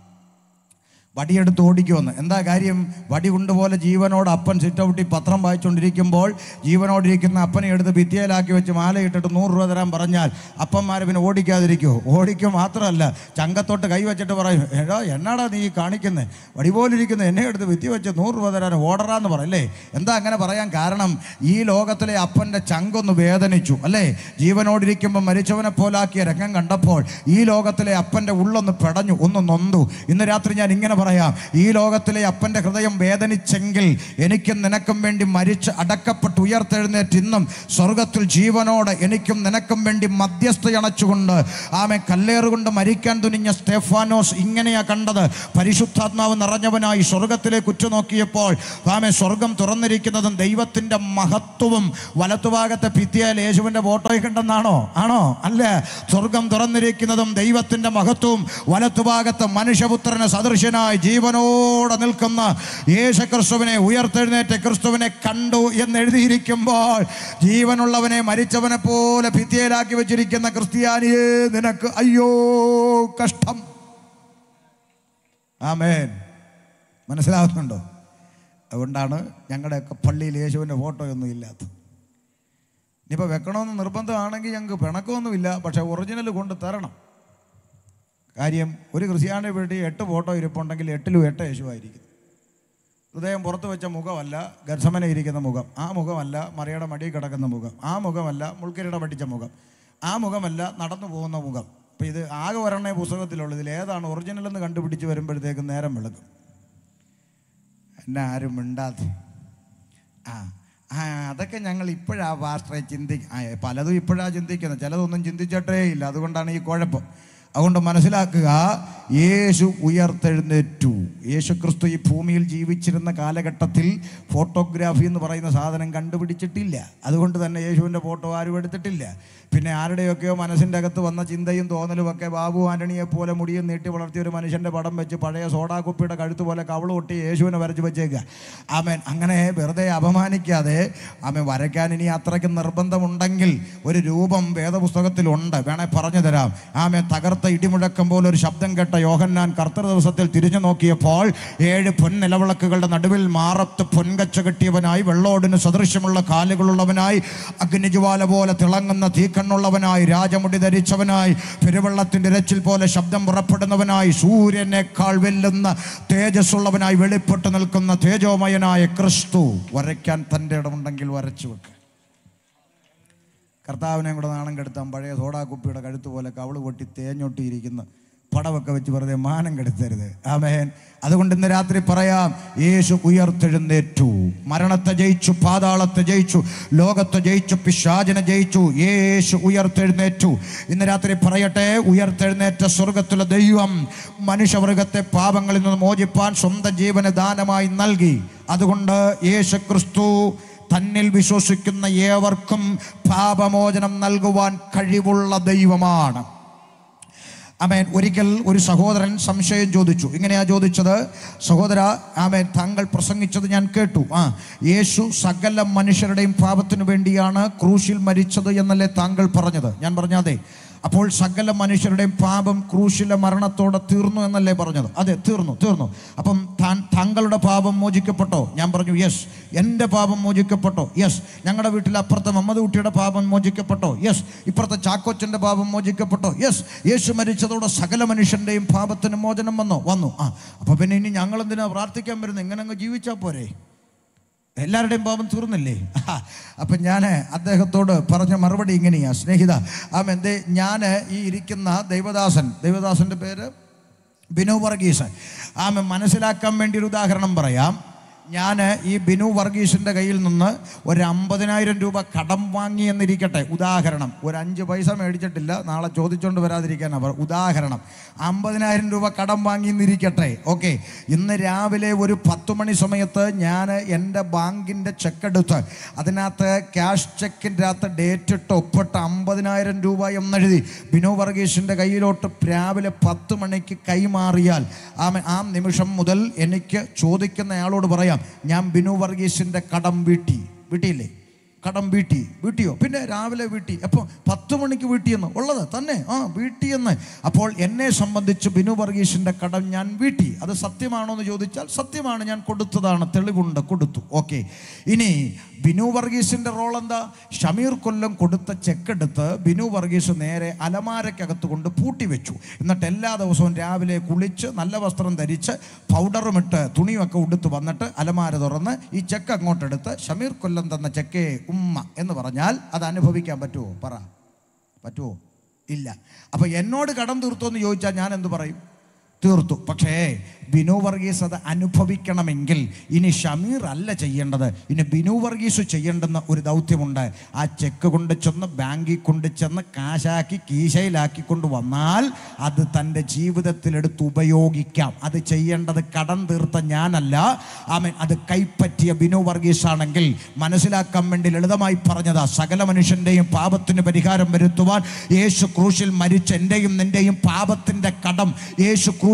വടിയെടുത്ത് ഓടിക്കുമെന്ന് എന്താ കാര്യം വടി കൊണ്ടുപോലെ ജീവനോട് അപ്പൻ സിറ്റൗട്ടി പത്രം വായിച്ചുകൊണ്ടിരിക്കുമ്പോൾ ജീവനോടിരിക്കുന്ന അപ്പനെ എടുത്ത് ഭിത്തിയിലാക്കി വെച്ച് മാലയിട്ടിട്ട് നൂറ് രൂപ തരാൻ പറഞ്ഞാൽ അപ്പന്മാർ പിന്നെ ഓടിക്കാതിരിക്കുമോ ഓടിക്കും മാത്രമല്ല ചങ്കത്തോട്ട് കൈ വെച്ചിട്ട് പറയും എടാ എന്നാടാ നീ കാണിക്കുന്നത് വടി പോലിരിക്കുന്ന എന്നെ എടുത്ത് ഭിത്തി വെച്ച് നൂറ് രൂപ തരാൻ ഓർഡറാന്ന് പറയല്ലേ എന്താ അങ്ങനെ പറയാൻ കാരണം ഈ ലോകത്തിലെ അപ്പൻ്റെ ചങ്കൊന്ന് വേദനിച്ചു അല്ലേ ജീവനോടിരിക്കുമ്പോൾ മരിച്ചവനെ പോലാക്കിയ രംഗം കണ്ടപ്പോൾ ഈ ലോകത്തിലെ അപ്പൻ്റെ ഉള്ളൊന്ന് പെടഞ്ഞു ഒന്ന് നൊന്തു ഇന്ന് രാത്രി ഞാൻ ഇങ്ങനെ പറയാം ഈ ലോകത്തിലെ അപ്പൻ്റെ ഹൃദയം വേദനിച്ചെങ്കിൽ എനിക്കും നിനക്കും വേണ്ടി മരിച്ച് അടക്കപ്പെട്ട് ഉയർത്തെഴുന്നേറ്റ് ഇന്നും സ്വർഗത്തിൽ ജീവനോടെ എനിക്കും നിനക്കും വേണ്ടി മധ്യസ്ഥയണച്ചുകൊണ്ട് ആമെ കല്ലേറുകൊണ്ട് മരിക്കാൻ തുനിഞ്ഞ സ്റ്റെഫാനോസ് ഇങ്ങനെയാ കണ്ടത് പരിശുദ്ധാത്മാവ് നിറഞ്ഞവനായി സ്വർഗത്തിലേക്ക് ഉറ്റുനോക്കിയപ്പോൾ ആമെ സ്വർഗം തുറന്നിരിക്കുന്നതും ദൈവത്തിൻ്റെ മഹത്വവും വലത്തുഭാഗത്തെ ഭിത്തിയാൽ യേശുവിൻ്റെ ഫോട്ടോയിൽ കണ്ടെന്നാണോ ആണോ അല്ല സ്വർഗം തുറന്നിരിക്കുന്നതും ദൈവത്തിൻ്റെ മഹത്വവും വലത്തുഭാഗത്ത് മനുഷ്യപുത്രന് സദൃശനായി ജീവനോടെ നിൽക്കുന്ന യേശു ക്രിസ്തുവിനെ ഉയർത്തെഴുന്നേറ്റ ക്രിസ്തുവിനെ കണ്ടു എന്ന് എഴുതിയിരിക്കുമ്പോൾ ജീവനുള്ളവനെ മരിച്ചവനെ പോലെ ഭിത്തിയിലാക്കി വെച്ചിരിക്കുന്ന ക്രിസ്ത്യാനിയെ നിനക്ക് അയ്യോ കഷ്ടം ആമേൻ മനസ്സിലാവുന്നുണ്ടോ അതുകൊണ്ടാണ് ഞങ്ങളുടെയൊക്കെ പള്ളിയിൽ യേശുവിൻ്റെ ഫോട്ടോ ഒന്നും ഇല്ലാത്തത് ഇനിയിപ്പോൾ വെക്കണമെന്ന് നിർബന്ധമാണെങ്കിൽ ഞങ്ങൾക്ക് പിണക്കമൊന്നുമില്ല പക്ഷേ ഒറിജിനൽ കൊണ്ട് തരണം കാര്യം ഒരു ക്രിസ്ത്യാനി വീട്ടിൽ എട്ട് ഫോട്ടോ ഇരിപ്പുണ്ടെങ്കിൽ എട്ടിലും എട്ട് യേശുവായിരിക്കും ഹൃദയം പുറത്ത് വെച്ച മുഖമല്ല ഗർസമന ഇരിക്കുന്ന മുഖം ആ മുഖമല്ല മറിയുടെ മടിയിൽ കിടക്കുന്ന മുഖം ആ മുഖമല്ല മുൾക്കിരീട പഠിച്ച മുഖം ആ മുഖമല്ല നടന്നു പോകുന്ന മുഖം അപ്പം ഇത് ആകെ ഒരെണ്ണേ പുസ്തകത്തിലുള്ളൂ ഇതിൽ ഏതാണ് ഒറിജിനൽ എന്ന് കണ്ടുപിടിച്ച് വരുമ്പോഴത്തേക്കും നേരം വെളുക്കും എന്നെ ആരും മിണ്ടാതെ ആ ആ അതൊക്കെ ഞങ്ങൾ ഇപ്പോഴാ പാസ്റ്ററെ ചിന്തി ആ പലതും ഇപ്പോഴാ ചിന്തിക്കുന്നത് ചിലതൊന്നും ചിന്തിച്ചിട്ടേ ഇല്ല അതുകൊണ്ടാണ് ഈ കുഴപ്പം അതുകൊണ്ട് മനസ്സിലാക്കുക യേശു ഉയർത്തെഴുന്നേറ്റു യേശു ക്രിസ്തു ഈ ഭൂമിയിൽ ജീവിച്ചിരുന്ന കാലഘട്ടത്തിൽ ഫോട്ടോഗ്രാഫി എന്ന് പറയുന്ന സാധനം കണ്ടുപിടിച്ചിട്ടില്ല അതുകൊണ്ട് തന്നെ യേശുവിൻ്റെ ഫോട്ടോ ആരും എടുത്തിട്ടില്ല പിന്നെ ആരുടെയൊക്കെയോ മനസ്സിൻ്റെ അകത്ത് വന്ന ചിന്തയും തോന്നലും ഒക്കെ ബാബു ആൻ്റണിയെ പോലെ മുടിയും നീട്ടി വളർത്തിയ ഒരു മനുഷ്യൻ്റെ പടം വെച്ച് പഴയ സോഡാ കുപ്പിയുടെ കഴുത്ത് പോലെ കവള് ഒട്ടി യേശുവിനെ വരച്ച് വെച്ചേക്കുക ആമേൻ അങ്ങനെ വെറുതെ അപമാനിക്കാതെ ആമേൻ വരയ്ക്കാൻ ഇനി അത്രയ്ക്ക് നിർബന്ധമുണ്ടെങ്കിൽ ഒരു രൂപം വേദപുസ്തകത്തിലുണ്ട് വേണേ പറഞ്ഞു തരാം ആമേൻ തകർത്ത ഇടിമുഴക്കം പോലെ ഒരു ശബ്ദം കേട്ട യോഹന്നാൻ കർത്തൃ ദിവസത്തിൽ തിരിഞ്ഞു നോക്കിയപ്പോൾ ഏഴ് പൊൻനിലവിളക്കുകളുടെ നടുവിൽ മാറത്ത് പൊൻകച്ച കെട്ടിയവനായി വെള്ളോടിന് സദൃശ്യമുള്ള കാലുകളുള്ളവനായി അഗ്നിജ്വാല പോലെ തിളങ്ങുന്ന തീക്കണ്ണുള്ളവനായി രാജമുടി ധരിച്ചവനായി പെരുവെള്ളത്തിൻ്റെ ഇരച്ചിൽ പോലെ ശബ്ദം പുറപ്പെടുന്നവനായി സൂര്യനേക്കാൾ വെല്ലുന്ന തേജസ്സുള്ളവനായി വെളിപ്പെട്ട് നിൽക്കുന്ന തേജോമയനായ ക്രിസ്തു വരയ്ക്കാൻ തൻ്റെ ഇടമുണ്ടെങ്കിൽ വരച്ചു വെക്ക് കർത്താവിനെ കൂടെ നാണം കെടുത്താൻ പഴയ സോഡാ കുപ്പിയുടെ കഴുത്ത് പോലെ കവള് പൊട്ടി തേഞ്ഞൊട്ടിയിരിക്കുന്ന പടമൊക്കെ വെച്ച് വെറുതെ മാനം കെടുത്തരുത് ആമേൻ അതുകൊണ്ട് ഇന്ന് രാത്രി പറയാം യേശു ഉയർത്തെഴുന്നേറ്റു മരണത്തെ ജയിച്ചു പാതാളത്തെ ജയിച്ചു ലോകത്തെ ജയിച്ചു പിശാചിനെ ജയിച്ചു യേശു ഉയർത്തെഴുന്നേറ്റു ഇന്ന് രാത്രി പറയട്ടെ ഉയർത്തെഴുന്നേറ്റ സ്വർഗത്തിലെ ദൈവം മനുഷ്യവർഗത്തെ പാപങ്ങളിൽ നിന്ന് മോചിപ്പാൻ സ്വന്തം ജീവന് ദാനമായി നൽകി അതുകൊണ്ട് യേശു ക്രിസ്തു തന്നിൽ വിശ്വസിക്കുന്ന ഏവർക്കും പാപമോചനം നൽകുവാൻ കഴിവുള്ള ദൈവമാണ് ആമേൻ ഒരിക്കൽ ഒരു സഹോദരൻ സംശയം ചോദിച്ചു ഇങ്ങനെയാ ചോദിച്ചത് സഹോദര ആമേൻ താങ്കൾ പ്രസംഗിച്ചത് ഞാൻ കേട്ടു ആ യേശു സകല മനുഷ്യരുടെയും പാപത്തിനു വേണ്ടിയാണ് ക്രൂശിൽ മരിച്ചത് എന്നല്ലേ താങ്കൾ പറഞ്ഞത് ഞാൻ പറഞ്ഞാതെ അപ്പോൾ സകല മനുഷ്യരുടെയും പാപം ക്രൂശിലെ മരണത്തോടെ തീർന്നു എന്നല്ലേ പറഞ്ഞത് അതെ തീർന്നു തീർന്നു അപ്പം താൻ താങ്കളുടെ പാപം മോചിക്കപ്പെട്ടോ ഞാൻ പറഞ്ഞു യെസ് എൻ്റെ പാപം മോചിക്കപ്പെട്ടോ യെസ് ഞങ്ങളുടെ വീട്ടിൽ അപ്പുറത്തെ മമ്മദ് കുട്ടിയുടെ പാപം മോചിക്കപ്പെട്ടോ യെസ് ഇപ്പുറത്തെ ചാക്കോച്ചൻ്റെ പാപം മോചിക്കപ്പെട്ടോ യെസ് യേശു മരിച്ചതോടെ സകല മനുഷ്യൻ്റെയും പാപത്തിന് മോചനം വന്നോ വന്നു ആ അപ്പോൾ പിന്നെ ഇനി ഞങ്ങൾ എന്തിനാ പ്രാർത്ഥിക്കാൻ വരുന്നത് ഇങ്ങനെ അങ്ങ് ജീവിച്ചാൽ പോരെ എല്ലാവരുടെയും പാപം തീർന്നില്ലേ അപ്പം ഞാൻ അദ്ദേഹത്തോട് പറഞ്ഞ മറുപടി ഇങ്ങനെയാ സ്നേഹിത ആമ എന്തേ ഞാൻ ഈ ഇരിക്കുന്ന ദൈവദാസൻ ദൈവദാസൻ്റെ പേര് ബിനു വർഗീസ് ആമ മനസ്സിലാക്കാൻ വേണ്ടി ഒരു ഉദാഹരണം പറയാം ഞാൻ ഈ ബിനു വർഗീസിൻ്റെ കയ്യിൽ നിന്ന് ഒരു അമ്പതിനായിരം രൂപ കടം വാങ്ങി എന്നിരിക്കട്ടെ ഉദാഹരണം ഒരു അഞ്ച് പൈസ മേടിച്ചിട്ടില്ല നാളെ ചോദിച്ചുകൊണ്ട് വരാതിരിക്കാനാണ് പറ ഉദാഹരണം അമ്പതിനായിരം രൂപ കടം വാങ്ങി എന്നിരിക്കട്ടെ ഓക്കെ ഇന്ന് രാവിലെ ഒരു പത്ത് മണി സമയത്ത് ഞാൻ എൻ്റെ ബാങ്കിൻ്റെ ചെക്ക് എടുത്ത് അതിനകത്ത് ക്യാഷ് ചെക്കിൻ്റെ അകത്ത് ഡേറ്റ് ഇട്ട് ഒപ്പിട്ട് അമ്പതിനായിരം രൂപ എന്നെഴുതി ബിനു വർഗീസിൻ്റെ കയ്യിലോട്ട് രാവിലെ പത്ത് മണിക്ക് കൈമാറിയാൽ ആ ആ നിമിഷം മുതൽ എനിക്ക് ചോദിക്കുന്നയാളോട് പറയാം ഞാൻ ബിനു വർഗീസിൻ്റെ കടം വീട്ടി വീട്ടിയില്ലേ കടം വീട്ടി വീട്ടിയോ പിന്നെ രാവിലെ വീട്ടി അപ്പോൾ പത്ത് മണിക്ക് വീട്ടിയെന്ന് ഉള്ളത് തന്നെ ആ വീട്ടിയെന്ന് അപ്പോൾ എന്നെ സംബന്ധിച്ച് ബിനു വർഗീസിൻ്റെ കടം ഞാൻ വീട്ടി അത് സത്യമാണോ എന്ന് ചോദിച്ചാൽ സത്യമാണ് ഞാൻ കൊടുത്തതാണ് തെളിവുണ്ട് കൊടുത്തു ഓക്കെ ഇനി ബിനു വർഗീസിൻ്റെ റോൾ എന്താ ഷമീർ കൊല്ലം കൊടുത്ത ചെക്ക് എടുത്ത് ബിനു വർഗീസ് നേരെ അലമാരക്കകത്ത് കൊണ്ട് പൂട്ടി വെച്ചു എന്നിട്ട് എല്ലാ ദിവസവും രാവിലെ കുളിച്ച് നല്ല വസ്ത്രം ധരിച്ച് പൗഡറും ഇട്ട് തുണിയൊക്കെ ഉടുത്ത് വന്നിട്ട് അലമാര തുറന്ന് ഈ ചെക്ക് അങ്ങോട്ടെടുത്ത് ഷമീർ കൊല്ലം തന്ന ചെക്കേ ഉമ്മ എന്ന് പറഞ്ഞാൽ അത് അനുഭവിക്കാൻ പറ്റുമോ പറ പറ്റുമോ ഇല്ല അപ്പം എന്നോട് കടം തീർത്തോ എന്ന് ചോദിച്ചാൽ ഞാൻ എന്ത് പറയും തീർത്തു പക്ഷേ ബിനു വർഗീസ് അത് അനുഭവിക്കണമെങ്കിൽ ഇനി ഷമീർ അല്ല ചെയ്യേണ്ടത് ഇനി ബിനു വർഗീസ് ചെയ്യേണ്ടുന്ന ഒരു ദൗത്യമുണ്ട് ആ ചെക്ക് കൊണ്ട് ചെന്ന് ബാങ്കിൽ കൊണ്ട് ചെന്ന് കാശാക്കി കീശയിലാക്കി കൊണ്ട് വന്നാൽ അത് തൻ്റെ ജീവിതത്തിലെടുത്ത് ഉപയോഗിക്കാം അത് ചെയ്യേണ്ടത് കടം തീർത്ത ഞാനല്ല ആമൻ അത് കൈപ്പറ്റിയ ബിനു വർഗീസ് ആണെങ്കിൽ മനസ്സിലാക്കാൻ വേണ്ടി ലളിതമായി പറഞ്ഞതാ സകല മനുഷ്യൻ്റെയും പാപത്തിന് പരിഹാരം വരുത്തുവാൻ യേശു ക്രൂശിൽ മരിച്ച എൻ്റെയും നിൻ്റെയും പാപത്തിൻ്റെ കടം യേശു ക്രൂശിൽ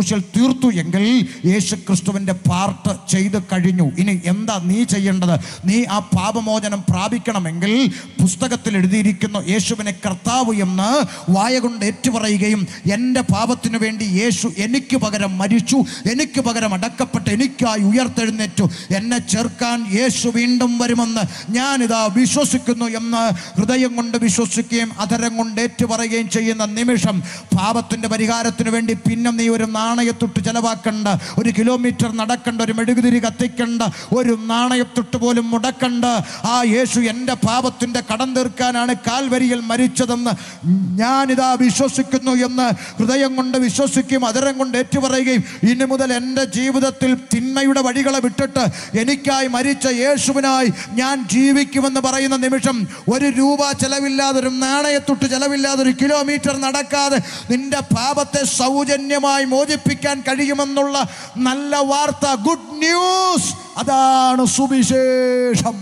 ക്രൂശിൽ തീർത്തു എങ്കിൽ യേശു ക്രിസ്തുവിൻ്റെ പാർട്ട് ചെയ്ത് കഴിഞ്ഞു ഇനി എന്താ നീ ചെയ്യേണ്ടത് നീ ആ പാപമോചനം പ്രാപിക്കണമെങ്കിൽ പുസ്തകത്തിൽ എഴുതിയിരിക്കുന്ന യേശുവിനെ കർത്താവ് എന്ന് വായ കൊണ്ട് ഏറ്റുപറയുകയും എൻ്റെ പാപത്തിനു വേണ്ടി യേശു എനിക്ക് പകരം മരിച്ചു എനിക്ക് പകരം അടക്കപ്പെട്ട് എനിക്കായി ഉയർത്തെഴുന്നേറ്റു എന്നെ ചേർക്കാൻ യേശു വീണ്ടും വരുമെന്ന് ഞാനിതാ വിശ്വസിക്കുന്നു എന്ന് ഹൃദയം കൊണ്ട് വിശ്വസിക്കുകയും അധരം കൊണ്ട് ഏറ്റുപറയുകയും ചെയ്യുന്ന നിമിഷം പാപത്തിൻ്റെ പരിഹാരത്തിന് വേണ്ടി പിന്നെ നീ ഒരു നാണയത്തൊട്ട് ചെലവാക്കണ്ട ഒരു കിലോമീറ്റർ നടക്കണ്ട ഒരു മെഴുകുതിരി കത്തിക്കണ്ട ഒരു നാണയത്തൊട്ട് പോലും മുടക്കണ്ട ആ യേശു എൻ്റെ പാപത്തിൻ്റെ കടം തീർക്കാനാണ് കാൽവരിയിൽ മരിച്ചതെന്ന് ഞാനിതാ വിശ്വസിക്കുന്നു എന്ന് ഹൃദയം കൊണ്ട് വിശ്വസിക്കുകയും അതരം കൊണ്ട് ഏറ്റുപറയുകയും ഇനി മുതൽ എൻ്റെ ജീവിതത്തിൽ തിന്മയുടെ വഴികളെ വിട്ടിട്ട് എനിക്കായി മരിച്ച യേശുവിനായി ഞാൻ ജീവിക്കുമെന്ന് പറയുന്ന നിമിഷം ഒരു രൂപ ചെലവില്ലാതെ ഒരു നാണയത്തൊട്ട് ചെലവില്ലാതെ ഒരു കിലോമീറ്റർ നടക്കാതെ നിന്റെ പാപത്തെ സൗജന്യമായി മോചിപ്പിക്കാൻ കഴിയുമെന്നുള്ള നല്ല വാർത്ത ഗുഡ് ന്യൂസ് അതാണ് സുവിശേഷം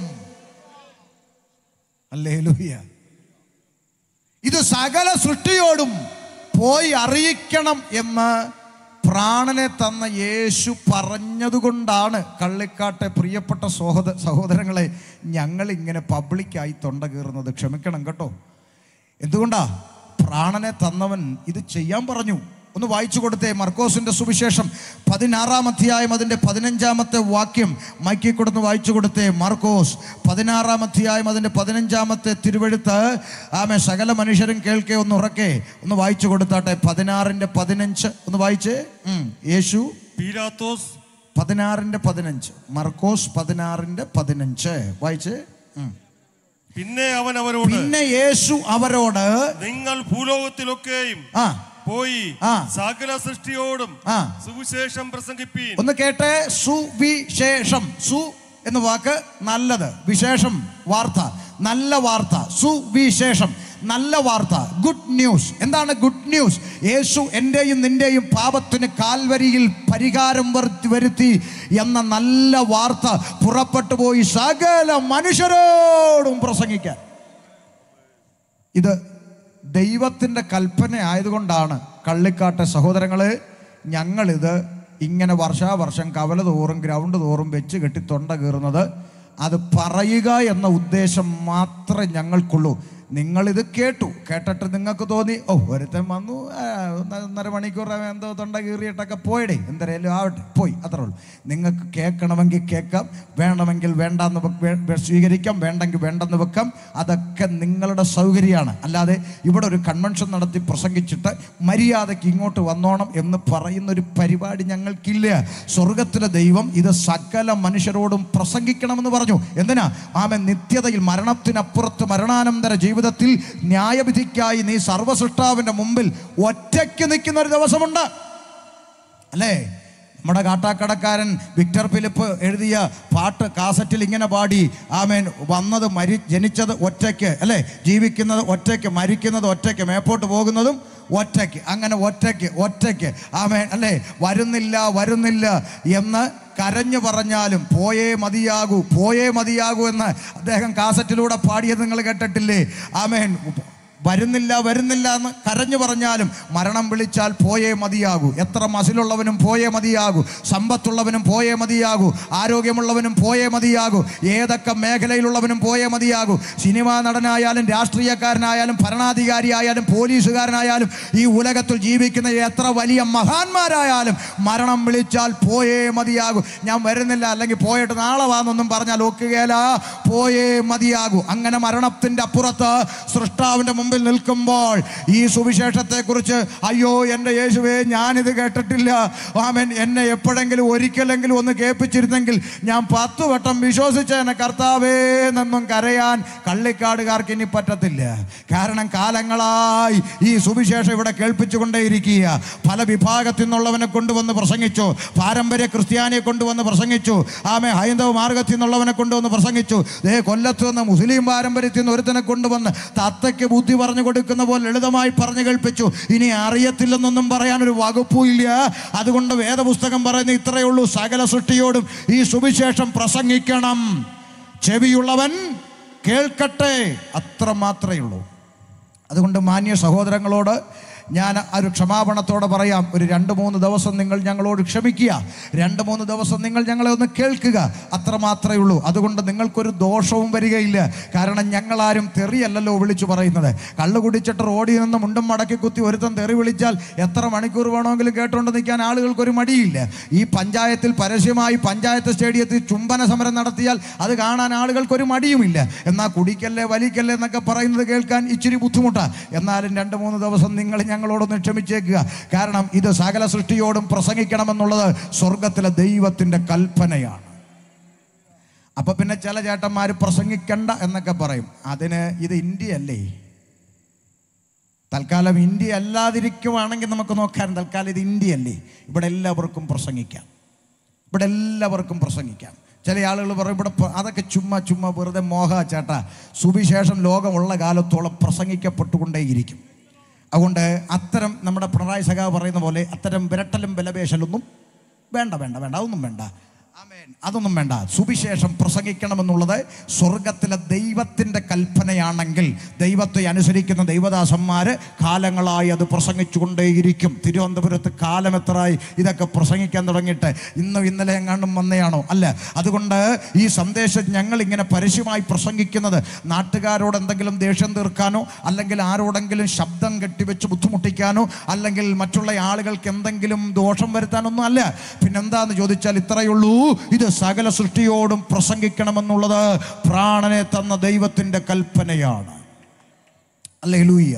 അല്ലേലൂയ ഇത് സകല സൃഷ്ടിയോടും പോയി അറിയിക്കണം എന്ന് പ്രാണനെ തന്ന യേശു പറഞ്ഞതുകൊണ്ടാണ് കള്ളിക്കാട്ടെ പ്രിയപ്പെട്ട സഹോദ സഹോദരങ്ങളെ ഞങ്ങൾ ഇങ്ങനെ പബ്ലിക്കായി തൊണ്ട കീറുന്നത് ക്ഷമിക്കണം കേട്ടോ എന്തുകൊണ്ടാ പ്രാണനെ തന്നവൻ ഇത് ചെയ്യാൻ പറഞ്ഞു ഒന്ന് വായിച്ചു കൊടുത്തേ മർക്കോസിന്റെ സുവിശേഷം പതിനാറാം അധ്യായം അതിൻ്റെ പതിനഞ്ചാമത്തെ വാക്യം മൈക്കിൽ കൊടുത്ത് വായിച്ചു കൊടുത്തേ മർക്കോസ് പതിനാറാം അധ്യായം അതിൻ്റെ പതിനഞ്ചാമത്തെ തിരുവഴുത്ത് ആമെ സകല മനുഷ്യരും കേൾക്കേ ഒന്ന് ഉറക്കെ ഒന്ന് വായിച്ചു കൊടുത്താട്ടെ പതിനാറിൻ്റെ പതിനഞ്ച് ഒന്ന് വായിച്ചേ ഉം. യേശു പീലാത്തോസ് പതിനാറിൻ്റെ പതിനഞ്ച് മർക്കോസ് പതിനാറിൻ്റെ പതിനഞ്ച് വായിച്ചേ ഉം. പിന്നെ അവൻ അവരോട് പിന്നെ യേശു അവരോട് നിങ്ങൾ ഭൂലോകത്തിലൊക്കെയും ആ പോയി ആ. സകല സൃഷ്ടിയോടും ആ സുവിശേഷം പ്രസംഗിപ്പീൻ ഒന്ന് കേട്ടെ സുവിശേഷം സു എന്ന വാക്ക് നല്ലത് വിശേഷം വാർത്ത നല്ല വാർത്ത സുവിശേഷം നല്ല വാർത്ത ഗുഡ് ന്യൂസ് എന്താണ് ഗുഡ് ന്യൂസ് യേശു എൻ്റെയും നിൻ്റെയും പാപത്തിന് കാൽവരിയിൽ പരിഹാരം വരുത്തി- വരുത്തി എന്ന നല്ല വാർത്ത പുറപ്പെട്ടു പോയി സകല മനുഷ്യരോടും പ്രസംഗിക്കാൻ ഇത് ദൈവത്തിൻ്റെ കൽപ്പന ആയതുകൊണ്ടാണ് കള്ളിക്കാട്ടെ സഹോദരങ്ങളെ ഞങ്ങളിത് ഇങ്ങനെ വർഷാവർഷം കവല തോറും ഗ്രൗണ്ട് തോറും വെച്ച് കെട്ടി തൊണ്ട കീറുന്നത് അത് പറയുക എന്ന ഉദ്ദേശം മാത്രമേ ഞങ്ങൾക്കുള്ളൂ നിങ്ങളിത് കേട്ടു കേട്ടിട്ട് നിങ്ങൾക്ക് തോന്നി ഓ ഒരുത്തൻ വന്നു ആ, ഒന്ന് ഒന്നര മണിക്കൂർ അവൻ എന്തോ തൊണ്ട കീറിയിട്ടൊക്കെ പോയിടേ എന്തരേലും ആവട്ടെ പോയി അത്രേ ഉള്ളൂ നിങ്ങൾക്ക് കേൾക്കണമെങ്കിൽ കേൾക്കാം വേണമെങ്കിൽ വേണ്ടാന്ന് വെക്ക് വേ- വേ- സ്വീകരിക്കാം വേണ്ടെങ്കിൽ വേണ്ടെന്ന് വെക്കാം അതൊക്കെ നിങ്ങളുടെ സൗകര്യമാണ് അല്ലാതെ ഇവിടെ ഒരു കൺവെൻഷൻ നടത്തി പ്രസംഗിച്ചിട്ട് മര്യാദയ്ക്ക് ഇങ്ങോട്ട് വന്നോണം എന്ന് പറയുന്ന ഒരു പരിപാടി ഞങ്ങൾക്കില്ല സ്വർഗത്തിലെ ദൈവം ഇത് സകല മനുഷ്യരോടും പ്രസംഗിക്കണമെന്ന് പറഞ്ഞു എന്തിനാ ആമൻ നിത്യതയിൽ മരണത്തിനപ്പുറത്ത് മരണാനന്തര ജീവിതത്തിൽ ന്യായവിധിക്കായി നീ സർവസൃഷ്ടാവിൻ്റെ മുമ്പിൽ ഒറ്റയ്ക്ക് നിൽക്കുന്ന ഒരു ദിവസമുണ്ട് അല്ലേ നമ്മുടെ കാട്ടാക്കടക്കാരൻ വിക്ടർ ഫിലിപ്പ് എഴുതിയ പാട്ട് കാസറ്റിൽ ഇങ്ങനെ പാടി ആമേൻ വന്നത് മരി ജനിച്ചത് ഒറ്റയ്ക്ക് അല്ലേ ജീവിക്കുന്നത് ഒറ്റയ്ക്ക് മരിക്കുന്നത് ഒറ്റയ്ക്ക് മേപ്പോട്ട് പോകുന്നതും ഒറ്റയ്ക്ക് അങ്ങനെ ഒറ്റയ്ക്ക് ഒറ്റയ്ക്ക് ആമേൻ അല്ലേ വരുന്നില്ല വരുന്നില്ല എന്ന് കരഞ്ഞു പറഞ്ഞാലും പോയേ മതിയാകൂ പോയേ മതിയാകൂ എന്ന് അദ്ദേഹം കാസറ്റിലൂടെ പാടിയത് നിങ്ങൾ കേട്ടിട്ടില്ലേ ആമേൻ വരുന്നില്ല വരുന്നില്ല എന്ന് കരഞ്ഞു പറഞ്ഞാലും മരണം വിളിച്ചാൽ പോയേ മതിയാകൂ എത്ര മസിലുള്ളവനും പോയേ മതിയാകൂ സമ്പത്തുള്ളവനും പോയേ മതിയാകൂ ആരോഗ്യമുള്ളവനും പോയേ മതിയാകൂ ഏതൊക്കെ മേഖലയിലുള്ളവനും പോയേ മതിയാകൂ സിനിമാ നടനായാലും രാഷ്ട്രീയക്കാരനായാലും ഭരണാധികാരിയായാലും പോലീസുകാരനായാലും ഈ ഉലകത്തിൽ ജീവിക്കുന്ന എത്ര വലിയ മഹാന്മാരായാലും മരണം വിളിച്ചാൽ പോയേ മതിയാകൂ ഞാൻ വരുന്നില്ല അല്ലെങ്കിൽ പോയിട്ട് നാളെ വാന്നൊന്നും പറഞ്ഞാൽ ഒക്കുകയില്ല പോയേ മതിയാകൂ അങ്ങനെ മരണത്തിൻ്റെ അപ്പുറത്ത് സൃഷ്ടാവിൻ്റെ മുമ്പിൽ നിൽക്കുമ്പോൾ ഈ സുവിശേഷത്തെക്കുറിച്ച് അയ്യോ എൻ്റെ യേശുവേ ഞാനിത് കേട്ടിട്ടില്ല ആമൻ എന്നെ എപ്പോഴെങ്കിലും ഒരിക്കലെങ്കിലും ഒന്ന് കേൾപ്പിച്ചിരുന്നെങ്കിൽ ഞാൻ പത്ത് വട്ടം വിശ്വസിച്ചേനെ കർത്താവേ എന്നൊന്നും കരയാൻ കള്ളിക്കാടുകാർക്ക് ഇനി പറ്റത്തില്ല കാരണം കാലങ്ങളായി ഈ സുവിശേഷം ഇവിടെ കേൾപ്പിച്ചുകൊണ്ടേയിരിക്കുക പല വിഭാഗത്തിൽ നിന്നുള്ളവനെ കൊണ്ടുവന്ന് പ്രസംഗിച്ചു പാരമ്പര്യ ക്രിസ്ത്യാനിയെ കൊണ്ടുവന്ന് പ്രസംഗിച്ചു ആമെ ഹൈന്ദവ മാർഗത്തിൽ നിന്നുള്ളവനെ കൊണ്ടുവന്ന് പ്രസംഗിച്ചു ദേ കൊല്ലത്ത് നിന്ന് മുസ്ലിം പാരമ്പര്യത്തിൽ നിന്ന് ഒരുത്തനെ കൊണ്ടുവന്ന് തത്തയ്ക്ക് ബുദ്ധി പറഞ്ഞു കൊടുക്കുന്ന പോലെ ലളിതമായി പറഞ്ഞു കേൾപ്പിച്ചു ഇനി അറിയത്തില്ലെന്നൊന്നും പറയാനൊരു വകുപ്പും ഇല്ല അതുകൊണ്ട് വേദപുസ്തകം പറയുന്ന ഇത്രയേ ഉള്ളൂ സകല സൃഷ്ടിയോടും ഈ സുവിശേഷം പ്രസംഗിക്കണം ചെവിയുള്ളവൻ കേൾക്കട്ടെ അത്ര മാത്രമേ ഉള്ളൂ അതുകൊണ്ട് മാന്യ സഹോദരങ്ങളോട് ഞാൻ ഒരു ക്ഷമാപണത്തോടെ പറയാം ഒരു രണ്ട് മൂന്ന് ദിവസം നിങ്ങൾ ഞങ്ങളോട് ക്ഷമിക്കുക രണ്ട് മൂന്ന് ദിവസം നിങ്ങൾ ഞങ്ങളെ ഒന്ന് കേൾക്കുക അത്ര മാത്രമേ ഉള്ളൂ അതുകൊണ്ട് നിങ്ങൾക്കൊരു ദോഷവും വരികയില്ല കാരണം ഞങ്ങളാരും തെറിയല്ലല്ലോ വിളിച്ചു പറയുന്നത് കള്ളു കുടിച്ചിട്ട് റോഡിൽ നിന്ന് മുണ്ടും മടക്കി കുത്തി ഒരുത്തൻ തെറി വിളിച്ചാൽ എത്ര മണിക്കൂർ വേണമെങ്കിലും കേട്ടുകൊണ്ട് നിൽക്കാൻ ആളുകൾക്കൊരു മടിയില്ല ഈ പഞ്ചായത്തിൽ പരസ്യമായി പഞ്ചായത്ത് സ്റ്റേഡിയത്തിൽ ചുംബന സമരം നടത്തിയാൽ അത് കാണാൻ ആളുകൾക്കൊരു മടിയുമില്ല എന്നാൽ കുടിക്കല്ലേ വലിക്കല്ലേ എന്നൊക്കെ പറയുന്നത് കേൾക്കാൻ ഇച്ചിരി ബുദ്ധിമുട്ടാണ് എന്നാലും രണ്ട് മൂന്ന് ദിവസം നിങ്ങൾ ഞങ്ങളോടൊന്ന് ക്ഷമിച്ചേക്കുക കാരണം ഇത് സകല സൃഷ്ടിയോടും പ്രസംഗിക്കണമെന്നുള്ളത് സ്വർഗത്തിലെ ദൈവത്തിൻ്റെ കൽപ്പനയാണ് അപ്പൊ പിന്നെ ചില ചേട്ടന്മാർ പ്രസംഗിക്കണ്ട എന്നൊക്കെ പറയും അതിന് ഇത് ഇന്ത്യ അല്ലേ തൽക്കാലം ഇന്ത്യ അല്ലാതിരിക്കുവാണെങ്കിൽ നമുക്ക് നോക്കാൻ തൽക്കാലം ഇത് ഇന്ത്യ അല്ലേ ഇവിടെ എല്ലാവർക്കും പ്രസംഗിക്കാം ഇവിടെ എല്ലാവർക്കും പ്രസംഗിക്കാം ചില ആളുകൾ പറയും ഇവിടെ പ്ര- അതൊക്കെ ചുമ്മാ ചുമ്മാ വെറുതെ മോഹ ചേട്ടാ സുവിശേഷം ലോകമുള്ള കാലത്തോളം പ്രസംഗിക്കപ്പെട്ടുകൊണ്ടേയിരിക്കും അതുകൊണ്ട് അത്തരം നമ്മുടെ പിണറായി സഖാവ് പറയുന്ന പോലെ അത്തരം വിരട്ടലും ബലപേശലൊന്നും വേണ്ട വേണ്ട വേണ്ട അതൊന്നും വേണ്ട ആമേൻ അതൊന്നും വേണ്ട സുവിശേഷം പ്രസംഗിക്കണമെന്നുള്ളത് സ്വർഗത്തിലെ ദൈവത്തിൻ്റെ കൽപ്പനയാണെങ്കിൽ ദൈവത്തെ അനുസരിക്കുന്ന ദൈവദാസന്മാര് കാലങ്ങളായി അത് പ്രസംഗിച്ചുകൊണ്ടേയിരിക്കും തിരുവനന്തപുരത്ത് കാലം എത്രയായി ഇതൊക്കെ പ്രസംഗിക്കാൻ തുടങ്ങിയിട്ട് ഇന്നും ഇന്നലെ എങ്ങാണ്ടും വന്നയാണോ അല്ല അതുകൊണ്ട് ഈ സന്ദേശം ഞങ്ങൾ ഇങ്ങനെ പരസ്യമായി പ്രസംഗിക്കുന്നത് നാട്ടുകാരോട് എന്തെങ്കിലും ദേഷ്യം തീർക്കാനോ അല്ലെങ്കിൽ ആരോടെങ്കിലും ശബ്ദം കെട്ടിവെച്ച് ബുദ്ധിമുട്ടിക്കാനോ അല്ലെങ്കിൽ മറ്റുള്ള ആളുകൾക്ക് എന്തെങ്കിലും ദോഷം വരുത്താനൊന്നും അല്ല പിന്നെന്താന്ന് ചോദിച്ചാൽ ഇത്രയേ ഉള്ളൂ ഇത് സകല സൃഷ്ടിയോടും പ്രസംഗിക്കണമെന്നുള്ളത് പ്രാണനെ തന്ന ദൈവത്തിൻ്റെ കൽപ്പനയാണ് അല്ലേ ലൂയ്യ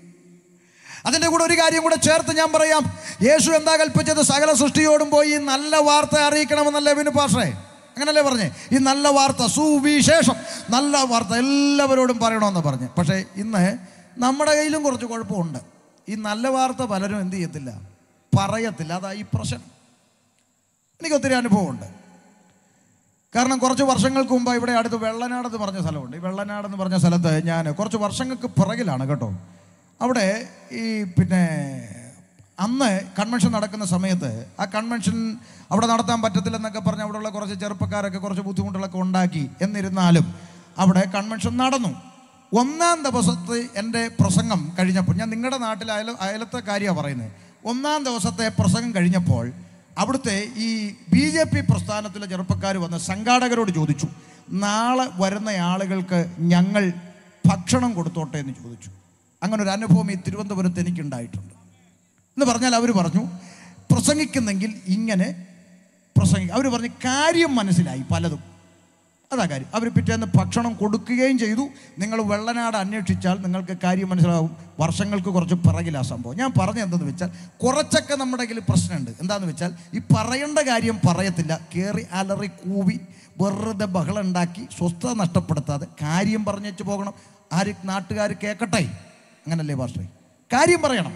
അതിൻ്റെ കൂടെ ഒരു കാര്യം കൂടെ ചേർത്ത് ഞാൻ പറയാം യേശു എന്താ കൽപ്പിച്ചത് സകല സൃഷ്ടിയോടും പോയി ഈ നല്ല വാർത്ത അറിയിക്കണമെന്നല്ലേ വിനു പാഷേ അങ്ങനല്ലേ പറഞ്ഞേ ഈ നല്ല വാർത്ത സുവിശേഷം നല്ല വാർത്ത എല്ലാവരോടും പറയണമെന്ന് പറഞ്ഞ് പക്ഷേ ഇന്ന് നമ്മുടെ കയ്യിലും കുറച്ച് കുഴപ്പമുണ്ട് ഈ നല്ല വാർത്ത പലരും എന്ത് ചെയ്യത്തില്ല പറയത്തില്ല അതാ ഈ പ്രശ്നം എനിക്ക് ഒത്തിരി അനുഭവമുണ്ട് കാരണം കുറച്ച് വർഷങ്ങൾക്ക് മുമ്പ് ഇവിടെ അടുത്ത് വെള്ളനാട് എന്ന് പറഞ്ഞ സ്ഥലമുണ്ട് ഈ വെള്ളനാട് എന്ന് പറഞ്ഞ സ്ഥലത്ത് ഞാൻ കുറച്ച് വർഷങ്ങൾക്ക് പിറകിലാണ് കേട്ടോ അവിടെ ഈ പിന്നെ അന്ന് കൺവെൻഷൻ നടക്കുന്ന സമയത്ത് ആ കൺവെൻഷൻ അവിടെ നടത്താൻ പറ്റത്തില്ലെന്നൊക്കെ പറഞ്ഞ് അവിടെയുള്ള കുറച്ച് ചെറുപ്പക്കാരൊക്കെ കുറച്ച് ബുദ്ധിമുട്ടുകളൊക്കെ ഉണ്ടാക്കി എന്നിരുന്നാലും അവിടെ കൺവെൻഷൻ നടന്നു ഒന്നാം ദിവസത്തെ എൻ്റെ പ്രസംഗം കഴിഞ്ഞപ്പോൾ ഞാൻ നിങ്ങളുടെ നാട്ടിൽ അയല അയലത്തെ കാര്യമാണ് പറയുന്നത് ഒന്നാം ദിവസത്തെ പ്രസംഗം കഴിഞ്ഞപ്പോൾ അവിടുത്തെ ഈ ബി ജെ പി പ്രസ്ഥാനത്തിലെ ചെറുപ്പക്കാർ വന്ന് സംഘാടകരോട് ചോദിച്ചു നാളെ വരുന്ന ആളുകൾക്ക് ഞങ്ങൾ ഭക്ഷണം കൊടുത്തോട്ടെ എന്ന് ചോദിച്ചു അങ്ങനെ ഒരു അനുഭവം ഈ തിരുവനന്തപുരത്ത് എനിക്കുണ്ടായിട്ടുണ്ട് എന്ന് പറഞ്ഞാൽ അവർ പറഞ്ഞു പ്രസംഗിക്കുന്നെങ്കിൽ ഇങ്ങനെ പ്രസംഗി അവർ പറഞ്ഞു കാര്യം മനസ്സിലായി പലതും അതാ കാര്യം അവർ പിറ്റേന്ന് ഭക്ഷണം കൊടുക്കുകയും ചെയ്തു നിങ്ങൾ വെള്ളനാട് അന്വേഷിച്ചാൽ നിങ്ങൾക്ക് കാര്യം മനസ്സിലാവും വർഷങ്ങൾക്ക് കുറച്ച് പിറകിലാ സംഭവം ഞാൻ പറഞ്ഞത് എന്തെന്ന് വെച്ചാൽ കുറച്ചൊക്കെ നമ്മുടെ കയ്യിൽ പ്രശ്നമുണ്ട് എന്താണെന്ന് വെച്ചാൽ ഈ പറയേണ്ട കാര്യം പറയത്തില്ല കയറി അലറി കൂവി വെറുതെ ബഹളം ഉണ്ടാക്കി സ്വസ്ഥത നഷ്ടപ്പെടുത്താതെ കാര്യം പറഞ്ഞേച്ച് പോകണം ആര് നാട്ടുകാർ കേൾക്കട്ടെ അങ്ങനല്ലേ ഭാഷ കാര്യം പറയണം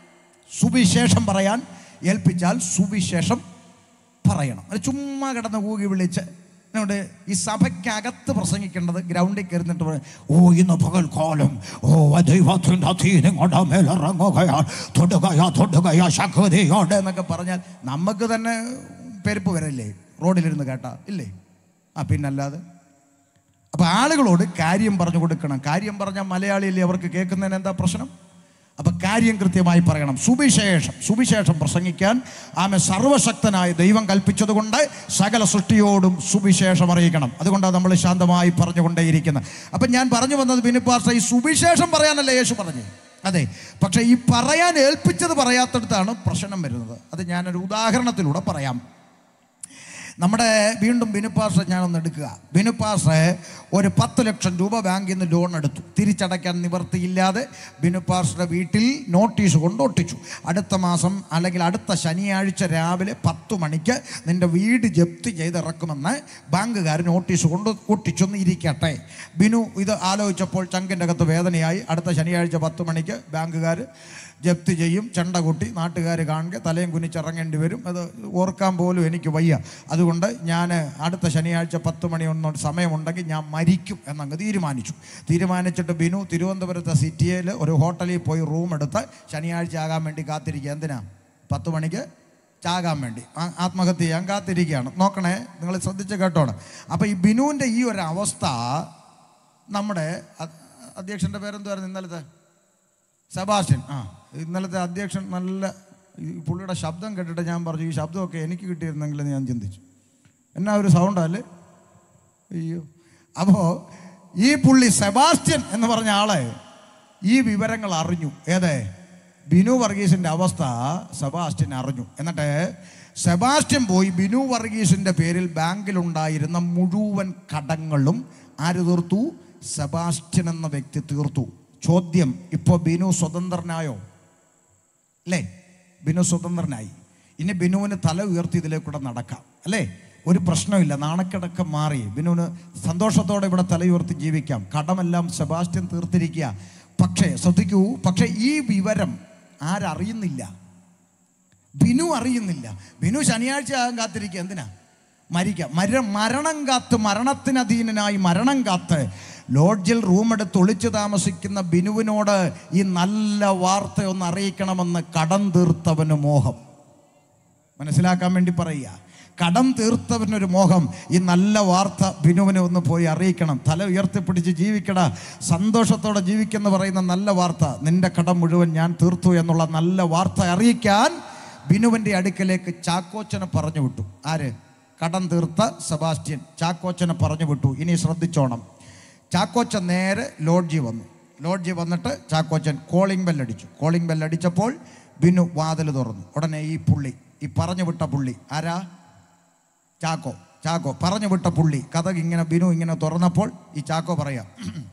സുവിശേഷം പറയാൻ ഏൽപ്പിച്ചാൽ സുവിശേഷം പറയണം അത് ചുമ്മാ കിടന്ന് കൂകി വിളിച്ച് എന്നോട് ഈ സഭയ്ക്കകത്ത് പ്രസംഗിക്കേണ്ടത് ഗ്രൗണ്ടിൽ കയറുന്നിട്ട് പറയും ഓ ഇന്ന് പകൽക്കാലം ഓ ദൈവത്തിൻ്റെ അധീനങ്ങളുടെ മേലിറങ്ങുകയാൽ തൊടുകയാ തൊടുകയാ ശക്തിയോടെ എന്നൊക്കെ പറഞ്ഞാൽ നമുക്ക് തന്നെ പെരുപ്പ് വരല്ലേ റോഡിലിരുന്ന് കേട്ടാ ഇല്ലേ ആ പിന്നല്ലാതെ അപ്പോൾ ആളുകളോട് കാര്യം പറഞ്ഞു കൊടുക്കണം കാര്യം പറഞ്ഞാൽ മലയാളിയല്ലേ അവർക്ക് കേൾക്കുന്നതിന് എന്താ പ്രശ്നം അപ്പം കാര്യം കൃത്യമായി പറയണം സുവിശേഷം സുവിശേഷം പ്രസംഗിക്കാൻ ആമെ സർവശക്തനായ ദൈവം കൽപ്പിച്ചതുകൊണ്ട് സകല സൃഷ്ടിയോടും സുവിശേഷം അറിയിക്കണം അതുകൊണ്ടാണ് നമ്മൾ ശാന്തമായി പറഞ്ഞുകൊണ്ടേയിരിക്കുന്നത് അപ്പം ഞാൻ പറഞ്ഞു വന്നത് ബിനുപാസ ഈ സുവിശേഷം പറയാനല്ലേ യേശു പറഞ്ഞു അതെ പക്ഷേ ഈ പറയാൻ ഏൽപ്പിച്ചത് പറയാത്തടത്താണ് പ്രശ്നം വരുന്നത് അത് ഞാനൊരു ഉദാഹരണത്തിലൂടെ പറയാം നമ്മുടെ വീണ്ടും ബിനുപാസ് ഞാനൊന്ന് എടുക്കുക ബിനുപാസ് ഒരു പത്ത് ലക്ഷം രൂപ ബാങ്കിൽ നിന്ന് ലോൺ എടുത്തു തിരിച്ചടയ്ക്കാൻ നിവർത്തിയില്ലാതെ ബിനുപാസിൻ്റെ വീട്ടിൽ നോട്ടീസ് കൊണ്ട് ഒട്ടിച്ചു അടുത്ത മാസം അല്ലെങ്കിൽ അടുത്ത ശനിയാഴ്ച രാവിലെ പത്ത് മണിക്ക് നിൻ്റെ വീട് ജപ്തി ചെയ്തിറക്കുമെന്ന് ബാങ്കുകാർ നോട്ടീസ് കൊണ്ട് ഒട്ടിച്ചൊന്ന് ഇരിക്കട്ടെ ബിനു ഇത് ആലോചിച്ചപ്പോൾ ചങ്കിൻ്റെ അകത്ത് വേദനയായി അടുത്ത ശനിയാഴ്ച പത്ത് മണിക്ക് ബാങ്കുകാർ ജപ്തി ചെയ്യും ചെണ്ട കൊട്ടി നാട്ടുകാർ കാണുക തലയും കുനിച്ചിറങ്ങേണ്ടി വരും അത് ഓർക്കാൻ പോലും എനിക്ക് വയ്യ അതുകൊണ്ട് ഞാൻ അടുത്ത ശനിയാഴ്ച പത്ത് മണി ഒന്ന് സമയമുണ്ടെങ്കിൽ ഞാൻ മരിക്കും എന്നങ്ങ് തീരുമാനിച്ചു തീരുമാനിച്ചിട്ട് ബിനു തിരുവനന്തപുരത്തെ സിറ്റിയിൽ ഒരു ഹോട്ടലിൽ പോയി റൂം എടുത്ത് ശനിയാഴ്ച ആകാൻ വേണ്ടി കാത്തിരിക്കുക എന്തിനാ പത്ത് മണിക്ക് ചാകാൻ വേണ്ടി ആ- ആത്മഹത്യ ചെയ്യാൻ കാത്തിരിക്കുകയാണ് നോക്കണേ നിങ്ങൾ ശ്രദ്ധിച്ച് കേട്ടോണം അപ്പോൾ ഈ ബിനുവിൻ്റെ ഈ ഒരു അവസ്ഥ നമ്മുടെ അ- അധ്യക്ഷൻ്റെ പേരെന്തുവായിരുന്നു ഇന്നലത്തെ സെബാസ്റ്റ്യൻ ആ ഇന്നലത്തെ അധ്യക്ഷൻ നല്ല ഈ പുള്ളിയുടെ ശബ്ദം കേട്ടിട്ട് ഞാൻ പറഞ്ഞു ഈ ശബ്ദമൊക്കെ എനിക്ക് കിട്ടിയിരുന്നെങ്കിൽ എന്ന് ഞാൻ ചിന്തിച്ചു എന്നാ ഒരു സൗണ്ടല്ലേ അയ്യോ അപ്പോൾ ഈ പുള്ളി സെബാസ്റ്റ്യൻ എന്ന് പറഞ്ഞ ആളെ ഈ വിവരങ്ങൾ അറിഞ്ഞു ഏതേ ബിനു വർഗീസിൻ്റെ അവസ്ഥ സെബാസ്റ്റ്യൻ അറിഞ്ഞു എന്നിട്ട് സെബാസ്റ്റ്യൻ പോയി ബിനു വർഗീസിൻ്റെ പേരിൽ ബാങ്കിലുണ്ടായിരുന്ന മുഴുവൻ കടങ്ങളും ആര് തീർത്തു സെബാസ്റ്റ്യൻ എന്ന വ്യക്തി തീർത്തു ചോദ്യം ഇപ്പോൾ ബിനു സ്വതന്ത്രനായോ അല്ലേ ബിനു സ്വതന്ത്രനായി ഇനി ബിനുവിന് തല ഉയർത്തി ഇതിലേക്കൂടെ നടക്കാം അല്ലേ ഒരു പ്രശ്നമില്ല നാണക്കിടക്കം മാറി ബിനുവിന് സന്തോഷത്തോടെ ഇവിടെ തല ഉയർത്തി ജീവിക്കാം കടമെല്ലാം സെബാസ്റ്റ്യൻ തീർത്തിരിക്കുക പക്ഷേ ശ്രദ്ധിക്കൂ പക്ഷേ ഈ വിവരം ആരറിയുന്നില്ല ബിനു അറിയുന്നില്ല ബിനു ശനിയാഴ്ച ആകാൻ കാത്തിരിക്കുക എന്തിനാ മരിക്കാം മര മരണം കാത്ത് മരണത്തിനധീനനായി മരണം കാത്ത് ലോഡ്ജിൽ റൂം എടുത്ത് ഒളിച്ചു താമസിക്കുന്ന ബിനുവിനോട് ഈ നല്ല വാർത്ത ഒന്ന് അറിയിക്കണമെന്ന് കടം തീർത്തവന് മോഹം മനസ്സിലാക്കാൻ വേണ്ടി പറയുക കടം തീർത്തവനൊരു മോഹം ഈ നല്ല വാർത്ത ബിനുവിനെ ഒന്ന് പോയി അറിയിക്കണം തല ഉയർത്തിപ്പിടിച്ച് ജീവിക്കട സന്തോഷത്തോടെ ജീവിക്കെന്ന് പറയുന്ന നല്ല വാർത്ത നിന്റെ കടം മുഴുവൻ ഞാൻ തീർത്തു എന്നുള്ള നല്ല വാർത്ത അറിയിക്കാൻ ബിനുവിൻ്റെ അടുക്കലേക്ക് ചാക്കോച്ചനെ പറഞ്ഞു വിട്ടു ആര് കടം തീർത്ത സെബാസ്റ്റ്യൻ ചാക്കോച്ചനെ പറഞ്ഞു വിട്ടു ഇനി ശ്രദ്ധിച്ചോണം ചാക്കോച്ചൻ നേരെ ലോഡ്ജി വന്നു ലോഡ്ജി വന്നിട്ട് ചാക്കോച്ചൻ കോളിംഗ് ബെല്ലടിച്ചു കോളിംഗ് ബെല്ലടിച്ചപ്പോൾ ബിനു വാതിൽ തുറന്നു ഉടനെ ഈ പുള്ളി ഈ പറഞ്ഞു വിട്ട പുള്ളി ആരാ ചാക്കോ ചാക്കോ പറഞ്ഞു വിട്ട പുള്ളി കഥ ഇങ്ങനെ ബിനു ഇങ്ങനെ തുറന്നപ്പോൾ ഈ ചാക്കോ പറയാം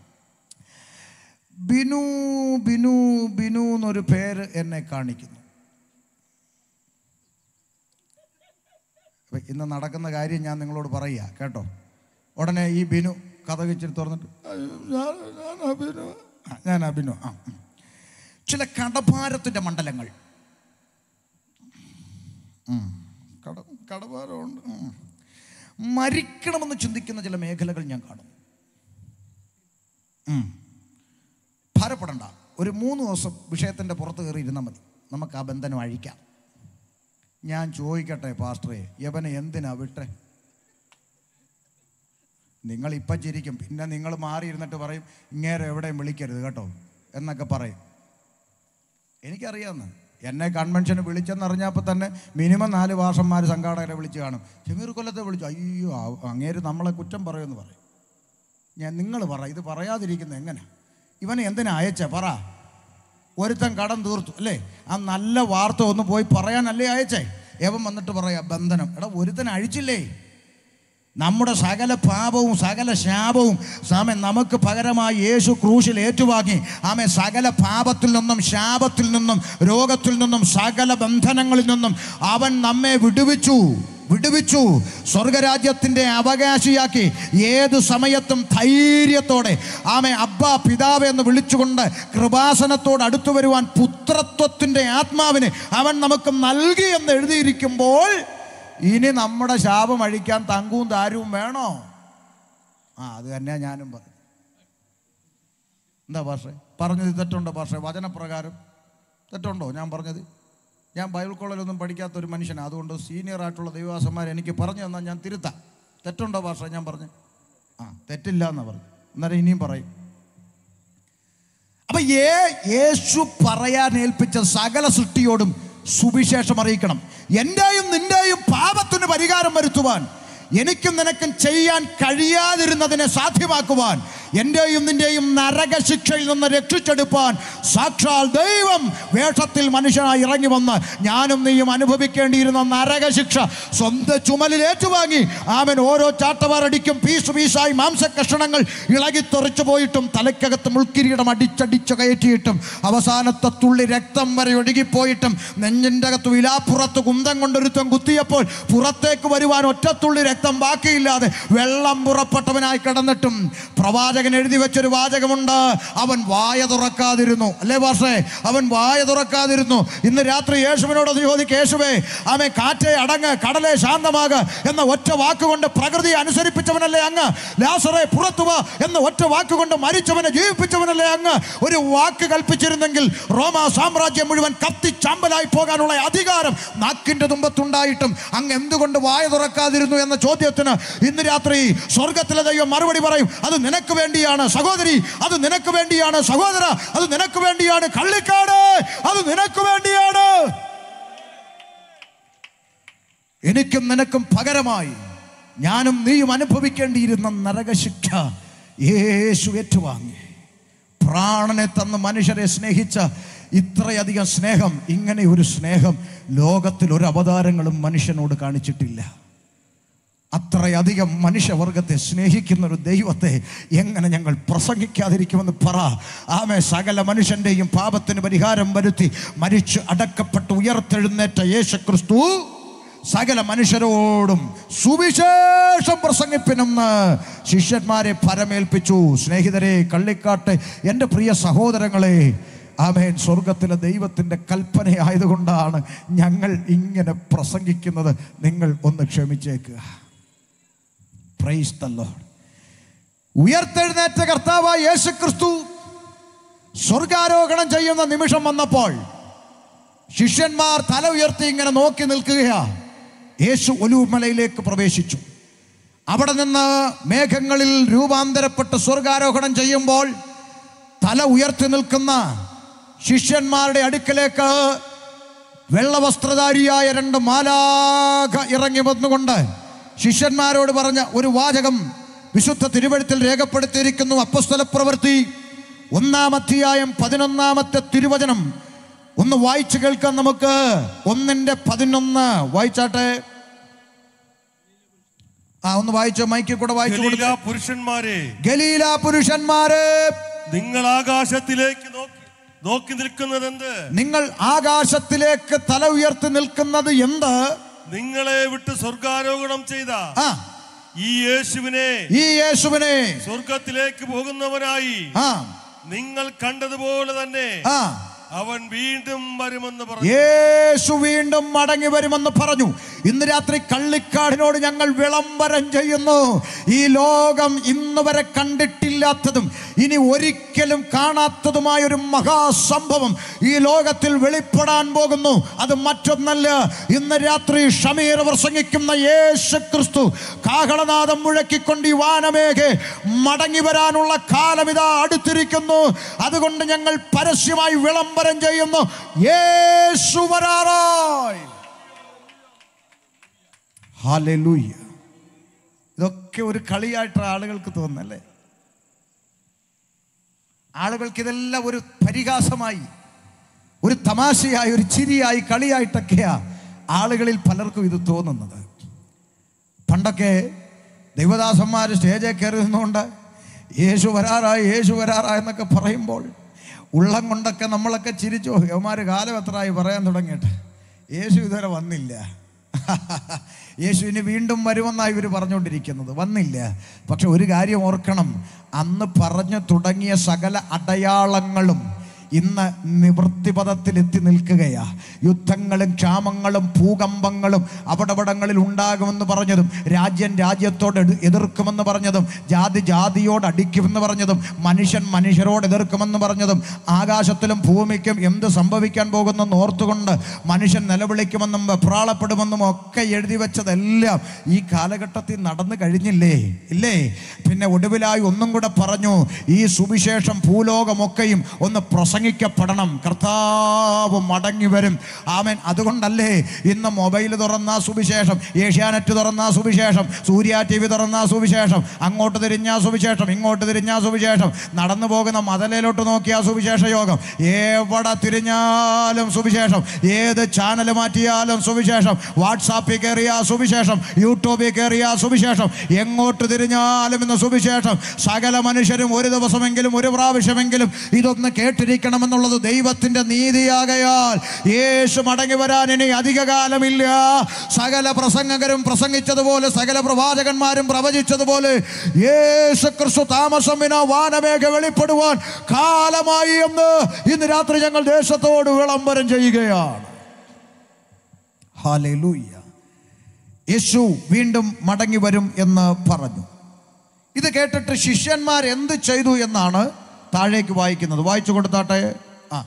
ബിനു ബിനു ബിനു എന്നൊരു പേര് എന്നെ കാണിക്കുന്നു അപ്പൊ ഇന്ന് നടക്കുന്ന കാര്യം ഞാൻ നിങ്ങളോട് പറയുക കേട്ടോ ഉടനെ ഈ ബിനു കഥ വെച്ചിട്ട് തുറന്നിട്ട് "അയ്യോ, ഞാൻ- ഞാനാ ബിനു ആ, ഞാനാ ബിനു ആ ഉം. ചില കടഭാരത്തിൻ്റെ മണ്ഡലങ്ങൾ ഉം. കട കടഭാരമുണ്ട് ഉം. മരിക്കണമെന്ന് ചിന്തിക്കുന്ന ചില മേഖലകൾ ഞാൻ കാണും ഉം. ഭാരപ്പെടണ്ട ഒരു മൂന്ന് ദിവസം വിഷയത്തിൻ്റെ പുറത്ത് കയറി ഇരുന്നാൽ മതി നമുക്ക് ആ ബന്ധനം അഴിക്കാം ഞാൻ ചോദിക്കട്ടെ പാസ്റ്ററെ യവനെ എന്തിനാ വിട്ടെ നിങ്ങൾ ഇപ്പം ചിരിക്കും പിന്നെ നിങ്ങൾ മാറി ഇരുന്നിട്ട് പറയും ഇങ്ങേരെ എവിടെയും വിളിക്കരുത് കേട്ടോ എന്നൊക്കെ പറയും എനിക്കറിയാമെന്ന് എന്നെ കൺവെൻഷന് വിളിച്ചെന്നറിഞ്ഞപ്പോൾ തന്നെ മിനിമം നാല് ഭാഷന്മാർ സംഘാടകരെ വിളിച്ച് കാണും ഷമീർ കൊല്ലത്തെ വിളിച്ചു അയ്യോ ആ- അങ്ങേര് നമ്മളെ കുറ്റം പറയുമെന്ന് പറയും ഞാൻ നിങ്ങൾ പറ ഇത് പറയാതിരിക്കുന്നത് എങ്ങനെ ഇവനെ എന്തിനാ അയച്ചേ പറ ഒരുത്തൻ കടം തീർത്തു അല്ലേ ആ നല്ല വാർത്ത ഒന്ന് പോയി പറയാനല്ലേ അയച്ചേ എവൻ വന്നിട്ട് പറയാ ബന്ധനം എടാ ഒരുത്തൻ അഴിച്ചില്ലേ നമ്മുടെ സകല പാപവും സകല ശാപവും സാമെ നമുക്ക് പകരമായി യേശു ക്രൂശിൽ ഏറ്റുവാങ്ങി ആമെ സകല പാപത്തിൽ നിന്നും ശാപത്തിൽ നിന്നും രോഗത്തിൽ നിന്നും സകല ബന്ധനങ്ങളിൽ നിന്നും അവൻ നമ്മെ വിടുവിച്ചു വിടുവിച്ചു സ്വർഗരാജ്യത്തിൻ്റെ അവകാശിയാക്കി ഏത് സമയത്തും ധൈര്യത്തോടെ ആമെ അബ്ബ പിതാവ് എന്ന് വിളിച്ചുകൊണ്ട് കൃപാസനത്തോട് അടുത്തു വരുവാൻ പുത്രത്വത്തിൻ്റെ ആത്മാവിന് അവൻ നമുക്ക് നൽകി എന്ന് എഴുതിയിരിക്കുമ്പോൾ ഇനി നമ്മുടെ ശാപം അഴിക്കാൻ തങ്കും താരവും വേണോ ആ അത് തന്നെയാ ഞാനും പറഞ്ഞു എന്താ ഭാഷ പറഞ്ഞത് തെറ്റുണ്ടോ ഭാഷ വചനപ്രകാരം തെറ്റുണ്ടോ ഞാൻ പറഞ്ഞത് ഞാൻ ബൈബിൾ കോളേജിലൊന്നും പഠിക്കാത്ത ഒരു മനുഷ്യനാണ് അതുകൊണ്ട് സീനിയർ ആയിട്ടുള്ള ദൈവദാസന്മാർ എനിക്ക് പറഞ്ഞു തന്നാൽ ഞാൻ തിരുത്താം തെറ്റുണ്ടോ ഭാഷ ഞാൻ പറഞ്ഞു ആ തെറ്റില്ല എന്നാ പറഞ്ഞു അന്നേരം ഇനിയും പറയും അപ്പൊ ഏ യേശു പറയാൻ ഏൽപ്പിച്ച സകല സൃഷ്ടിയോടും സുവിശേഷം അറിയിക്കണം എൻ്റെയും നിന്റെയും പാപത്തിന് പരിഹാരം വരുത്തുവാൻ എനിക്കും നിനക്കും ചെയ്യാൻ കഴിയാതിരുന്നതിനെ സാധ്യമാക്കുവാൻ എൻ്റെയും നിന്റെയും നരകശിക്ഷയിൽ നിന്ന് രക്ഷിച്ചെടുപ്പാൻ സാക്ഷാൽ ദൈവം വേഷത്തിൽ മനുഷ്യനായി ഇറങ്ങി വന്ന് ഞാനും നീയും അനുഭവിക്കേണ്ടിയിരുന്ന നരകശിക്ഷ സ്വന്തം ചുമലിൽ ഏറ്റുവാങ്ങി ആമൻ ഓരോ ചാട്ടവാറടിക്കും പീസ് പീസായി മാംസകഷണങ്ങൾ ഇളകി തെറിച്ചു പോയിട്ടും തലയ്ക്കകത്ത് മുൾക്കിരീടം അടിച്ചടിച്ച് കയറ്റിയിട്ടും അവസാനത്തെ തുള്ളി രക്തം വരെ ഒഴുകിപ്പോയിട്ടും നെഞ്ചിൻ്റെ അകത്ത് വിലാപ്പുറത്ത് കുന്തം കൊണ്ടൊരുത്തം കുത്തിയപ്പോൾ പുറത്തേക്ക് വരുവാൻ ഒറ്റത്തുള്ളി രക്തം ബാക്കിയില്ലാതെ വെള്ളം പുറപ്പെട്ടവനായി കിടന്നിട്ടും പ്രവാചകൻ എഴുതി വെച്ചൊരു വാചകമുണ്ട് അവൻ വായ തുറക്കാതിരുന്നു അല്ലേ ഭാഷേ അവൻ വായ തുറക്കാതിരുന്നു ഇന്ന് രാത്രി യേശുവിനോട് ചോദിക്ക് യേശുവേ അവൻ കാറ്റെ അടങ്ങ് കടലെ ശാന്തമാക എന്ന ഒറ്റ വാക്കുകൊണ്ട് പ്രകൃതിയെ അനുസരിപ്പിച്ചവനല്ലേ അങ്ങ് ലാസറെ പുറത്തു വാ എന്ന ഒറ്റ വാക്കുകൊണ്ട് മരിച്ചവനെ ജീവിപ്പിച്ചവനല്ലേ അങ്ങ് ഒരു വാക്ക് കൽപ്പിച്ചിരുന്നെങ്കിൽ റോമ സാമ്രാജ്യം മുഴുവൻ കത്തിച്ചാമ്പലായി പോകാനുള്ള അധികാരം നാക്കിന്റെ തുമ്പത്തുണ്ടായിട്ടും അങ്ങ് എന്തുകൊണ്ട് വായ തുറക്കാതിരുന്നു എന്ന ചോദ്യത്തിന് ഇന്ന് രാത്രി സ്വർഗത്തിലെ ദൈവം മറുപടി പറയും അത് നിനക്ക് വേണ്ടി വേണ്ടിയാണ് സഹോദരി അത് നിനക്ക് വേണ്ടിയാണ് സഹോദര അത് നിനക്ക് വേണ്ടിയാണ് കള്ളിക്കാട് അത് നിനക്ക് വേണ്ടിയാണ് എനിക്കും നിനക്കും പകരമായി ഞാനും നീയും അനുഭവിക്കേണ്ടിയിരുന്ന നരകശിക്ഷ യേശു ഏറ്റുവാങ്ങി പ്രാണനെ തന്ന് മനുഷ്യരെ സ്നേഹിച്ച ഇത്രയധികം സ്നേഹം ഇങ്ങനെ ഒരു സ്നേഹം ലോകത്തിൽ ഒരു അവതാരങ്ങളും മനുഷ്യനോട് കാണിച്ചിട്ടില്ല അത്രയധികം മനുഷ്യവർഗത്തെ സ്നേഹിക്കുന്ന ഒരു ദൈവത്തെ എങ്ങനെ ഞങ്ങൾ പ്രസംഗിക്കാതിരിക്കുമെന്ന് പറ ആമെ സകല മനുഷ്യന്റെയും പാപത്തിന് പരിഹാരം വരുത്തി മരിച്ച് അടക്കപ്പെട്ട് ഉയർത്തെഴുന്നേറ്റ യേശുക്രിസ്തു സകല മനുഷ്യരോടും സുവിശേഷം പ്രസംഗിപ്പിനെന്ന് ശിഷ്യന്മാരെ പരമേൽപ്പിച്ചു സ്നേഹിതരെ കള്ളിക്കാട്ട് എൻ്റെ പ്രിയ സഹോദരങ്ങളെ ആമേൻ സ്വർഗത്തിലെ ദൈവത്തിൻ്റെ കൽപ്പനയായതുകൊണ്ടാണ് ഞങ്ങൾ ഇങ്ങനെ പ്രസംഗിക്കുന്നത് നിങ്ങൾ ഒന്ന് ക്ഷമിച്ചേക്കുക പ്രൈസ് ദ ലോർഡ് ഉയർത്തെഴുന്നേറ്റ കർത്താവായ യേശു ക്രിസ്തു സ്വർഗാരോഹണം ചെയ്യുന്ന നിമിഷം വന്നപ്പോൾ ശിഷ്യന്മാർ തല ഉയർത്തി ഇങ്ങനെ നോക്കി നിൽക്കുകയാ യേശു ഒലുമലയിലേക്ക് പ്രവേശിച്ചു അവിടെ നിന്ന് മേഘങ്ങളിൽ രൂപാന്തരപ്പെട്ട് സ്വർഗാരോഹണം ചെയ്യുമ്പോൾ തല ഉയർത്തി നിൽക്കുന്ന ശിഷ്യന്മാരുടെ അടുക്കലേക്ക് വെള്ളവസ്ത്രധാരിയായ രണ്ട് മാലാഖ ഇറങ്ങി വന്നുകൊണ്ട് ശിഷ്യന്മാരോട് പറഞ്ഞ ഒരു വാചകം വിശുദ്ധ തിരുവഴുത്തിൽ രേഖപ്പെടുത്തിയിരിക്കുന്നു അപ്പസ്തല പ്രവൃത്തി ഒന്നാം അധ്യായം പതിനൊന്നാമത്തെ തിരുവചനം ഒന്ന് വായിച്ചു കേൾക്കാം നമുക്ക് ഒന്നിന്റെ പതിനൊന്ന് വായിച്ചാട്ടെ ആ ഒന്ന് വായിച്ചോ മൈക്കിൽ കൂടെ വായിച്ചു ഗലീല കൊടുക്ക പുരുഷന്മാരെ ഗലീല പുരുഷന്മാരെ നിങ്ങൾ ആകാശത്തിലേക്ക് നോക്കി നോക്കി നിൽക്കുന്നതെന്ത് നിങ്ങൾ ആകാശത്തിലേക്ക് തല ഉയർത്തി നിൽക്കുന്നത് എന്ത് നിങ്ങളെ വിട്ട് സ്വർഗാരോഹണം ചെയ്ത ആ ഈ യേശുവിനെ ഈ യേശുവിനെ സ്വർഗത്തിലേക്ക് പോകുന്നവനായി ആ നിങ്ങൾ കണ്ടതുപോലെ തന്നെ ആ അവൻ വീണ്ടും വരുമെന്ന് പറഞ്ഞു യേശു വീണ്ടും മടങ്ങി വരുമെന്ന് പറഞ്ഞു ഇന്ന് രാത്രി കള്ളിക്കാടിനോട് ഞങ്ങൾ വിളംബരം ചെയ്യുന്നു ഈ ലോകം ഇന്ന് വരെ കണ്ടിട്ടില്ലാത്തതും ഇനി ഒരിക്കലും കാണാത്തതുമായ ഒരു മഹാസംഭവം ഈ ലോകത്തിൽ വെളിപ്പെടാൻ പോകുന്നു അത് മറ്റൊന്നല്ല ഇന്ന് രാത്രി ഷമീർ പ്രസംഗിക്കുന്ന യേശു ക്രിസ്തു കാഹളനാദം മുഴക്കിക്കൊണ്ട് ഈ വാനമേഘെ മടങ്ങി വരാനുള്ള കാലം ഇതാ അടുത്തിരിക്കുന്നു അതുകൊണ്ട് ഞങ്ങൾ പരസ്യമായി വിളംബരം ചെയ്യുന്നു യേശു വരാറായി ഹല്ലേലൂയ ഇതൊക്കെ ഒരു കളിയായിട്ട് ആളുകൾക്ക് തോന്നുന്നല്ലേ ആളുകൾക്ക് ഇതെല്ലാം ഒരു പരിഹാസമായി ഒരു തമാശയായി ഒരു ചിരിയായി കളിയായിട്ടൊക്കെയാ ആളുകളിൽ പലർക്കും ഇത് തോന്നുന്നത് പണ്ടൊക്കെ ദൈവദാസന്മാർ സ്റ്റേജിൽ കയറി നിന്നുകൊണ്ട് യേശു വരാറായി യേശു വരാറായി എന്നൊക്കെ പറയുമ്പോൾ ഉള്ളം കൊണ്ടൊക്കെ നമ്മളൊക്കെ ചിരിച്ചു യവന്മാർ കാലം എത്രയായി പറയാൻ തുടങ്ങിയിട്ട് യേശു ഇതുവരെ വന്നില്ല യേശു ഇനി വീണ്ടും വരുമെന്നാണ് ഇവർ പറഞ്ഞുകൊണ്ടിരിക്കുന്നത് വന്നില്ല പക്ഷെ ഒരു കാര്യം ഓർക്കണം അന്ന് പറഞ്ഞു തുടങ്ങിയ സകല അടയാളങ്ങളും ഇന്ന് നിവൃത്തിപഥത്തിൽ എത്തി നിൽക്കുകയാ യുദ്ധങ്ങളും ക്ഷാമങ്ങളും ഭൂകമ്പങ്ങളും അപടപടങ്ങളിൽ ഉണ്ടാകുമെന്ന് പറഞ്ഞതും രാജ്യം രാജ്യത്തോട് എതി- എതിർക്കുമെന്ന് പറഞ്ഞതും ജാതി ജാതിയോട് അടിക്കുമെന്ന് പറഞ്ഞതും മനുഷ്യൻ മനുഷ്യരോട് എതിർക്കുമെന്ന് പറഞ്ഞതും ആകാശത്തിലും ഭൂമിക്കും എന്ത് സംഭവിക്കാൻ പോകുന്നെന്ന് ഓർത്തുകൊണ്ട് മനുഷ്യൻ നിലവിളിക്കുമെന്നും വെപ്രാളപ്പെടുമെന്നും ഒക്കെ എഴുതി വെച്ചതെല്ലാം ഈ കാലഘട്ടത്തിൽ നടന്നു കഴിഞ്ഞില്ലേ ഇല്ലേ പിന്നെ ഒടുവിലായി ഒന്നും കൂടെ പറഞ്ഞു ഈ സുവിശേഷം ഭൂലോകമൊക്കെയും ഒന്ന് പ്രസംഗിക്കപ്പെടണം കർത്താവ് മടങ്ങി വരും ആമൻ അതുകൊണ്ടല്ലേ ഇന്ന് മൊബൈൽ തുറന്ന സുവിശേഷം ഏഷ്യാനെറ്റ് തുറന്ന സുവിശേഷം സൂര്യ ടി വി തുറന്ന സുവിശേഷം അങ്ങോട്ട് തിരിഞ്ഞ സുവിശേഷം ഇങ്ങോട്ട് തിരിഞ്ഞ സുവിശേഷം നടന്നു പോകുന്ന മതലയിലോട്ട് നോക്കിയ സുവിശേഷ യോഗം എവിടെ തിരിഞ്ഞാലും സുവിശേഷം ഏത് ചാനൽ മാറ്റിയാലും സുവിശേഷം വാട്സാപ്പിൽ കയറിയ സുവിശേഷം യൂട്യൂബിൽ കയറിയ സുവിശേഷം എങ്ങോട്ട് തിരിഞ്ഞാലും ഇന്ന് സുവിശേഷം സകല മനുഷ്യരും ഒരു ദിവസമെങ്കിലും ഒരു പ്രാവശ്യമെങ്കിലും ഇതൊന്ന് കേട്ടിരിക്കണമെന്നുള്ളത് ദൈവത്തിന്റെ നീതിയാകയാൽ യേശു മടങ്ങി വരാൻ ഇനി അധിക കാലമില്ല സകല പ്രസംഗകരും പ്രസംഗിച്ചതുപോലെ സകല പ്രവാചകന്മാരും പ്രവചിച്ചതുപോലെ യേശു ക്രിസ്തു താമസം വിന വാനമേഘ വെളിപ്പെടുവാൻ കാലമായി എന്ന് ഇന്ന് രാത്രി ഞങ്ങൾ ദേശത്തോട് വിളംബരം ചെയ്യുകയാണ് ഹാലൂയ്യ യേശു വീണ്ടും മടങ്ങി വരും എന്ന് പറഞ്ഞു ഇത് കേട്ടിട്ട് ശിഷ്യന്മാർ എന്ത് ചെയ്തു എന്നാണ് താഴേക്ക് വായിക്കുന്നത് വായിച്ചു കൊടുത്താട്ടെ ആ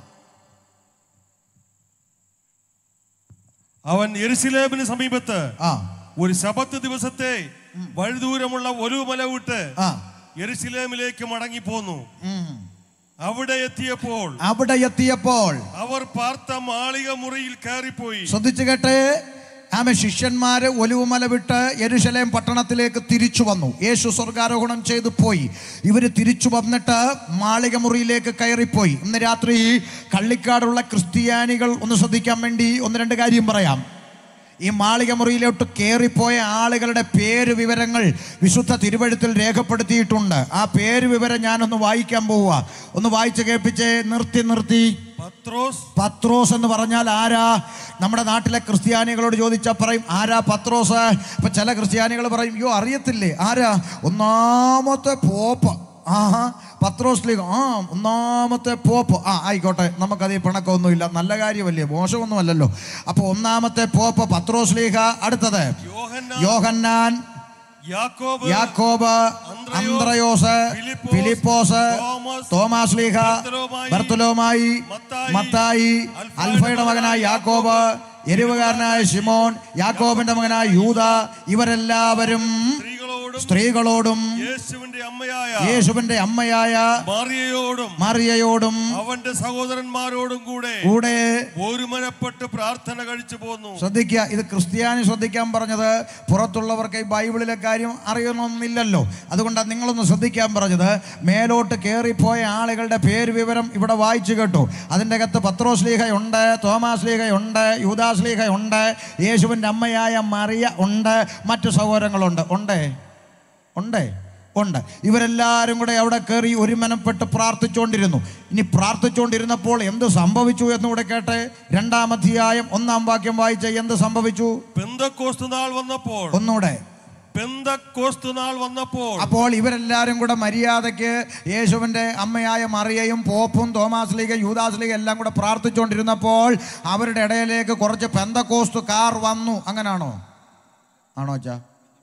അവൻ യെരുസലേമിന് സമീപത്ത് ആ ഒരു ശബത്ത് ദിവസത്തെ വഴിദൂരമുള്ള ഒരു മല വിട്ട് ആ യെരുശലേമിലേക്ക് മടങ്ങിപ്പോന്നു ഉം. അവിടെ എത്തിയപ്പോൾ അവിടെ എത്തിയപ്പോൾ അവർ പാർത്ത മാളിക മുറിയിൽ കയറിപ്പോയി ശ്രദ്ധിച്ചു കേട്ടെ ആമ ശിഷ്യന്മാര് ഒലിവുമല വിട്ട് യെരുശലേം പട്ടണത്തിലേക്ക് തിരിച്ചു വന്നു യേശു സ്വർഗാരോഹണം ചെയ്തു പോയി ഇവര് തിരിച്ചു വന്നിട്ട് മാളിക മുറിയിലേക്ക് കയറിപ്പോയി ഇന്ന് രാത്രി കള്ളിക്കാടുള്ള ക്രിസ്ത്യാനികൾ ഒന്ന് ശ്രദ്ധിക്കാൻ വേണ്ടി ഒന്ന് രണ്ട് കാര്യം പറയാം ഈ മാളിക മുറിയിലോട്ട് കയറിപ്പോയ ആളുകളുടെ പേര് വിവരങ്ങൾ വിശുദ്ധ തിരുവഴുത്തിൽ രേഖപ്പെടുത്തിയിട്ടുണ്ട് ആ പേര് വിവരം ഞാനൊന്ന് വായിക്കാൻ പോവുക ഒന്ന് വായിച്ച് കേൾപ്പിച്ച് നിർത്തി നിർത്തി പത്രോസ് പത്രോസ് എന്ന് പറഞ്ഞാൽ ആരാ നമ്മുടെ നാട്ടിലെ ക്രിസ്ത്യാനികളോട് ചോദിച്ചാൽ പറയും ആരാ പത്രോസ് ഇപ്പൊ ചില ക്രിസ്ത്യാനികൾ പറയും അയ്യോ അറിയത്തില്ലേ ആരാ ഒന്നാമത്തെ പോപ്പ് ആഹാ പത്രോസ് ലീഗ് ആ ഒന്നാമത്തെ പോപ്പ് ആ ആയിക്കോട്ടെ നമുക്കത് പിണക്കമൊന്നുമില്ല നല്ല കാര്യമല്ലേ മോശമൊന്നുമല്ലല്ലോ അപ്പോൾ ഒന്നാമത്തെ പോപ്പ് പത്രോസ് ലീഗ അടുത്തത് യോഹന്നാൻ യോഹന്നാൻ യാക്കോബ് യാക്കോബ് അന്ത്രയോസ് ഫിലിപ്പോസ്, ഫിലിപ്പോസ് തോമസ്, തോമാസ് ലീഹ ബർത്തലോമായി, ബർത്തലോമായി മത്തായി, മത്തായി അൽഫയുടെ മകനായ യാക്കോബ് എരിവുകാരനായ ശിമോൻ യാക്കോബിന്റെ മകനായ യൂത ഇവരെല്ലാവരും സ്ത്രീകളോടും സ്ത്രീകളോടും യേശുവിന്റെ അമ്മയായ യേശുവിന്റെ അമ്മയായ മാറിയയോടും മറിയയോടും അവന്റെ സഹോദരന്മാരോടും കൂടെ കൂടെ ഒരുമനപ്പെട്ട് പ്രാർത്ഥന കഴിച്ചു പോന്നു ശ്രദ്ധിക്കുക ഇത് ക്രിസ്ത്യാനി ശ്രദ്ധിക്കാൻ പറഞ്ഞത് പുറത്തുള്ളവർക്ക് ഈ ബൈബിളിലെ കാര്യം അറിയണമെന്നില്ലല്ലോ അതുകൊണ്ടാണ് നിങ്ങളൊന്ന് ശ്രദ്ധിക്കാൻ പറഞ്ഞത് മേലോട്ട് കയറിപ്പോയ ആളുകളുടെ പേര് വിവരം ഇവിടെ വായിച്ചു കേട്ടു അതിൻ്റെ അകത്ത് പത്രോസ് ലീഹയുണ്ട് തോമാസ് ലീഹയുണ്ട് യൂദാസ് ലീഹയുണ്ട് യേശുവിൻ്റെ അമ്മയായ മറിയ ഉണ്ട് മറ്റു സഹോദരങ്ങളുണ്ട് ഉണ്ടേ ഉണ്ടേ ഉണ്ട് ഇവരെല്ലാവരും കൂടെ അവിടെ കയറി ഒരുമനപ്പെട്ട് പ്രാർത്ഥിച്ചുകൊണ്ടിരുന്നു ഇനി പ്രാർത്ഥിച്ചുകൊണ്ടിരുന്നപ്പോൾ എന്ത് സംഭവിച്ചു എന്നുകൂടെ കേട്ടെ രണ്ടാം അധ്യായം ഒന്നാം വാക്യം വായിച്ച എന്ത് സംഭവിച്ചു പെന്തക്കോസ്തു നാൾ വന്നപ്പോൾ ഒന്നുകൂടെ പെന്തക്കോസ്തു നാൾ വന്നപ്പോൾ അപ്പോൾ ഇവരെല്ലാവരും കൂടെ മര്യാദയ്ക്ക് യേശുവിൻ്റെ അമ്മയായ മറിയയും പോപ്പും തോമാസ് ലീഗ യൂദാസ് ലീഗ എല്ലാം കൂടെ പ്രാർത്ഥിച്ചുകൊണ്ടിരുന്നപ്പോൾ അവരുടെ ഇടയിലേക്ക് കുറച്ച് പെന്തക്കോസ്തു കാർ വന്നു അങ്ങനാണോ ആണോ അച്ഛാ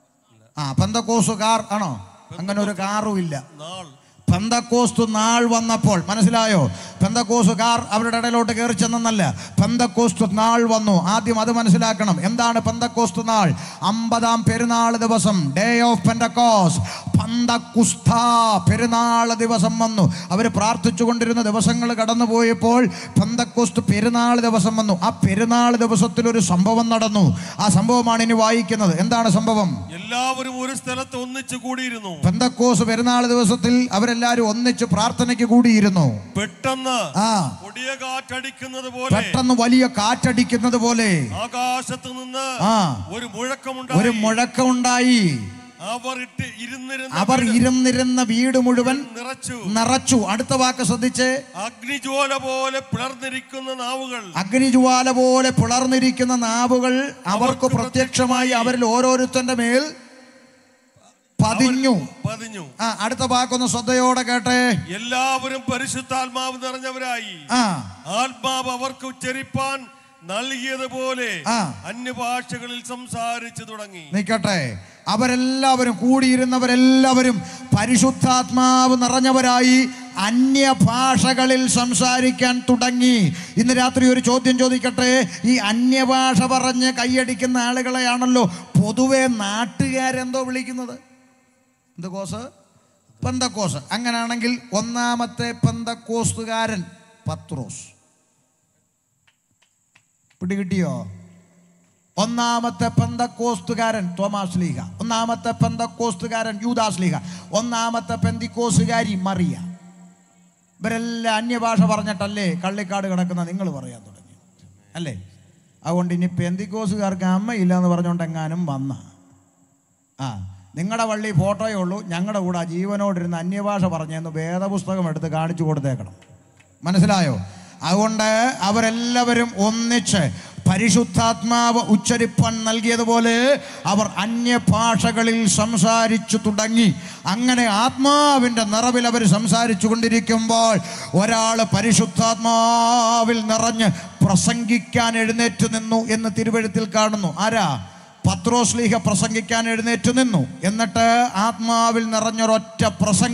ആ പെന്തക്കോസ്തു കാർ ആണോ അങ്ങനെ ഒരു കാറും ഇല്ല നാൾ പെന്തക്കോസ്തു നാൾ വന്നപ്പോൾ മനസ്സിലായോ പെന്തക്കോസുകാർ അവരുടെ ഇടയിലോട്ട് കയറി ചെന്നല്ല പെന്തക്കോസ്തു നാൾ വന്നു ആദ്യം അത് മനസ്സിലാക്കണം എന്താണ് പെന്തക്കോസ്തു നാൾ അമ്പതാം പെരുന്നാൾ ദിവസം ഡേ ഓഫ് പെന്തക്കോസ് പന്തക്കുസ്ത പെരുന്നാൾ ദിവസം വന്നു അവർ പ്രാർത്ഥിച്ചു കൊണ്ടിരുന്ന ദിവസങ്ങൾ കടന്നുപോയപ്പോൾ പെന്തക്കോസ്തു പെരുന്നാൾ ദിവസം വന്നു ആ പെരുന്നാൾ ദിവസത്തിൽ ഒരു സംഭവം നടന്നു ആ സംഭവമാണ് ഇനി വായിക്കുന്നത് എന്താണ് സംഭവം എല്ലാവരും ഒരു സ്ഥലത്ത് ഒന്നിച്ചു കൂടിയിരുന്നു പെന്തക്കോസ് പെരുന്നാൾ ദിവസത്തിൽ അവരെല്ലാവരും ഒന്നിച്ച് പ്രാർത്ഥനയ്ക്ക് കൂടിയിരുന്നു പെട്ടെന്ന് ആ കൊടിയ കാറ്റടിക്കുന്നത് പോലെ പെട്ടെന്ന് വലിയ കാറ്റടിക്കുന്നത് പോലെ ആകാശത്ത് നിന്ന് ആ ഒരു ഒരു മുഴക്കമുണ്ടായി മുഴക്കമുണ്ടായി അവർ ഇട്ട് ഇരുന്നിരുന്ന അവർ ഇരുന്നിരുന്ന വീട് മുഴുവൻ നിറച്ചു നിറച്ചു അടുത്ത വാക്ക് ശ്രദ്ധിച്ച് അഗ്നിജ്വാല പോലെ പിളർന്നിരിക്കുന്ന നാവുകൾ അഗ്നിജ്വാല പോലെ പിളർന്നിരിക്കുന്ന നാവുകൾ അവർക്ക് പ്രത്യക്ഷമായി അവരിൽ ഓരോരുത്തന്റെ മേൽ പതിഞ്ഞു പതിഞ്ഞു ആ അടുത്ത വാക്കൊന്ന് ശ്രദ്ധയോടെ കേട്ടെ എല്ലാവരും പരിശുദ്ധാത്മാവ് നിറഞ്ഞവരായി ആ ആത്മാവ് അവർക്ക് ഉച്ചരിപ്പാൻ നൽകിയതുപോലെ ആ. അന്യഭാഷകളിൽ സംസാരിച്ചു തുടങ്ങി നിൽക്കട്ടെ അവരെല്ലാവരും കൂടിയിരുന്നവരെല്ലാവരും പരിശുദ്ധാത്മാവ് നിറഞ്ഞവരായി അന്യഭാഷകളിൽ സംസാരിക്കാൻ തുടങ്ങി ഇന്ന് രാത്രി ഒരു ചോദ്യം ചോദിക്കട്ടെ ഈ അന്യഭാഷ പറഞ്ഞ് കൈയടിക്കുന്ന ആളുകളെയാണല്ലോ പൊതുവെ നാട്ടുകാരെന്തോ വിളിക്കുന്നത് എന്ത് കോസ് പെന്തക്കോസ് അങ്ങനെയാണെങ്കിൽ ഒന്നാമത്തെ പെന്തക്കോസ്തുകാരൻ പത്രോസ് പിടികിട്ടിയോ ഒന്നാമത്തെ പെന്തക്കോസ്തുകാരൻ തോമാസ് ലീഗ ഒന്നാമത്തെ പെന്തക്കോസ്തുകാരൻ യൂദാസ് ലീഗ ഒന്നാമത്തെ പെന്തിക്കോസുകാരി മറിയ ഇവരെല്ലാം അന്യഭാഷ പറഞ്ഞിട്ടല്ലേ കള്ളിക്കാട് കിടക്കുന്ന നിങ്ങൾ പറയാൻ തുടങ്ങി അല്ലേ അതുകൊണ്ട് ഇനി പെന്തിക്കോസുകാർക്ക് അമ്മയില്ല എന്ന് പറഞ്ഞുകൊണ്ട് എങ്ങാനും വന്ന ആ നിങ്ങളുടെ പള്ളി ഫോട്ടോയേ ഉള്ളൂ ഞങ്ങളുടെ കൂടെ ആ ജീവനോടിരുന്ന് അന്യഭാഷ പറഞ്ഞെന്ന് വേദപുസ്തകം എടുത്ത് കാണിച്ചു കൊടുത്തേക്കണം മനസ്സിലായോ അതുകൊണ്ട് അവരെല്ലാവരും ഒന്നിച്ച് പരിശുദ്ധാത്മാവ് ഉച്ചരിപ്പാൻ നൽകിയതുപോലെ അവർ അന്യഭാഷകളിൽ സംസാരിച്ചു തുടങ്ങി അങ്ങനെ ആത്മാവിൻ്റെ നിറവിൽ അവർ സംസാരിച്ചു കൊണ്ടിരിക്കുമ്പോൾ ഒരാൾ പരിശുദ്ധാത്മാവിൽ നിറഞ്ഞ് പ്രസംഗിക്കാൻ എഴുന്നേറ്റ് നിന്നു എന്ന് തിരുവഴുത്തിൽ കാണുന്നു ആരാ പത്രോസ് ലീഹ പ്രസംഗിക്കാൻ എഴുന്നേറ്റ് നിന്നു എന്നിട്ട് ആത്മാവിൽ നിറഞ്ഞൊരൊറ്റ പ്രസംഗം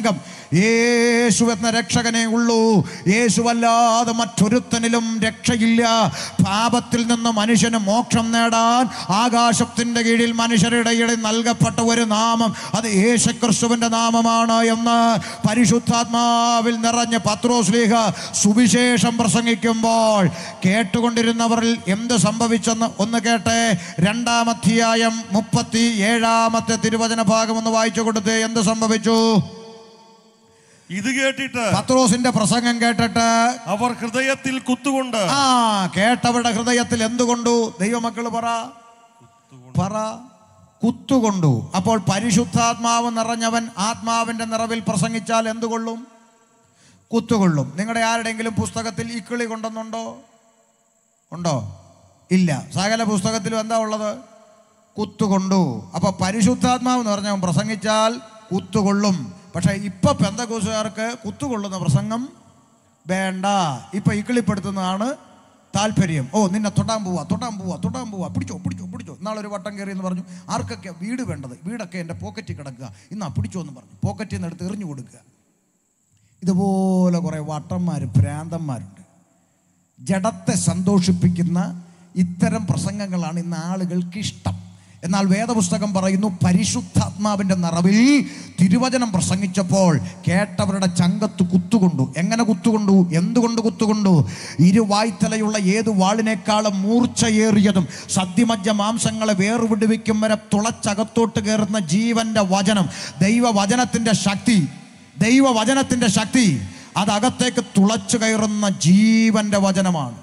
യേശു എന്ന രക്ഷകനെ ഉള്ളൂ യേശുവല്ലാതെ മറ്റൊരുത്തനിലും രക്ഷയില്ല പാപത്തിൽ നിന്ന് മനുഷ്യന് മോക്ഷം നേടാൻ ആകാശത്തിന്റെ കീഴിൽ മനുഷ്യരുടെ ഇടയിൽ നൽകപ്പെട്ട ഒരു നാമം അത് യേശുക്രിസ്തുവിന്റെ നാമമാണ് എന്ന് പരിശുദ്ധാത്മാവിൽ നിറഞ്ഞ പത്രോസ്ലീഹ സുവിശേഷം പ്രസംഗിക്കുമ്പോൾ കേട്ടുകൊണ്ടിരുന്നവരിൽ എന്ത് സംഭവിച്ചെന്ന് ഒന്ന് കേട്ടെ രണ്ടാം അധ്യായം മുപ്പത്തി ഏഴാമത്തെ തിരുവചന ഭാഗം ഒന്ന് വായിച്ചു കൊടുത്തേ എന്ത് സംഭവിച്ചു ഇത് കേട്ടിട്ട് പത്രോസിന്റെ പ്രസംഗം കേട്ടിട്ട് അവർ ഹൃദയത്തിൽ കുത്തുകൊണ്ട് ആ കേട്ടവരുടെ ഹൃദയത്തിൽ എന്തുകൊണ്ടു ദൈവമക്കൾ പറ പറ കുത്തുകൊണ്ടു അപ്പോൾ പരിശുദ്ധാത്മാവ് നിറഞ്ഞവൻ ആത്മാവിന്റെ നിറവിൽ പ്രസംഗിച്ചാൽ എന്തുകൊള്ളും കുത്തുകൊള്ളും നിങ്ങളുടെ ആരുടെയെങ്കിലും പുസ്തകത്തിൽ ഇക്കിളി കൊണ്ടെന്നുണ്ടോ ഉണ്ടോ ഇല്ല സകല പുസ്തകത്തിലും എന്താ ഉള്ളത് കുത്തുകൊണ്ടു അപ്പൊ പരിശുദ്ധാത്മാവ് എന്ന് പറഞ്ഞവൻ പ്രസംഗിച്ചാൽ കുത്തുകൊള്ളും പക്ഷെ ഇപ്പൊ പെന്തകോസുകാർക്ക് കുത്തുകൊള്ളുന്ന പ്രസംഗം വേണ്ട ഇപ്പൊ ഇക്കിളിപ്പെടുത്തുന്നതാണ് താല്പര്യം ഓ നിന്നെ തൊട്ടാൻ പോവാ തൊട്ടാൻ പോവാ തൊട്ടാൻ പോവാ പിടിച്ചോ പിടിച്ചോ പിടിച്ചോ ഇന്നാളെ ഒരു വട്ടം കയറി എന്ന് പറഞ്ഞു ആർക്കൊക്കെ വീട് വേണ്ടത് വീടൊക്കെ എൻ്റെ പോക്കറ്റിൽ കിടക്കുക ഇന്നാ പിടിച്ചോ എന്ന് പറഞ്ഞു പോക്കറ്റിൽ നിന്ന് എടുത്ത് എറിഞ്ഞു കൊടുക്കുക ഇതുപോലെ കുറേ വട്ടന്മാർ ഭ്രാന്തന്മാരുണ്ട് ജഡത്തെ സന്തോഷിപ്പിക്കുന്ന ഇത്തരം പ്രസംഗങ്ങളാണ് ഇന്ന് ആളുകൾക്ക് ഇഷ്ടം എന്നാൽ വേദപുസ്തകം പറയുന്നു പരിശുദ്ധാത്മാവിൻ്റെ നിറവിൽ തിരുവചനം പ്രസംഗിച്ചപ്പോൾ കേട്ടവരുടെ ചങ്കത്ത് കുത്തുകൊണ്ടു എങ്ങനെ കുത്തുകൊണ്ടു എന്തുകൊണ്ട് കുത്തുകൊണ്ടു ഇരുവായ്ത്തലയുള്ള ഏത് വാളിനേക്കാളും മൂർച്ചയേറിയതും സദ്യമജ്ജ മാംസങ്ങളെ വേർവിടുവിക്കും വരെ തുളച്ചകത്തോട്ട് കയറുന്ന ജീവന്റെ വചനം ദൈവവചനത്തിൻ്റെ ശക്തി ദൈവവചനത്തിൻ്റെ ശക്തി അതകത്തേക്ക് തുളച്ചു കയറുന്ന ജീവന്റെ വചനമാണ്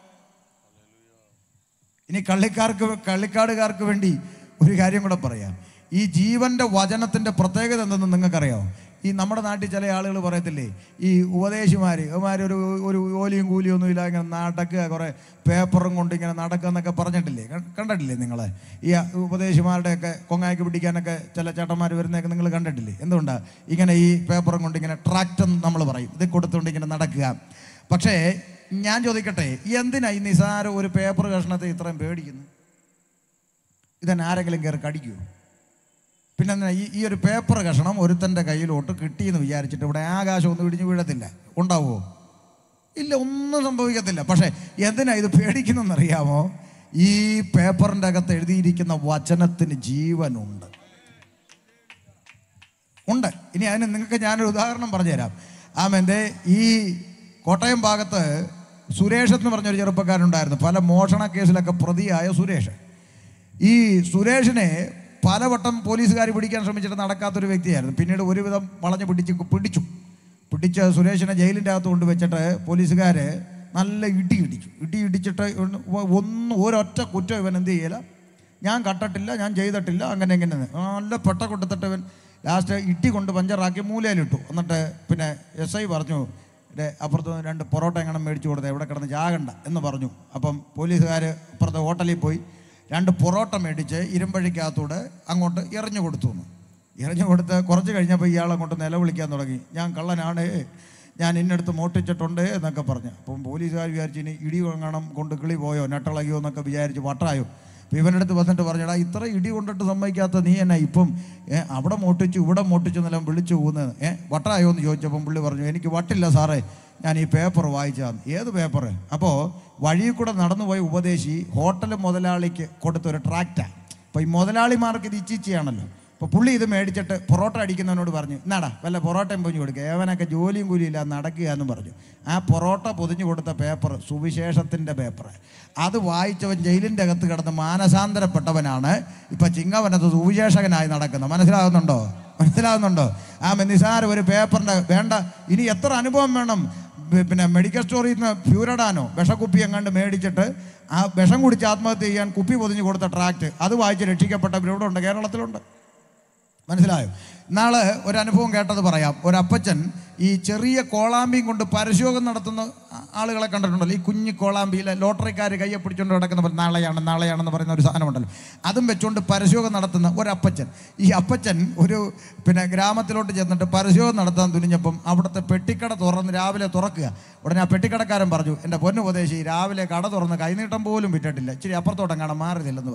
ഇനി കള്ളിക്കാർക്ക് കള്ളിക്കാടുകാർക്ക് വേണ്ടി ഒരു കാര്യം കൂടെ പറയാം ഈ ജീവന്റെ വചനത്തിന്റെ പ്രത്യേകത എന്തെന്ന് നിങ്ങൾക്കറിയാമോ ഈ നമ്മുടെ നാട്ടിൽ ചില ആളുകൾ പറയത്തില്ലേ ഈ ഉപദേശിമാർ അവന്മാർ ഒരു ഒരു ജോലിയും കൂലിയും ഒന്നും ഇല്ല ഇങ്ങനെ നടക്കുക കുറേ പേപ്പറും കൊണ്ട് ഇങ്ങനെ നടക്കുക എന്നൊക്കെ പറഞ്ഞിട്ടില്ലേ ക- കണ്ടിട്ടില്ലേ നിങ്ങൾ ഈ ഉപദേശിമാരുടെയൊക്കെ കൊങ്ങായ്ക്ക് പിടിക്കാനൊക്കെ ചില ചേട്ടന്മാർ വരുന്നതൊക്കെ നിങ്ങൾ കണ്ടിട്ടില്ലേ എന്തുകൊണ്ടാണ് ഇങ്ങനെ ഈ പേപ്പറും കൊണ്ട് ഇങ്ങനെ ട്രാക്ട് എന്ന് നമ്മൾ പറയും ഇത് കൊടുത്തുകൊണ്ട് ഇങ്ങനെ നടക്കുക പക്ഷേ ഞാൻ ചോദിക്കട്ടെ എന്തിനാ ഈ നിസാര ഒരു പേപ്പർ കഷ്ണത്തെ ഇത്രയും പേടിക്കുന്നു ഇതന്നെ ആരെങ്കിലും കയറി കടിക്കുമോ പിന്നെ എന്തിനാ ഈ ഈ ഒരു പേപ്പർ കഷണം ഒരുത്തൻ്റെ കയ്യിലോട്ട് കിട്ടിയെന്ന് വിചാരിച്ചിട്ട് ഇവിടെ ആകാശം ഒന്നും ഇടിഞ്ഞു വീഴത്തില്ല ഉണ്ടാവുമോ ഇല്ല ഒന്നും സംഭവിക്കത്തില്ല പക്ഷേ എന്തിനാ ഇത് പേടിക്കുന്നതെന്നറിയാമോ ഈ പേപ്പറിൻ്റെ അകത്ത് എഴുതിയിരിക്കുന്ന വചനത്തിന് ജീവനുണ്ട് ഉണ്ട് ഇനി അതിന് നിങ്ങൾക്ക് ഞാനൊരു ഉദാഹരണം പറഞ്ഞുതരാം ആമെൻ്റെ ഈ കോട്ടയം ഭാഗത്ത് സുരേഷ് എന്ന് പറഞ്ഞൊരു ചെറുപ്പക്കാരനുണ്ടായിരുന്നു പല മോഷണ കേസിലൊക്കെ പ്രതിയായ സുരേഷ് ഈ സുരേഷിനെ പലവട്ടം പോലീസുകാർ പിടിക്കാൻ ശ്രമിച്ചിട്ട് നടക്കാത്തൊരു വ്യക്തിയായിരുന്നു പിന്നീട് ഒരുവിധം വളഞ്ഞു പിടിച്ച് പിടിച്ചു പിടിച്ച് സുരേഷിനെ ജയിലിൻ്റെ അകത്ത് കൊണ്ട് വെച്ചിട്ട് പോലീസുകാർ നല്ല ഇടി ഇടിച്ചു ഇടി ഇടിച്ചിട്ട് ഒന്ന് ഒന്നും ഒരൊറ്റ കുറ്റം ഇവൻ എന്ത് ചെയ്യില്ല ഞാൻ കട്ടിട്ടില്ല ഞാൻ ചെയ്തിട്ടില്ല അങ്ങനെ ഇങ്ങനെ നല്ല പെട്ട കൊടുത്തിട്ട് ഇവൻ ലാസ്റ്റ് ഇട്ടി കൊണ്ട് പഞ്ചറാക്കി മൂലയിലിട്ടു എന്നിട്ട് പിന്നെ എസ് ഐ പറഞ്ഞു "ദേ, അപ്പുറത്ത് നിന്ന് രണ്ട് പൊറോട്ട എങ്ങനെ മേടിച്ചു കൊടുത്തേ ഇവിടെ കിടന്ന് ചാകണ്ട എന്ന് പറഞ്ഞു അപ്പം പോലീസുകാർ അപ്പുറത്തെ ഹോട്ടലിൽ പോയി രണ്ട് പൊറോട്ട മേടിച്ച് ഇരുമ്പഴിക്കകത്തൂടെ അങ്ങോട്ട് എറിഞ്ഞു കൊടുത്തു എന്ന് എറിഞ്ഞു കൊടുത്ത് കുറച്ച് കഴിഞ്ഞപ്പോൾ ഇയാൾ അങ്ങോട്ട് നിലവിളിക്കാൻ തുടങ്ങി ഞാൻ കള്ളനാണ് ഞാൻ ഇന്നടുത്ത് മോട്ടിച്ചിട്ടുണ്ട് എന്നൊക്കെ പറഞ്ഞു അപ്പം പോലീസുകാർ വിചാരിച്ചു ഇനി ഇടി കാണണം കൊണ്ട് കിളി പോയോ നെട്ടളകിയോ എന്നൊക്കെ വിചാരിച്ച് വട്ടായോ അപ്പം ഇവൻ്റെ അടുത്ത് വന്നിട്ട് പറഞ്ഞടാ ഇത്ര ഇടി കൊണ്ടിട്ട് സമ്മതിക്കാത്ത നീ എന്നാ ഇപ്പം ഏ, അവിടെ മോട്ടിച്ചു ഇവിടെ മോട്ടിച്ചു എന്നെല്ലാം വിളിച്ചു പോകുന്നത് ഏ വട്ടായോ എന്ന് ചോദിച്ചപ്പം പുള്ളി പറഞ്ഞു എനിക്ക് വട്ടില്ല സാറേ ഞാൻ ഈ പേപ്പർ വായിച്ചതാണ് ഏത് പേപ്പർ അപ്പോൾ വഴിയിൽ കൂടെ നടന്നുപോയ ഉപദേശി ഹോട്ടൽ മുതലാളിക്ക് കൊടുത്തൊരു ട്രാക്റ്റാണ് അപ്പോൾ ഈ മുതലാളിമാർക്ക് ഇത് ഇച്ചിച്ചിയാണല്ലോ അപ്പോൾ പുള്ളി ഇത് മേടിച്ചിട്ട് പൊറോട്ട അടിക്കുന്നവനോട് പറഞ്ഞു എന്നാടാ വല്ല പൊറോട്ടയും പൊതിഞ്ഞു കൊടുക്കുക ഏവനൊക്കെ ജോലിയും കൂലിയില്ല നടക്കുക എന്ന് പറഞ്ഞു ആ പൊറോട്ട പൊതിഞ്ഞു കൊടുത്ത പേപ്പർ സുവിശേഷത്തിൻ്റെ പേപ്പർ അത് വായിച്ചവൻ ജയിലിൻ്റെ അകത്ത് കിടന്ന് മാനസാന്തരപ്പെട്ടവനാണ് ഇപ്പം ചിങ്ങവനത്ത് സുവിശേഷകനായി നടക്കുന്നത് മനസ്സിലാകുന്നുണ്ടോ മനസ്സിലാകുന്നുണ്ടോ ആ നിസാര ഒരു പേപ്പറിൻ്റെ വേണ്ട ഇനി എത്ര അനുഭവം വേണം പി- പിന്നെ മെഡിക്കൽ സ്റ്റോറിൽ നിന്ന് ഫ്യൂരഡാനോ വിഷക്കുപ്പി എങ്ങാണ്ട് മേടിച്ചിട്ട് ആ വിഷം കുടിച്ച് ആത്മഹത്യ ചെയ്യാൻ കുപ്പി പൊതിഞ്ഞ് കൊടുത്ത ട്രാക്ട് അത് വായിച്ച് രക്ഷിക്കപ്പെട്ടവർ ഇവിടെ ഉണ്ട് കേരളത്തിലുണ്ട് മനസ്സിലായോ നാളെ ഒരു അനുഭവം കേട്ടത് പറയാം ഒരപ്പച്ചൻ ഈ ചെറിയ കോളാമ്പിയും കൊണ്ട് പരസ്യോഗം നടത്തുന്ന ആ- ആളുകളെ കണ്ടിട്ടുണ്ടല്ലോ ഈ കുഞ്ഞു കോളാമ്പിയിലെ ലോട്ടറിക്കാർ കയ്യെ പിടിച്ചുകൊണ്ട് കിടക്കുന്ന പോലെ നാളെയാണ് നാളെയാണെന്ന് പറയുന്ന ഒരു സാധനമുണ്ടല്ലോ അതും വെച്ചുകൊണ്ട് പരസ്യോഗം നടത്തുന്ന ഒരപ്പച്ചൻ ഈ അപ്പച്ചൻ ഒരു പിന്നെ ഗ്രാമത്തിലോട്ട് ചെന്നിട്ട് പരസ്യോഗം നടത്താൻ തുനിഞ്ഞപ്പം അവിടുത്തെ പെട്ടിക്കട തുറന്ന് രാവിലെ തുറക്കുക ഉടനെ ആ പെട്ടിക്കടക്കാരൻ പറഞ്ഞു എൻ്റെ പൊന്നു ഉപദേശി രാവിലെ കട തുറന്ന് കൈനീട്ടം പോലും വിറ്റിട്ടില്ല ഇച്ചിരി അപ്പുറത്തോട്ടം കാണാൻ മാറിയില്ലെന്ന് പറഞ്ഞു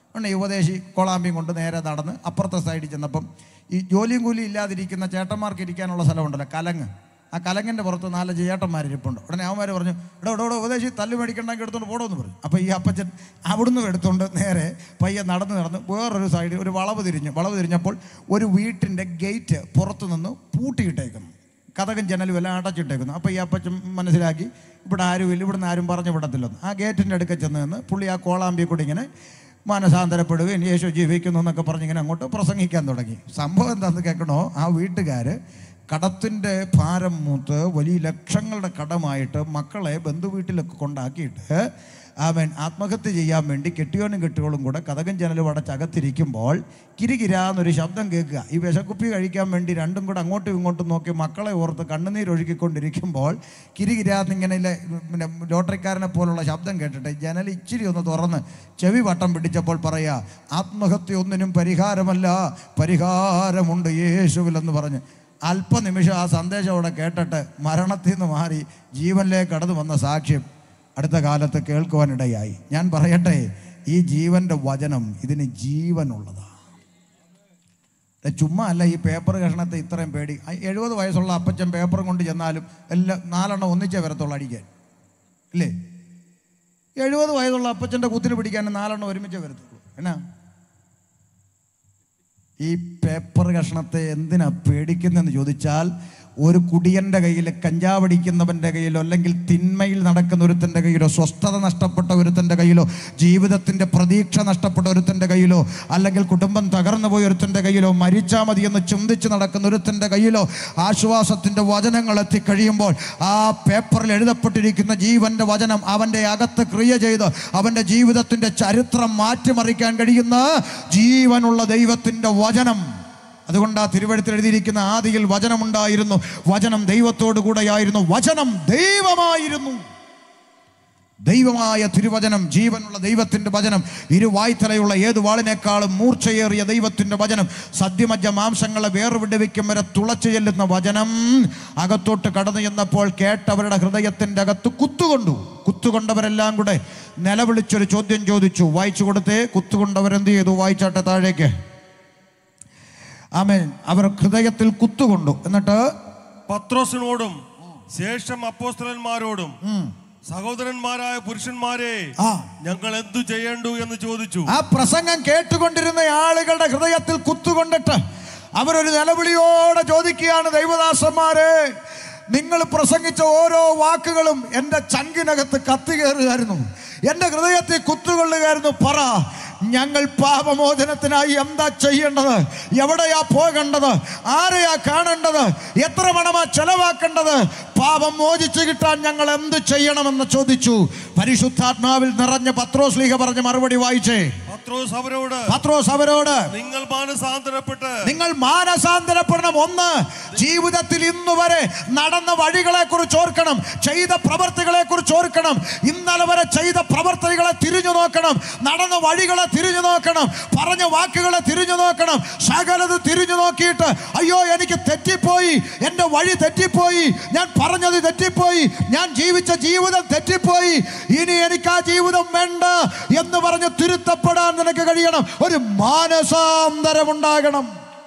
ഉടനെ ഈ ഉപദേശി കോളാമ്പിയും കൊണ്ട് നേരെ നടന്ന് അപ്പുറത്തെ സൈഡിൽ ചെന്നപ്പം ഈ ജോലിയും കൂലിയും ഇല്ലാതിരിക്കുന്ന ചേട്ടന്മാർക്ക് ഇരിക്കാനുള്ള സ്ഥലമുണ്ടല്ലോ കലങ്ങ് ആ കലങ്ങിൻ്റെ പുറത്ത് നാല് ചേട്ടന്മാർ ഇരിപ്പുണ്ട് ഉടനെ അവന്മാർ പറഞ്ഞു ഇവിടെ ഇവിടെ ഇവിടെ ഉപദേശി തല്ല് മേടിക്കണ്ടെങ്കിൽ എടുത്തോണ്ട് പോടോന്ന് പറഞ്ഞു അപ്പോൾ ഈ അപ്പച്ചൻ അവിടുന്ന് എടുത്തുകൊണ്ട് നേരെ പയ്യെ നടന്ന് നടന്ന് വേറൊരു സൈഡിൽ ഒരു വളവ് തിരിഞ്ഞു വളവ് തിരിഞ്ഞപ്പോൾ ഒരു വീട്ടിൻ്റെ ഗേറ്റ് പുറത്തു നിന്ന് പൂട്ടിയിട്ടേക്കുന്നു കഥകും ജനലും എല്ലാം അടച്ചിട്ടേക്കുന്നു അപ്പോൾ ഈ അപ്പച്ചൻ മനസ്സിലാക്കി ഇവിടെ ആരുമില്ല ഇവിടുന്ന് ആരും പറഞ്ഞു വിടത്തില്ലെന്ന് ആ ഗേറ്റിൻ്റെ അടുക്ക ചെന്ന് നിന്ന് പുള്ളി ആ കോളാമ്പി കൂടി ഇങ്ങനെ മാനസാന്തരപ്പെടുകയും യേശു ജീവിക്കുന്നു എന്നൊക്കെ പറഞ്ഞ് ഇങ്ങനെ അങ്ങോട്ട് പ്രസംഗിക്കാൻ തുടങ്ങി സംഭവം എന്താണെന്ന് കേൾക്കണോ ആ വീട്ടുകാർ കടത്തിൻ്റെ ഭാരം മൂത്ത് വലിയ ലക്ഷങ്ങളുടെ കടമായിട്ട് മക്കളെ ബന്ധുവീട്ടിലൊക്കെ കൊണ്ടാക്കിയിട്ട് അവൻ ആത്മഹത്യ ചെയ്യാൻ വേണ്ടി കെട്ടിയോനും കെട്ടിയോളും കൂടെ കഥകം ജനലും അടച്ചകത്തിരിക്കുമ്പോൾ കിരികിരാന്നൊരു ശബ്ദം കേൾക്കുക ഈ വിശക്കുപ്പി കഴിക്കാൻ വേണ്ടി രണ്ടും കൂടെ അങ്ങോട്ടും ഇങ്ങോട്ടും നോക്കി മക്കളെ ഓർത്ത് കണ്ണുനീരൊഴുക്കിക്കൊണ്ടിരിക്കുമ്പോൾ കിരികിരാന്നിങ്ങനെ ഇല്ലേ, പിന്നെ ലോട്ടറിക്കാരനെ പോലുള്ള ശബ്ദം കേട്ടിട്ട് ജനൽ ഇച്ചിരി ഒന്ന് തുറന്ന് ചെവി വട്ടം പിടിച്ചപ്പോൾ പറയാ ആത്മഹത്യ ഒന്നിനും പരിഹാരമല്ല പരിഹാരമുണ്ട് യേശുവിലെന്ന് പറഞ്ഞ് അല്പനിമിഷം ആ സന്ദേശം അവിടെ കേട്ടിട്ട് മരണത്തിൽ നിന്ന് മാറി ജീവനിലേക്ക് കടന്നു വന്ന സാക്ഷ്യം അടുത്ത കാലത്ത് കേൾക്കുവാനിടയായി ഞാൻ പറയട്ടെ ഈ ജീവന്റെ വചനം ഇതിന് ജീവനുള്ളതാണ് ഇത് ചുമ്മാ അല്ല ഈ പേപ്പർ കഷണത്തെ ഇത്രയും പേടി ആ എഴുപത് വയസ്സുള്ള അപ്പച്ചൻ പേപ്പറും കൊണ്ട് ചെന്നാലും എല്ലാം നാലെണ്ണം ഒന്നിച്ചേ വരത്തുള്ളൂ അടിക്കാൻ ഇല്ലേ എഴുപത് വയസ്സുള്ള അപ്പച്ചൻ്റെ കുത്തിന് പിടിക്കാൻ നാലെണ്ണം ഒരുമിച്ചേ വരത്തുള്ളൂ എന്നാ ഈ പേപ്പർ കഷ്ണത്തെ എന്തിനാ പേടിക്കുന്നതെന്ന് ചോദിച്ചാൽ ഒരു കുടിയൻ്റെ കയ്യിൽ കഞ്ചാവടിക്കുന്നവൻ്റെ കയ്യിലോ അല്ലെങ്കിൽ തിന്മയിൽ നടക്കുന്ന ഒരുത്തൻ്റെ കയ്യിലോ സ്വസ്ഥത നഷ്ടപ്പെട്ട ഒരുത്തൻ്റെ കയ്യിലോ ജീവിതത്തിൻ്റെ പ്രതീക്ഷ നഷ്ടപ്പെട്ട ഒരുത്തൻ്റെ കയ്യിലോ അല്ലെങ്കിൽ കുടുംബം തകർന്നു പോയ ഒരുത്തൻ്റെ കയ്യിലോ മരിച്ചാൽ മതി എന്ന് ചിന്തിച്ച് നടക്കുന്ന ഒരുത്തൻ്റെ കയ്യിലോ ആശ്വാസത്തിൻ്റെ വചനങ്ങൾ എത്തിക്കഴിയുമ്പോൾ ആ പേപ്പറിൽ എഴുതപ്പെട്ടിരിക്കുന്ന ജീവൻ്റെ വചനം അവൻ്റെ അകത്ത് ക്രിയ ചെയ്ത് അവൻ്റെ ജീവിതത്തിൻ്റെ ചരിത്രം മാറ്റിമറിക്കാൻ കഴിയുന്ന ജീവനുള്ള ദൈവത്തിൻ്റെ വചനം അതുകൊണ്ട് ആ തിരുവഴുത്തിൽ എഴുതിയിരിക്കുന്ന ആദിയിൽ വചനമുണ്ടായിരുന്നു വചനം ദൈവത്തോടു കൂടെയായിരുന്നു വചനം ദൈവമായിരുന്നു ദൈവമായ തിരുവചനം ജീവനുള്ള ദൈവത്തിൻ്റെ വചനം ഇരുവായ്ത്തലയുള്ള ഏത് വാളിനേക്കാളും മൂർച്ചയേറിയ ദൈവത്തിൻ്റെ വചനം സദ്യമജ്ജ മാംസങ്ങളെ വേർവിടുവിക്കും വരെ തുളച്ചു ചെല്ലുന്ന വചനം അകത്തോട്ട് കടന്നു ചെന്നപ്പോൾ കേട്ടവരുടെ ഹൃദയത്തിൻ്റെ അകത്ത് കുത്തുകൊണ്ടു കുത്തുകൊണ്ടവരെല്ലാം കൂടെ നിലവിളിച്ചൊരു ചോദ്യം ചോദിച്ചു വായിച്ചു കൊടുത്തേ കുത്തുകൊണ്ടവരെന്ത് ചെയ്തു വായിച്ചാട്ടെ താഴേക്ക് ആമേൻ അവർ ഹൃദയത്തിൽ കുത്തുകൊണ്ടു എന്നിട്ട് പത്രോസിനോടും ശേഷം അപ്പോസ്തലന്മാരോടും സഹോദരന്മാരായ പുരുഷന്മാരെ ആ ഞങ്ങൾ എന്തു ചെയ്യേണ്ടു എന്ന് ചോദിച്ചു ആ പ്രസംഗം കേട്ടുകൊണ്ടിരുന്ന ആളുകളുടെ ഹൃദയത്തിൽ കുത്തുകൊണ്ടിട്ട് അവരൊരു നിലവിളിയോടെ ചോദിക്കുകയാണ് ദൈവദാസന്മാരെ നിങ്ങൾ പ്രസംഗിച്ച ഓരോ വാക്കുകളും എൻ്റെ ചങ്കിനകത്ത് കത്തുകയറുകയായിരുന്നു എൻ്റെ ഹൃദയത്തിൽ കുത്തുകൊള്ളുകയായിരുന്നു പറ ഞങ്ങൾ പാപമോചനത്തിനായി എന്താ ചെയ്യേണ്ടത് എവിടെയാ പോകേണ്ടത് ആരെയാ കാണേണ്ടത് എത്ര പണമാ ചെലവാക്കേണ്ടത് പാപം മോചിച്ചു കിട്ടാൻ ഞങ്ങൾ എന്ത് ചെയ്യണമെന്ന് ചോദിച്ചു പരിശുദ്ധാത്മാവിൽ നിറഞ്ഞ പത്രോസ്ലീഹ പറഞ്ഞ മറുപടി വായിച്ചേ പത്രോസ് അവരോട് പത്രോസ് അവരോട് നിങ്ങൾ മാനസാന്തരപ്പെട്ട് നിങ്ങൾ മാനസാന്തരപ്പെടണം ഒന്ന് ജീവിതത്തിൽ ഇന്നു വരെ നടന്ന വഴികളെ കുറിച്ച് ഓർക്കണം ചെയ്ത പ്രവർത്തികളെ കുറിച്ച് ഓർക്കണം ഇന്നലെ വരെ ചെയ്ത പ്രവർത്തികളെ തിരിഞ്ഞു നോക്കണം നടന്ന വഴികളെ തിരിഞ്ഞു നോക്കണം പറഞ്ഞ വാക്കുകളെ തിരിഞ്ഞു നോക്കണം സകലത് തിരിഞ്ഞു നോക്കിയിട്ട് അയ്യോ എനിക്ക് തെറ്റിപ്പോയി എൻ്റെ വഴി തെറ്റിപ്പോയി ഞാൻ പറഞ്ഞത് തെറ്റിപ്പോയി ഞാൻ ജീവിച്ച ജീവിതം തെറ്റിപ്പോയി ഇനി എനിക്ക് ആ ജീവിതം വേണ്ട എന്ന് പറഞ്ഞ് തിരുത്തപ്പെടാൻ നിനക്ക് കഴിയണം ഒരു മാനസാന്തരം ഉണ്ടാകണം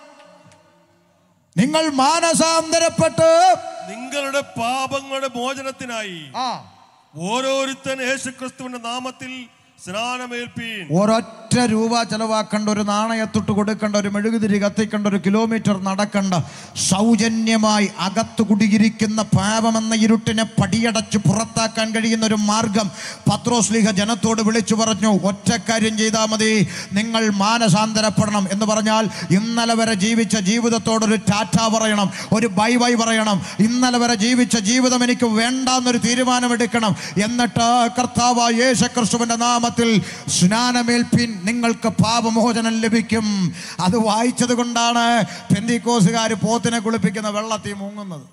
നിങ്ങൾ മാനസാന്തരപ്പെട്ട് നിങ്ങളുടെ പാപങ്ങളുടെ മോചനത്തിനായി ആ ഓരോരുത്തൻ യേശുക്രിസ്തുവിന്റെ നാമത്തിൽ സ്നാനമേൽപ്പീൻ ഒരൊറ്റ രൂപ ചെലവാക്കേണ്ട ഒരു നാണയത്തൊട്ട് കൊടുക്കേണ്ട ഒരു മെഴുകുതിരി കത്തിക്കേണ്ട ഒരു കിലോമീറ്റർ നടക്കണ്ട സൗജന്യമായി അകത്ത് കുടിയിരിക്കുന്ന പാപമെന്ന ഇരുട്ടിനെ പടിയടച്ച് പുറത്താക്കാൻ കഴിയുന്ന ഒരു മാർഗം പത്രോസ്ലിഹ ജനത്തോട് വിളിച്ചു പറഞ്ഞു ഒറ്റ കാര്യം ചെയ്താൽ മതി നിങ്ങൾ മാനസാന്തരപ്പെടണം എന്ന് പറഞ്ഞാൽ ഇന്നലെ വരെ ജീവിച്ച ജീവിതത്തോടൊരു ടാറ്റ പറയണം ഒരു ബൈ ബൈ പറയണം ഇന്നലെ വരെ ജീവിച്ച ജീവിതം എനിക്ക് വേണ്ടാന്നൊരു തീരുമാനമെടുക്കണം എന്നിട്ട് കർത്താവ് യേശുക്രിസ്തുവിന്റെ നാമത്തിൽ സ്നാനമേൽപ്പിൻ നിങ്ങൾക്ക് പാപമോചനം ലഭിക്കും അത് വായിച്ചത് കൊണ്ടാണ് പെന്തിക്കോസുകാർ പോത്തിനെ കുളിപ്പിക്കുന്ന വെള്ളത്തിൽ മുങ്ങുന്നത്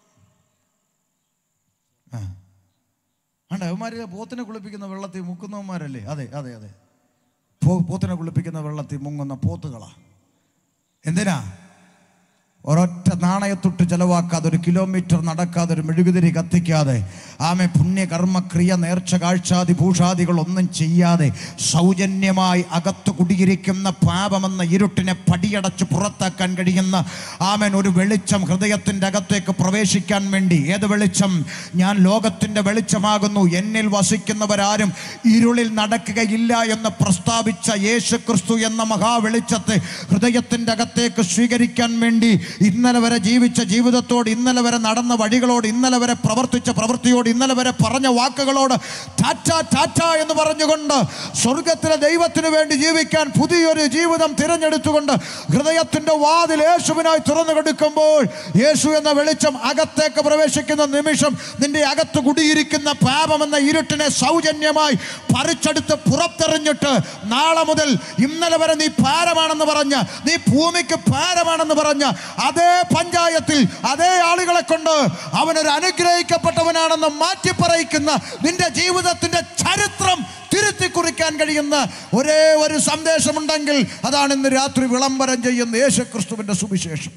ആ. ആണ്ട് അവന്മാര് പോത്തിനെ കുളിപ്പിക്കുന്ന വെള്ളത്തിൽ മുക്കുന്നവന്മാരല്ലേ അതെ അതെ അതെ പോ- പോത്തിനെ കുളിപ്പിക്കുന്ന വെള്ളത്തിൽ മുങ്ങുന്ന പോത്തുകളാ എന്തിനാ ഒരൊറ്റ നാണയത്തൊട്ട് ചെലവാക്കാതെ ഒരു കിലോമീറ്റർ നടക്കാതെ ഒരു മെഴുകുതിരി കത്തിക്കാതെ ആമെ പുണ്യകർമ്മക്രിയ നേർച്ച കാഴ്ചാതി ഭൂഷാദികൾ ഒന്നും ചെയ്യാതെ സൗജന്യമായി അകത്ത് കുടിയിരിക്കുന്ന പാപമെന്ന ഇരുട്ടിനെ പടിയടച്ച് പുറത്താക്കാൻ കഴിയുന്ന ആമൻ ഒരു വെളിച്ചം ഹൃദയത്തിൻ്റെ അകത്തേക്ക് പ്രവേശിക്കാൻ വേണ്ടി ഏത് വെളിച്ചം ഞാൻ ലോകത്തിൻ്റെ വെളിച്ചമാകുന്നു എന്നിൽ വസിക്കുന്നവരാരും ഇരുളിൽ നടക്കുകയില്ല എന്ന് പ്രസ്താവിച്ച യേശു ക്രിസ്തു എന്ന മഹാവെളിച്ചത്തെ ഹൃദയത്തിൻ്റെ അകത്തേക്ക് സ്വീകരിക്കാൻ വേണ്ടി ഇന്നലെ വരെ ജീവിച്ച ജീവിതത്തോട് ഇന്നലെ വരെ നടന്ന വഴികളോട് ഇന്നലെ വരെ പ്രവർത്തിച്ച പ്രവൃത്തിയോട് ഇന്നലെ വരെ പറഞ്ഞ വാക്കുകളോട് ടാറ്റ ടാറ്റ എന്ന് പറഞ്ഞുകൊണ്ട് സ്വർഗത്തിലെ ദൈവത്തിന് വേണ്ടി ജീവിക്കാൻ പുതിയൊരു ജീവിതം തിരഞ്ഞെടുത്തുകൊണ്ട് ഹൃദയത്തിൻ്റെ വാതിൽ യേശുവിനായി തുറന്നു കൊടുക്കുമ്പോൾ യേശു എന്ന വെളിച്ചം അകത്തേക്ക് പ്രവേശിക്കുന്ന നിമിഷം നിന്റെ അകത്ത് കുടിയിരിക്കുന്ന പാപമെന്ന ഇരുട്ടിനെ സൗജന്യമായി പറിച്ചെടുത്ത് പുറത്തെറിഞ്ഞിട്ട് നാളെ മുതൽ ഇന്നലെ വരെ നീ ഭാരമാണെന്ന് പറഞ്ഞ് നീ ഭൂമിക്ക് ഭാരമാണെന്ന് പറഞ്ഞ് അതേ പഞ്ചായത്തിൽ അതേ ആളുകളെ കൊണ്ട് അവനൊരു അനുഗ്രഹിക്കപ്പെട്ടവനാണെന്ന് മാറ്റി പറയിക്കുന്ന നിന്റെ ജീവിതത്തിന്റെ ചരിത്രം തിരുത്തി കുറിക്കാൻ കഴിയുന്ന ഒരേ ഒരു സന്ദേശമുണ്ടെങ്കിൽ അതാണ് ഇന്ന് രാത്രി വിളംബരം ചെയ്യുന്ന യേശുക്രിസ്തുവിന്റെ സുവിശേഷം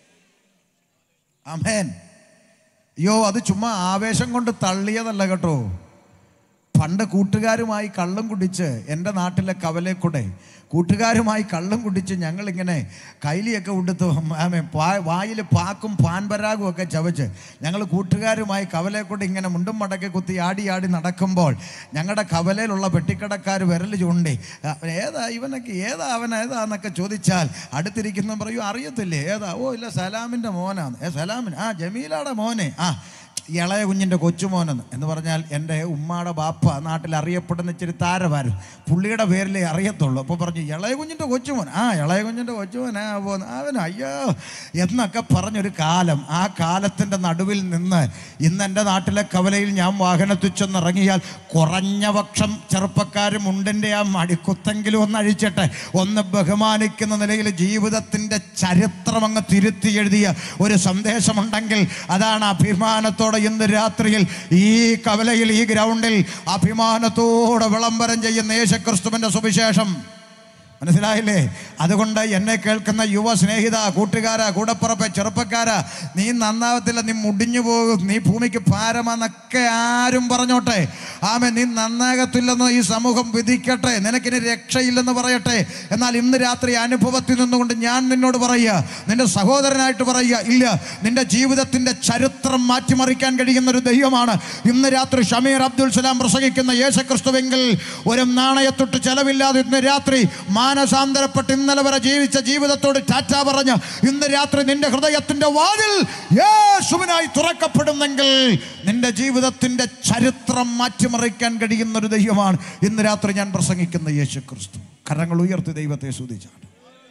അമേൻ അയ്യോ അത് ചുമ്മാ ആവേശം കൊണ്ട് തള്ളിയതല്ല കേട്ടോ പണ്ട് കൂട്ടുകാരുമായി കള്ളും കുടിച്ച് എൻ്റെ നാട്ടിലെ കവലെ കൂടെ കൂട്ടുകാരുമായി കള്ളും കുടിച്ച് ഞങ്ങളിങ്ങനെ കൈലിയൊക്കെ ഉടുത്ത് ആമേ പാ വായിൽ പാക്കും പാൻപരാഗും ഒക്കെ ചവച്ച് ഞങ്ങൾ കൂട്ടുകാരുമായി കവലെ കൂടെ ഇങ്ങനെ മുണ്ടും മടക്കി കുത്തി ആടി ആടി നടക്കുമ്പോൾ ഞങ്ങളുടെ കവലയിലുള്ള പെട്ടിക്കടക്കാർ വിരൽ ചൂണ്ടി "ആ, ഏതാ ഇവനൊക്കെ ഏതാ അവൻ ഏതാന്നൊക്കെ ചോദിച്ചാൽ അടുത്തിരിക്കുന്ന പറയൂ അറിയത്തില്ലേ ഏതാ ഓ ഇല്ല സലാമിൻ്റെ മോനാണ് ഏ സലാമിൻ ആ ജമീലയുടെ മോനെ ആ ഇളയ കുഞ്ഞിൻ്റെ കൊച്ചുമോനെന്ന് എന്ന് പറഞ്ഞാൽ എൻ്റെ ഉമ്മാടെ ബാപ്പ നാട്ടിൽ അറിയപ്പെടുന്ന ഇച്ചിരി താരമായിരുന്നു പുള്ളിയുടെ പേരിലേ അറിയത്തുള്ളൂ അപ്പോൾ പറഞ്ഞു ഇളയ കുഞ്ഞിൻ്റെ കൊച്ചുമോൻ ആ ഇളയ കുഞ്ഞിൻ്റെ കൊച്ചുമോൻ ആ പോന്ന് അവൻ അയ്യോ എന്നൊക്കെ പറഞ്ഞൊരു കാലം ആ കാലത്തിൻ്റെ നടുവിൽ നിന്ന് ഇന്ന് എൻ്റെ നാട്ടിലെ കവലയിൽ ഞാൻ വാഹനത്തിൽ ചെന്നിറങ്ങിയാൽ കുറഞ്ഞ പക്ഷം ചെറുപ്പക്കാരും ഉണ്ടിൻ്റെ ആ മടിക്കുത്തെങ്കിലും ഒന്ന് അഴിച്ചട്ടെ ഒന്ന് ബഹുമാനിക്കുന്ന നിലയിൽ ജീവിതത്തിൻ്റെ ചരിത്രം അങ്ങ് തിരുത്തി എഴുതിയ ഒരു സന്ദേശമുണ്ടെങ്കിൽ അതാണ് അഭിമാനത്തോടെ ഇന്ന് രാത്രിയിൽ ഈ കവലയിൽ ഈ ഗ്രൗണ്ടിൽ അഭിമാനത്തോടെ വിളംബരം ചെയ്യുന്ന യേശുക്രിസ്തുവിൻ്റെ സുവിശേഷം മനസ്സിലായില്ലേ അതുകൊണ്ട് എന്നെ കേൾക്കുന്ന യുവ സ്നേഹിത കൂട്ടുകാരാ കൂടപ്പുറപ്പെ ചെറുപ്പക്കാരാ നീ നന്നാവത്തില്ല നീ മുടിഞ്ഞു പോകും നീ ഭൂമിക്ക് ഭാരമാന്നൊക്കെ ആരും പറഞ്ഞോട്ടെ ആമെ നീ നന്നാകത്തില്ലെന്ന് ഈ സമൂഹം വിധിക്കട്ടെ നിനക്കിനി രക്ഷയില്ലെന്ന് പറയട്ടെ എന്നാൽ ഇന്ന് രാത്രി അനുഭവത്തിൽ നിന്നുകൊണ്ട് ഞാൻ നിന്നോട് പറയുക നിന്റെ സഹോദരനായിട്ട് പറയുക ഇല്ല നിന്റെ ജീവിതത്തിന്റെ ചരിത്രം മാറ്റിമറിക്കാൻ കഴിയുന്ന ഒരു ദൈവമാണ് ഇന്ന് രാത്രി ഷമീർ അബ്ദുൽ സലാം പ്രസംഗിക്കുന്ന യേശുക്രിസ്തുവെങ്കിൽ ഒരു നാണയത്തൊട്ട് ചെലവില്ലാതെ ഇന്ന് രാത്രി മാനസാന്തരപ്പെട്ട് ഇന്നലെ വരെ ജീവിച്ച ജീവിതത്തോട് ടാറ്റ പറഞ്ഞ് ഇന്ന് രാത്രി നിന്റെ ഹൃദയത്തിന്റെ വാതിൽ യേശുവിനായി തുറക്കപ്പെടുന്നെങ്കിൽ നിന്റെ ജീവിതത്തിന്റെ ചരിത്രം മാറ്റിമറിക്കാൻ കഴിയുന്ന ഒരു ദൈവമാണ് ഇന്ന് രാത്രി ഞാൻ പ്രസംഗിക്കുന്ന യേശു ക്രിസ്തു കരങ്ങൾ ഉയർത്തി ദൈവത്തെ സ്തുതിച്ചാണ്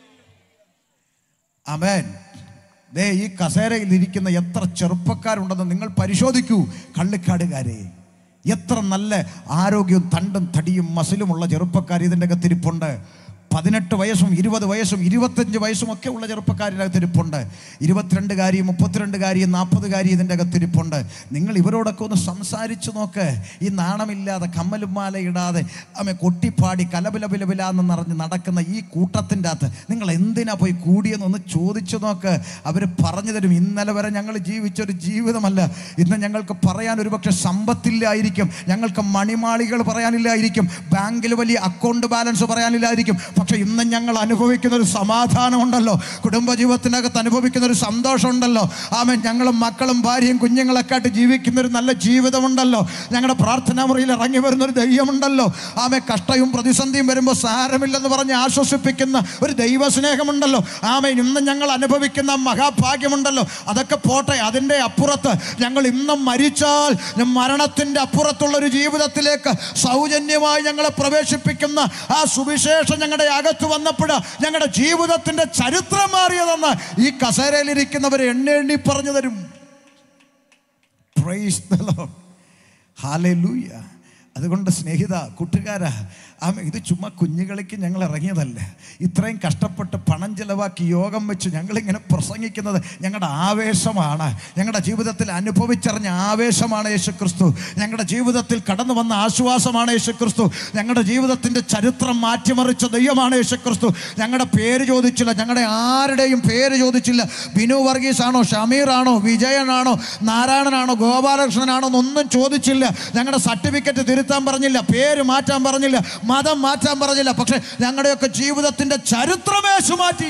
അമേൻ ദേ ഈ കസേരയിൽ ഇരിക്കുന്ന എത്ര ചെറുപ്പക്കാരുണ്ടെന്ന് നിങ്ങൾ പരിശോധിക്കൂ കള്ളിക്കാടുകാരെ എത്ര നല്ല ആരോഗ്യവും തണ്ടും തടിയും മസിലുമുള്ള ചെറുപ്പക്കാർ ഇതിൻ്റെ അകത്തിരിപ്പുണ്ട് പതിനെട്ട് വയസ്സും ഇരുപത് വയസ്സും ഇരുപത്തഞ്ച് വയസ്സും ഒക്കെ ഉള്ള ചെറുപ്പക്കാരുടെ അകത്തിരിപ്പുണ്ട് ഇരുപത്തിരണ്ടുകാരി മുപ്പത്തിരണ്ടുകാരി നാൽപ്പതുകാരി ഇതിൻ്റെ അകത്തിരിപ്പുണ്ട് നിങ്ങൾ ഇവരോടൊക്കെ ഒന്ന് സംസാരിച്ചു നോക്ക് ഈ നാണമില്ലാതെ കമ്മലും മാല ഇടാതെ അമ്മ കൊട്ടിപ്പാടി കലബിലബിലബിലാന്ന് നിറഞ്ഞ് നടക്കുന്ന ഈ കൂട്ടത്തിൻ്റെ അകത്ത് നിങ്ങൾ എന്തിനാ പോയി കൂടിയെന്നൊന്ന് ചോദിച്ചു നോക്ക് അവർ പറഞ്ഞു തരും ഇന്നലെ വരെ ഞങ്ങൾ ജീവിച്ചൊരു ജീവിതമല്ല ഇന്ന് ഞങ്ങൾക്ക് പറയാൻ ഒരുപക്ഷെ സമ്പത്തില്ലായിരിക്കും ഞങ്ങൾക്ക് മണിമാളികൾ പറയാനില്ലായിരിക്കും ബാങ്കിൽ വലിയ അക്കൗണ്ട് ബാലൻസ് പറയാനില്ലായിരിക്കും പക്ഷെ ഇന്ന് ഞങ്ങൾ അനുഭവിക്കുന്ന ഒരു സമാധാനമുണ്ടല്ലോ കുടുംബജീവിതത്തിനകത്ത് അനുഭവിക്കുന്ന ഒരു സന്തോഷമുണ്ടല്ലോ ആമേ ഞങ്ങളും മക്കളും ഭാര്യയും കുഞ്ഞുങ്ങളൊക്കെ ആയിട്ട് ജീവിക്കുന്ന ഒരു നല്ല ജീവിതമുണ്ടല്ലോ ഞങ്ങളുടെ പ്രാർത്ഥനാ മുറിയിൽ ഇറങ്ങി വരുന്ന ഒരു ദൈവമുണ്ടല്ലോ ആമേ കഷ്ടവും പ്രതിസന്ധിയും വരുമ്പോൾ സാരമില്ലെന്ന് പറഞ്ഞ് ആശ്വസിപ്പിക്കുന്ന ഒരു ദൈവസ്നേഹമുണ്ടല്ലോ ആമേ ഇന്ന് ഞങ്ങൾ അനുഭവിക്കുന്ന മഹാഭാഗ്യമുണ്ടല്ലോ അതൊക്കെ പോട്ടെ അതിൻ്റെ അപ്പുറത്ത് ഞങ്ങൾ ഇന്നും മരിച്ചാൽ മരണത്തിൻ്റെ അപ്പുറത്തുള്ള ഒരു ജീവിതത്തിലേക്ക് സൗജന്യമായി ഞങ്ങളെ പ്രവേശിപ്പിക്കുന്ന ആ സുവിശേഷം ഞങ്ങളുടെ അകത്ത് വന്നപ്പോൾ ഞങ്ങളുടെ ജീവിതത്തിൻ്റെ ചരിത്രം മാറിയതെന്ന് ഈ കസേരയിലിരിക്കുന്നവർ എണ്ണി എണ്ണി പറഞ്ഞു തരും പ്രൈസ് the Lord. Hallelujah. അതുകൊണ്ട് സ്നേഹിത കൂട്ടുകാരാ ആമ ഇത് ചുമ്മാ കുഞ്ഞുകളിക്ക് ഞങ്ങൾ ഇറങ്ങിയതല്ല ഇത്രയും കഷ്ടപ്പെട്ട് പണം ചിലവാക്കി യോഗം വെച്ച് ഞങ്ങളിങ്ങനെ പ്രസംഗിക്കുന്നത് ഞങ്ങളുടെ ആവേശമാണ് ഞങ്ങളുടെ ജീവിതത്തിൽ അനുഭവിച്ചറിഞ്ഞ ആവേശമാണ് യേശുക്രിസ്തു ഞങ്ങളുടെ ജീവിതത്തിൽ കടന്നു വന്ന ആശ്വാസമാണ് യേശുക്രിസ്തു ഞങ്ങളുടെ ജീവിതത്തിൻ്റെ ചരിത്രം മാറ്റിമറിച്ച ദൈവമാണ് യേശുക്രിസ്തു ഞങ്ങളുടെ പേര് ചോദിച്ചില്ല ഞങ്ങളുടെ ആരുടെയും പേര് ചോദിച്ചില്ല ബിനു വർഗീസ് ആണോ ഷമീർ ആണോ വിജയനാണോ നാരായണനാണോ ഗോപാലകൃഷ്ണനാണോ എന്നൊന്നും ചോദിച്ചില്ല ഞങ്ങളുടെ സർട്ടിഫിക്കറ്റ് തിരുത്താൻ പറഞ്ഞില്ല പേര് മാറ്റാൻ പറഞ്ഞില്ല മതം മാറ്റാൻ പറഞ്ഞില്ല പക്ഷെ ഞങ്ങളുടെയൊക്കെ ജീവിതത്തിന്റെ ചരിത്രമേശു മാറ്റി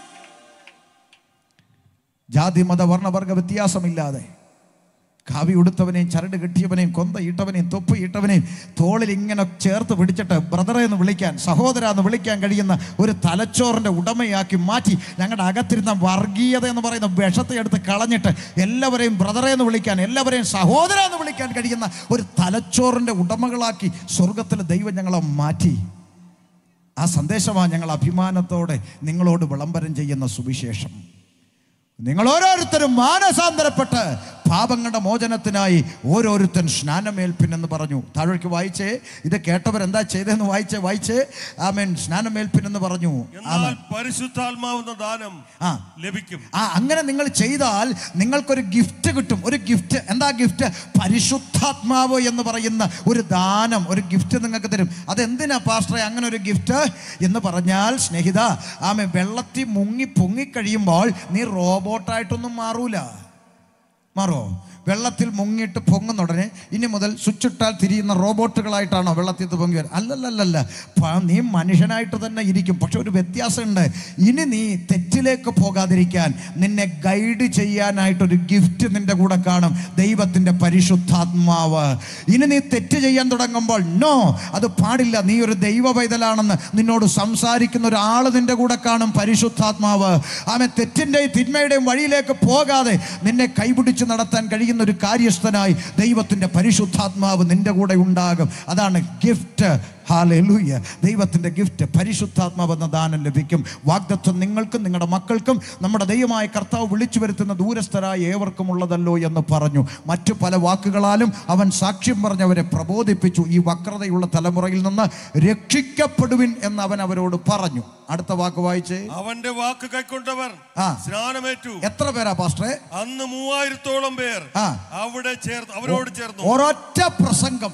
ജാതി മത വർണ്ണവർഗ വ്യത്യാസമില്ലാതെ കാവി ഉടുത്തവനെയും ചരട് കെട്ടിയവനെയും കൊന്ത ഇട്ടവനെയും തൊപ്പ് ഇട്ടവനെയും തോളിൽ ഇങ്ങനെ ചേർത്ത് പിടിച്ചിട്ട് ബ്രദറെ എന്ന് വിളിക്കാൻ സഹോദര എന്ന് വിളിക്കാൻ കഴിയുന്ന ഒരു തലച്ചോറിൻ്റെ ഉടമയാക്കി മാറ്റി ഞങ്ങളുടെ അകത്തിരുന്ന വർഗീയത എന്ന് പറയുന്ന വിഷത്തെ എടുത്ത് കളഞ്ഞിട്ട് എല്ലാവരെയും ബ്രദറെ എന്ന് വിളിക്കാൻ എല്ലാവരെയും സഹോദര എന്ന് വിളിക്കാൻ കഴിയുന്ന ഒരു തലച്ചോറിൻ്റെ ഉടമകളാക്കി സ്വർഗത്തിലെ ദൈവം ഞങ്ങളെ മാറ്റി ആ സന്ദേശമാണ് ഞങ്ങൾ അഭിമാനത്തോടെ നിങ്ങളോട് വിളംബരം ചെയ്യുന്ന സുവിശേഷം നിങ്ങൾ ഓരോരുത്തരും മാനസാന്തരപ്പെട്ട് പാപങ്ങളുടെ മോചനത്തിനായി ഓരോരുത്തൻ സ്നാനമേൽപ്പിൻ എന്ന് പറഞ്ഞു താഴേക്ക് വായിച്ചേ ഇത് കേട്ടവരെന്താ ചെയ്തതെന്ന് വായിച്ചേ വായിച്ചേ ആമേൻ സ്നാനമേൽപ്പിൻ എന്ന് പറഞ്ഞു എന്നാൽ പരിശുദ്ധാത്മാവെന്ന ദാനം ആ ലഭിക്കും ആ അങ്ങനെ നിങ്ങൾ ചെയ്താൽ നിങ്ങൾക്കൊരു ഗിഫ്റ്റ് കിട്ടും ഒരു ഗിഫ്റ്റ് എന്താ ഗിഫ്റ്റ് പരിശുദ്ധാത്മാവ് എന്ന് പറയുന്ന ഒരു ദാനം ഒരു ഗിഫ്റ്റ് നിങ്ങൾക്ക് തരും അതെന്തിനാ പാസ്റ്ററെ അങ്ങനെ ഒരു ഗിഫ്റ്റ് എന്ന് പറഞ്ഞാൽ സ്നേഹിത ആമെ വെള്ളത്തിൽ മുങ്ങി പൊങ്ങിക്കഴിയുമ്പോൾ നീ റോബോട്ടായിട്ടൊന്നും മാറൂല മാറോ വെള്ളത്തിൽ മുങ്ങിയിട്ട് പൊങ്ങുന്ന ഉടനെ ഇനി മുതൽ സ്വിച്ച് ഇട്ടാൽ തിരിയുന്ന റോബോട്ടുകളായിട്ടാണോ വെള്ളത്തിൽ നിന്ന് പൊങ്ങി വരുന്നത് അല്ലല്ലല്ല പ- നീ മനുഷ്യനായിട്ട് തന്നെ ഇരിക്കും പക്ഷെ ഒരു വ്യത്യാസമുണ്ട് ഇനി നീ തെറ്റിലേക്ക് പോകാതിരിക്കാൻ നിന്നെ ഗൈഡ് ചെയ്യാനായിട്ടൊരു ഗിഫ്റ്റ് നിന്റെ കൂടെ കാണും ദൈവത്തിൻ്റെ പരിശുദ്ധാത്മാവ് ഇനി നീ തെറ്റ് ചെയ്യാൻ തുടങ്ങുമ്പോൾ നോ അത് പാടില്ല നീ ഒരു ദൈവ പൈതലാണെന്ന് നിന്നോട് സംസാരിക്കുന്ന ഒരാൾ നിന്റെ കൂടെ കാണും പരിശുദ്ധാത്മാവ് ആമെ തെറ്റിൻ്റെയും തിന്മയുടെയും വഴിയിലേക്ക് പോകാതെ നിന്നെ കൈപിടിച്ച് നടത്താൻ കഴിയുന്ന ഒരു കാര്യസ്ഥനായി ദൈവത്തിൻ്റെ പരിശുദ്ധാത്മാവ് നിന്റെ കൂടെ ഉണ്ടാകും അതാണ് ഗിഫ്റ്റ് ഹാലൂയ്യ ദൈവത്തിൻ്റെ ഗിഫ്റ്റ് പരിശുദ്ധാത്മാവ് എന്ന ദാനം ലഭിക്കും വാഗ്ദത്വം നിങ്ങൾക്കും നിങ്ങളുടെ മക്കൾക്കും നമ്മുടെ ദൈവമായ കർത്താവ് വിളിച്ചു വരുത്തുന്ന ദൂരസ്ഥരായ ഏവർക്കും ഉള്ളതല്ലോ എന്ന് പറഞ്ഞു മറ്റു പല വാക്കുകളാലും അവൻ സാക്ഷ്യം പറഞ്ഞവരെ പ്രബോധിപ്പിച്ചു ഈ വക്രതയുള്ള തലമുറയിൽ നിന്ന് രക്ഷിക്കപ്പെടുവിൻ എന്ന് അവൻ അവരോട് പറഞ്ഞു അടുത്ത വാക്ക് വായിച്ചേ അവന്റെ വാക്ക് കൈക്കൊണ്ടവർ ആ. സ്നാനമേറ്റു എത്ര പേരാ പാസ്റ്ററെ അന്ന് മൂവായിരത്തോളം പേർ ആ. അവിടെ ചേർന്ന് അവരോട് ചേർന്നു ഒരൊറ്റ പ്രസംഗം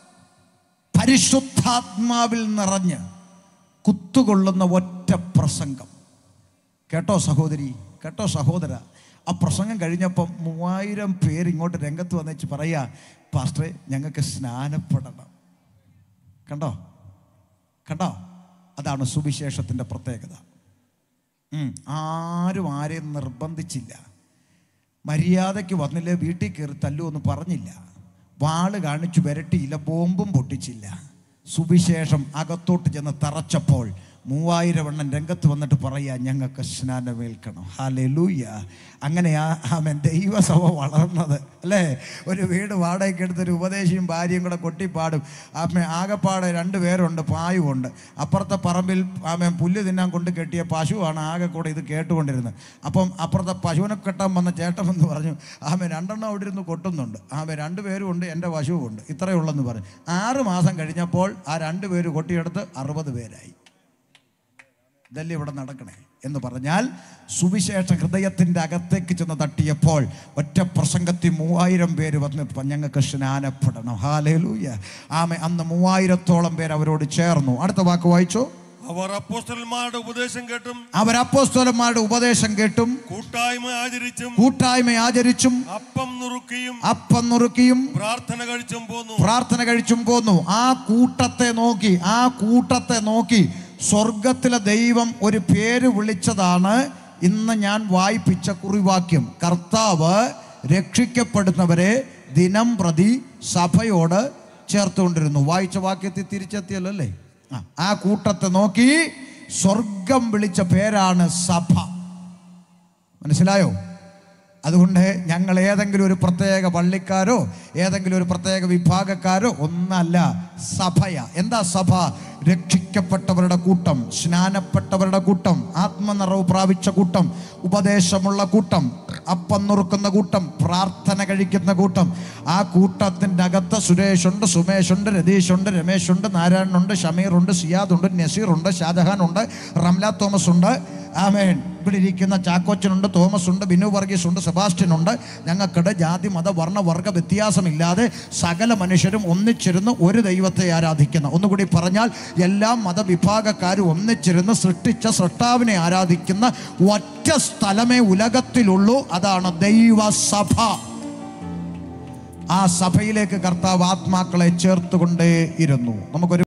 പരിശുദ്ധാത്മാവിൽ നിറഞ്ഞ് കുത്തുകൊള്ളുന്ന ഒറ്റ പ്രസംഗം കേട്ടോ സഹോദരി കേട്ടോ സഹോദര ആ പ്രസംഗം കഴിഞ്ഞപ്പം മൂവായിരം പേര് ഇങ്ങോട്ട് രംഗത്ത് വന്നേച്ച് പറയാ പാസ്റ്ററെ ഞങ്ങൾക്ക് സ്നാനപ്പെടണം കണ്ടോ കണ്ടോ അതാണ് സുവിശേഷത്തിൻ്റെ പ്രത്യേകത ഉം. ആരും ആരെയും നിർബന്ധിച്ചില്ല മര്യാദയ്ക്ക് വന്നില്ലേ വീട്ടിൽ കയറി തല്ലുമെന്ന് പറഞ്ഞില്ല വാള് കാണിച്ചു വരട്ടിയില്ല ബോംബും പൊട്ടിച്ചില്ല സുവിശേഷം അകത്തോട്ട് ചെന്ന് തറച്ചപ്പോൾ മൂവായിരം എണ്ണം രംഗത്ത് വന്നിട്ട് പറയാ ഞങ്ങൾക്ക് സ്നാനമേൽക്കണം ഹാലെ ലൂയ്യ അങ്ങനെയാ ആമൻ ദൈവസഭ വളർന്നത് അല്ലേ ഒരു വീട് വാടകയ്ക്ക് എടുത്തൊരു ഉപദേശിയും ഭാര്യയും കൂടെ കൊട്ടിപ്പാടും ആമേ ആകെപ്പാടെ രണ്ട് പേരുണ്ട് പായുമുണ്ട് അപ്പുറത്തെ പറമ്പിൽ ആമേ പുല്ല് തിന്നാൻ കൊണ്ട് കെട്ടിയ പശുവാണ് ആകെ കൂടെ ഇത് കേട്ടുകൊണ്ടിരുന്നത് അപ്പം അപ്പുറത്തെ പശുവിനെ കെട്ടാൻ വന്ന ചേട്ടൻ എന്ന് പറഞ്ഞു ആമേ രണ്ടെണ്ണം അവിടെ ഇരുന്ന് കൊട്ടുന്നുണ്ട് ആമേ രണ്ട് പേരും ഉണ്ട് എൻ്റെ പശുവും ഉണ്ട് ഇത്രയേ ഉള്ളെന്ന് പറഞ്ഞു ആറ് മാസം കഴിഞ്ഞപ്പോൾ ആ രണ്ട് പേര് കൊട്ടിയെടുത്ത് അറുപത് പേരായി ഇതല്ലേ ഇവിടെ നടക്കണേ എന്ന് പറഞ്ഞാൽ സുവിശേഷ ഹൃദയത്തിൻ്റെ അകത്തേക്ക് ചെന്ന് തട്ടിയപ്പോൾ ഒറ്റ പ്രസംഗത്തിൽ മൂവായിരം പേര് വന്ന് ഇപ്പം ഞങ്ങൾക്ക് സ്നാനപ്പെടണം ഹാലേലൂയ ആമെ അന്ന് മൂവായിരത്തോളം പേര് അവരോട് ചേർന്നു അടുത്ത വാക്ക് വായിച്ചു അവർ അപ്പോസ്റ്റലന്മാരുടെ ഉപദേശം കേട്ടും അവർ അപ്പോസ്തലന്മാരുടെ ഉപദേശം കേട്ടും കൂട്ടായ്മ ആചരിച്ചും കൂട്ടായ്മ ആചരിച്ചും അപ്പം നുറുക്കിയും അപ്പം നുറുക്കിയും പ്രാർത്ഥന കഴിച്ചും പോന്നു പ്രാർത്ഥന കഴിച്ചും പോന്നു ആ കൂട്ടത്തെ നോക്കി ആ കൂട്ടത്തെ നോക്കി സ്വർഗത്തിലെ ദൈവം ഒരു പേര് വിളിച്ചതാണ് ഇന്ന് ഞാൻ വായിപ്പിച്ച കുറിവാക്യം കർത്താവ് രക്ഷിക്കപ്പെടുന്നവരെ ദിനം പ്രതി സഭയോട് ചേർത്തുകൊണ്ടിരുന്നു വായിച്ച വാക്യത്തിൽ തിരിച്ചെത്തിയല്ലോ അല്ലേ ആ, ആ കൂട്ടത്തെ നോക്കി സ്വർഗം വിളിച്ച പേരാണ് സഭ മനസ്സിലായോ അതുകൊണ്ട് ഞങ്ങൾ ഏതെങ്കിലും ഒരു പ്രത്യേക പള്ളിക്കാരോ ഏതെങ്കിലും ഒരു പ്രത്യേക വിഭാഗക്കാരോ ഒന്നല്ല സഭയ എന്താ സഭ രക്ഷിക്കപ്പെട്ടവരുടെ കൂട്ടം സ്നാനപ്പെട്ടവരുടെ കൂട്ടം ആത്മനിറവ് പ്രാപിച്ച കൂട്ടം ഉപദേശമുള്ള കൂട്ടം അപ്പം നുറുക്കുന്ന കൂട്ടം പ്രാർത്ഥന കഴിക്കുന്ന കൂട്ടം ആ കൂട്ടത്തിൻ്റെ അകത്ത് സുരേഷുണ്ട് സുമേഷുണ്ട് രതീഷുണ്ട് രമേശുണ്ട് നാരായണനുണ്ട് ഷമീറുണ്ട് സിയാദുണ്ട് നസീറുണ്ട് ഷാജഹാനുണ്ട് റംല തോമസ് ഉണ്ട് ആമേൻ ഇവിടെ ഇരിക്കുന്ന ചാക്കോച്ചനുണ്ട് തോമസ് ഉണ്ട് ബിനു വർഗീസ് ഉണ്ട് സെബാസ്റ്റ്യൻ ഉണ്ട് ഞങ്ങൾക്കിടെ ജാതി മത വർണ്ണ വർഗ വ്യത്യാസമില്ലാതെ സകല മനുഷ്യരും ഒന്നിച്ചിരുന്ന് ഒരു ദൈവത്തെ ആരാധിക്കുന്ന ഒന്നുകൂടി പറഞ്ഞാൽ എല്ലാ മതവിഭാഗക്കാരും ഒന്നിച്ചിരുന്ന് സൃഷ്ടിച്ച സൃഷ്ടാവിനെ ആരാധിക്കുന്ന ഒറ്റ സ്ഥലമേ ഉലകത്തിലുള്ളൂ അതാണ് ദൈവസഭ ആ സഭയിലേക്ക് കർത്താവ് ആത്മാക്കളെ ചേർത്തുകൊണ്ടേ ഇരുന്നു നമുക്കൊരു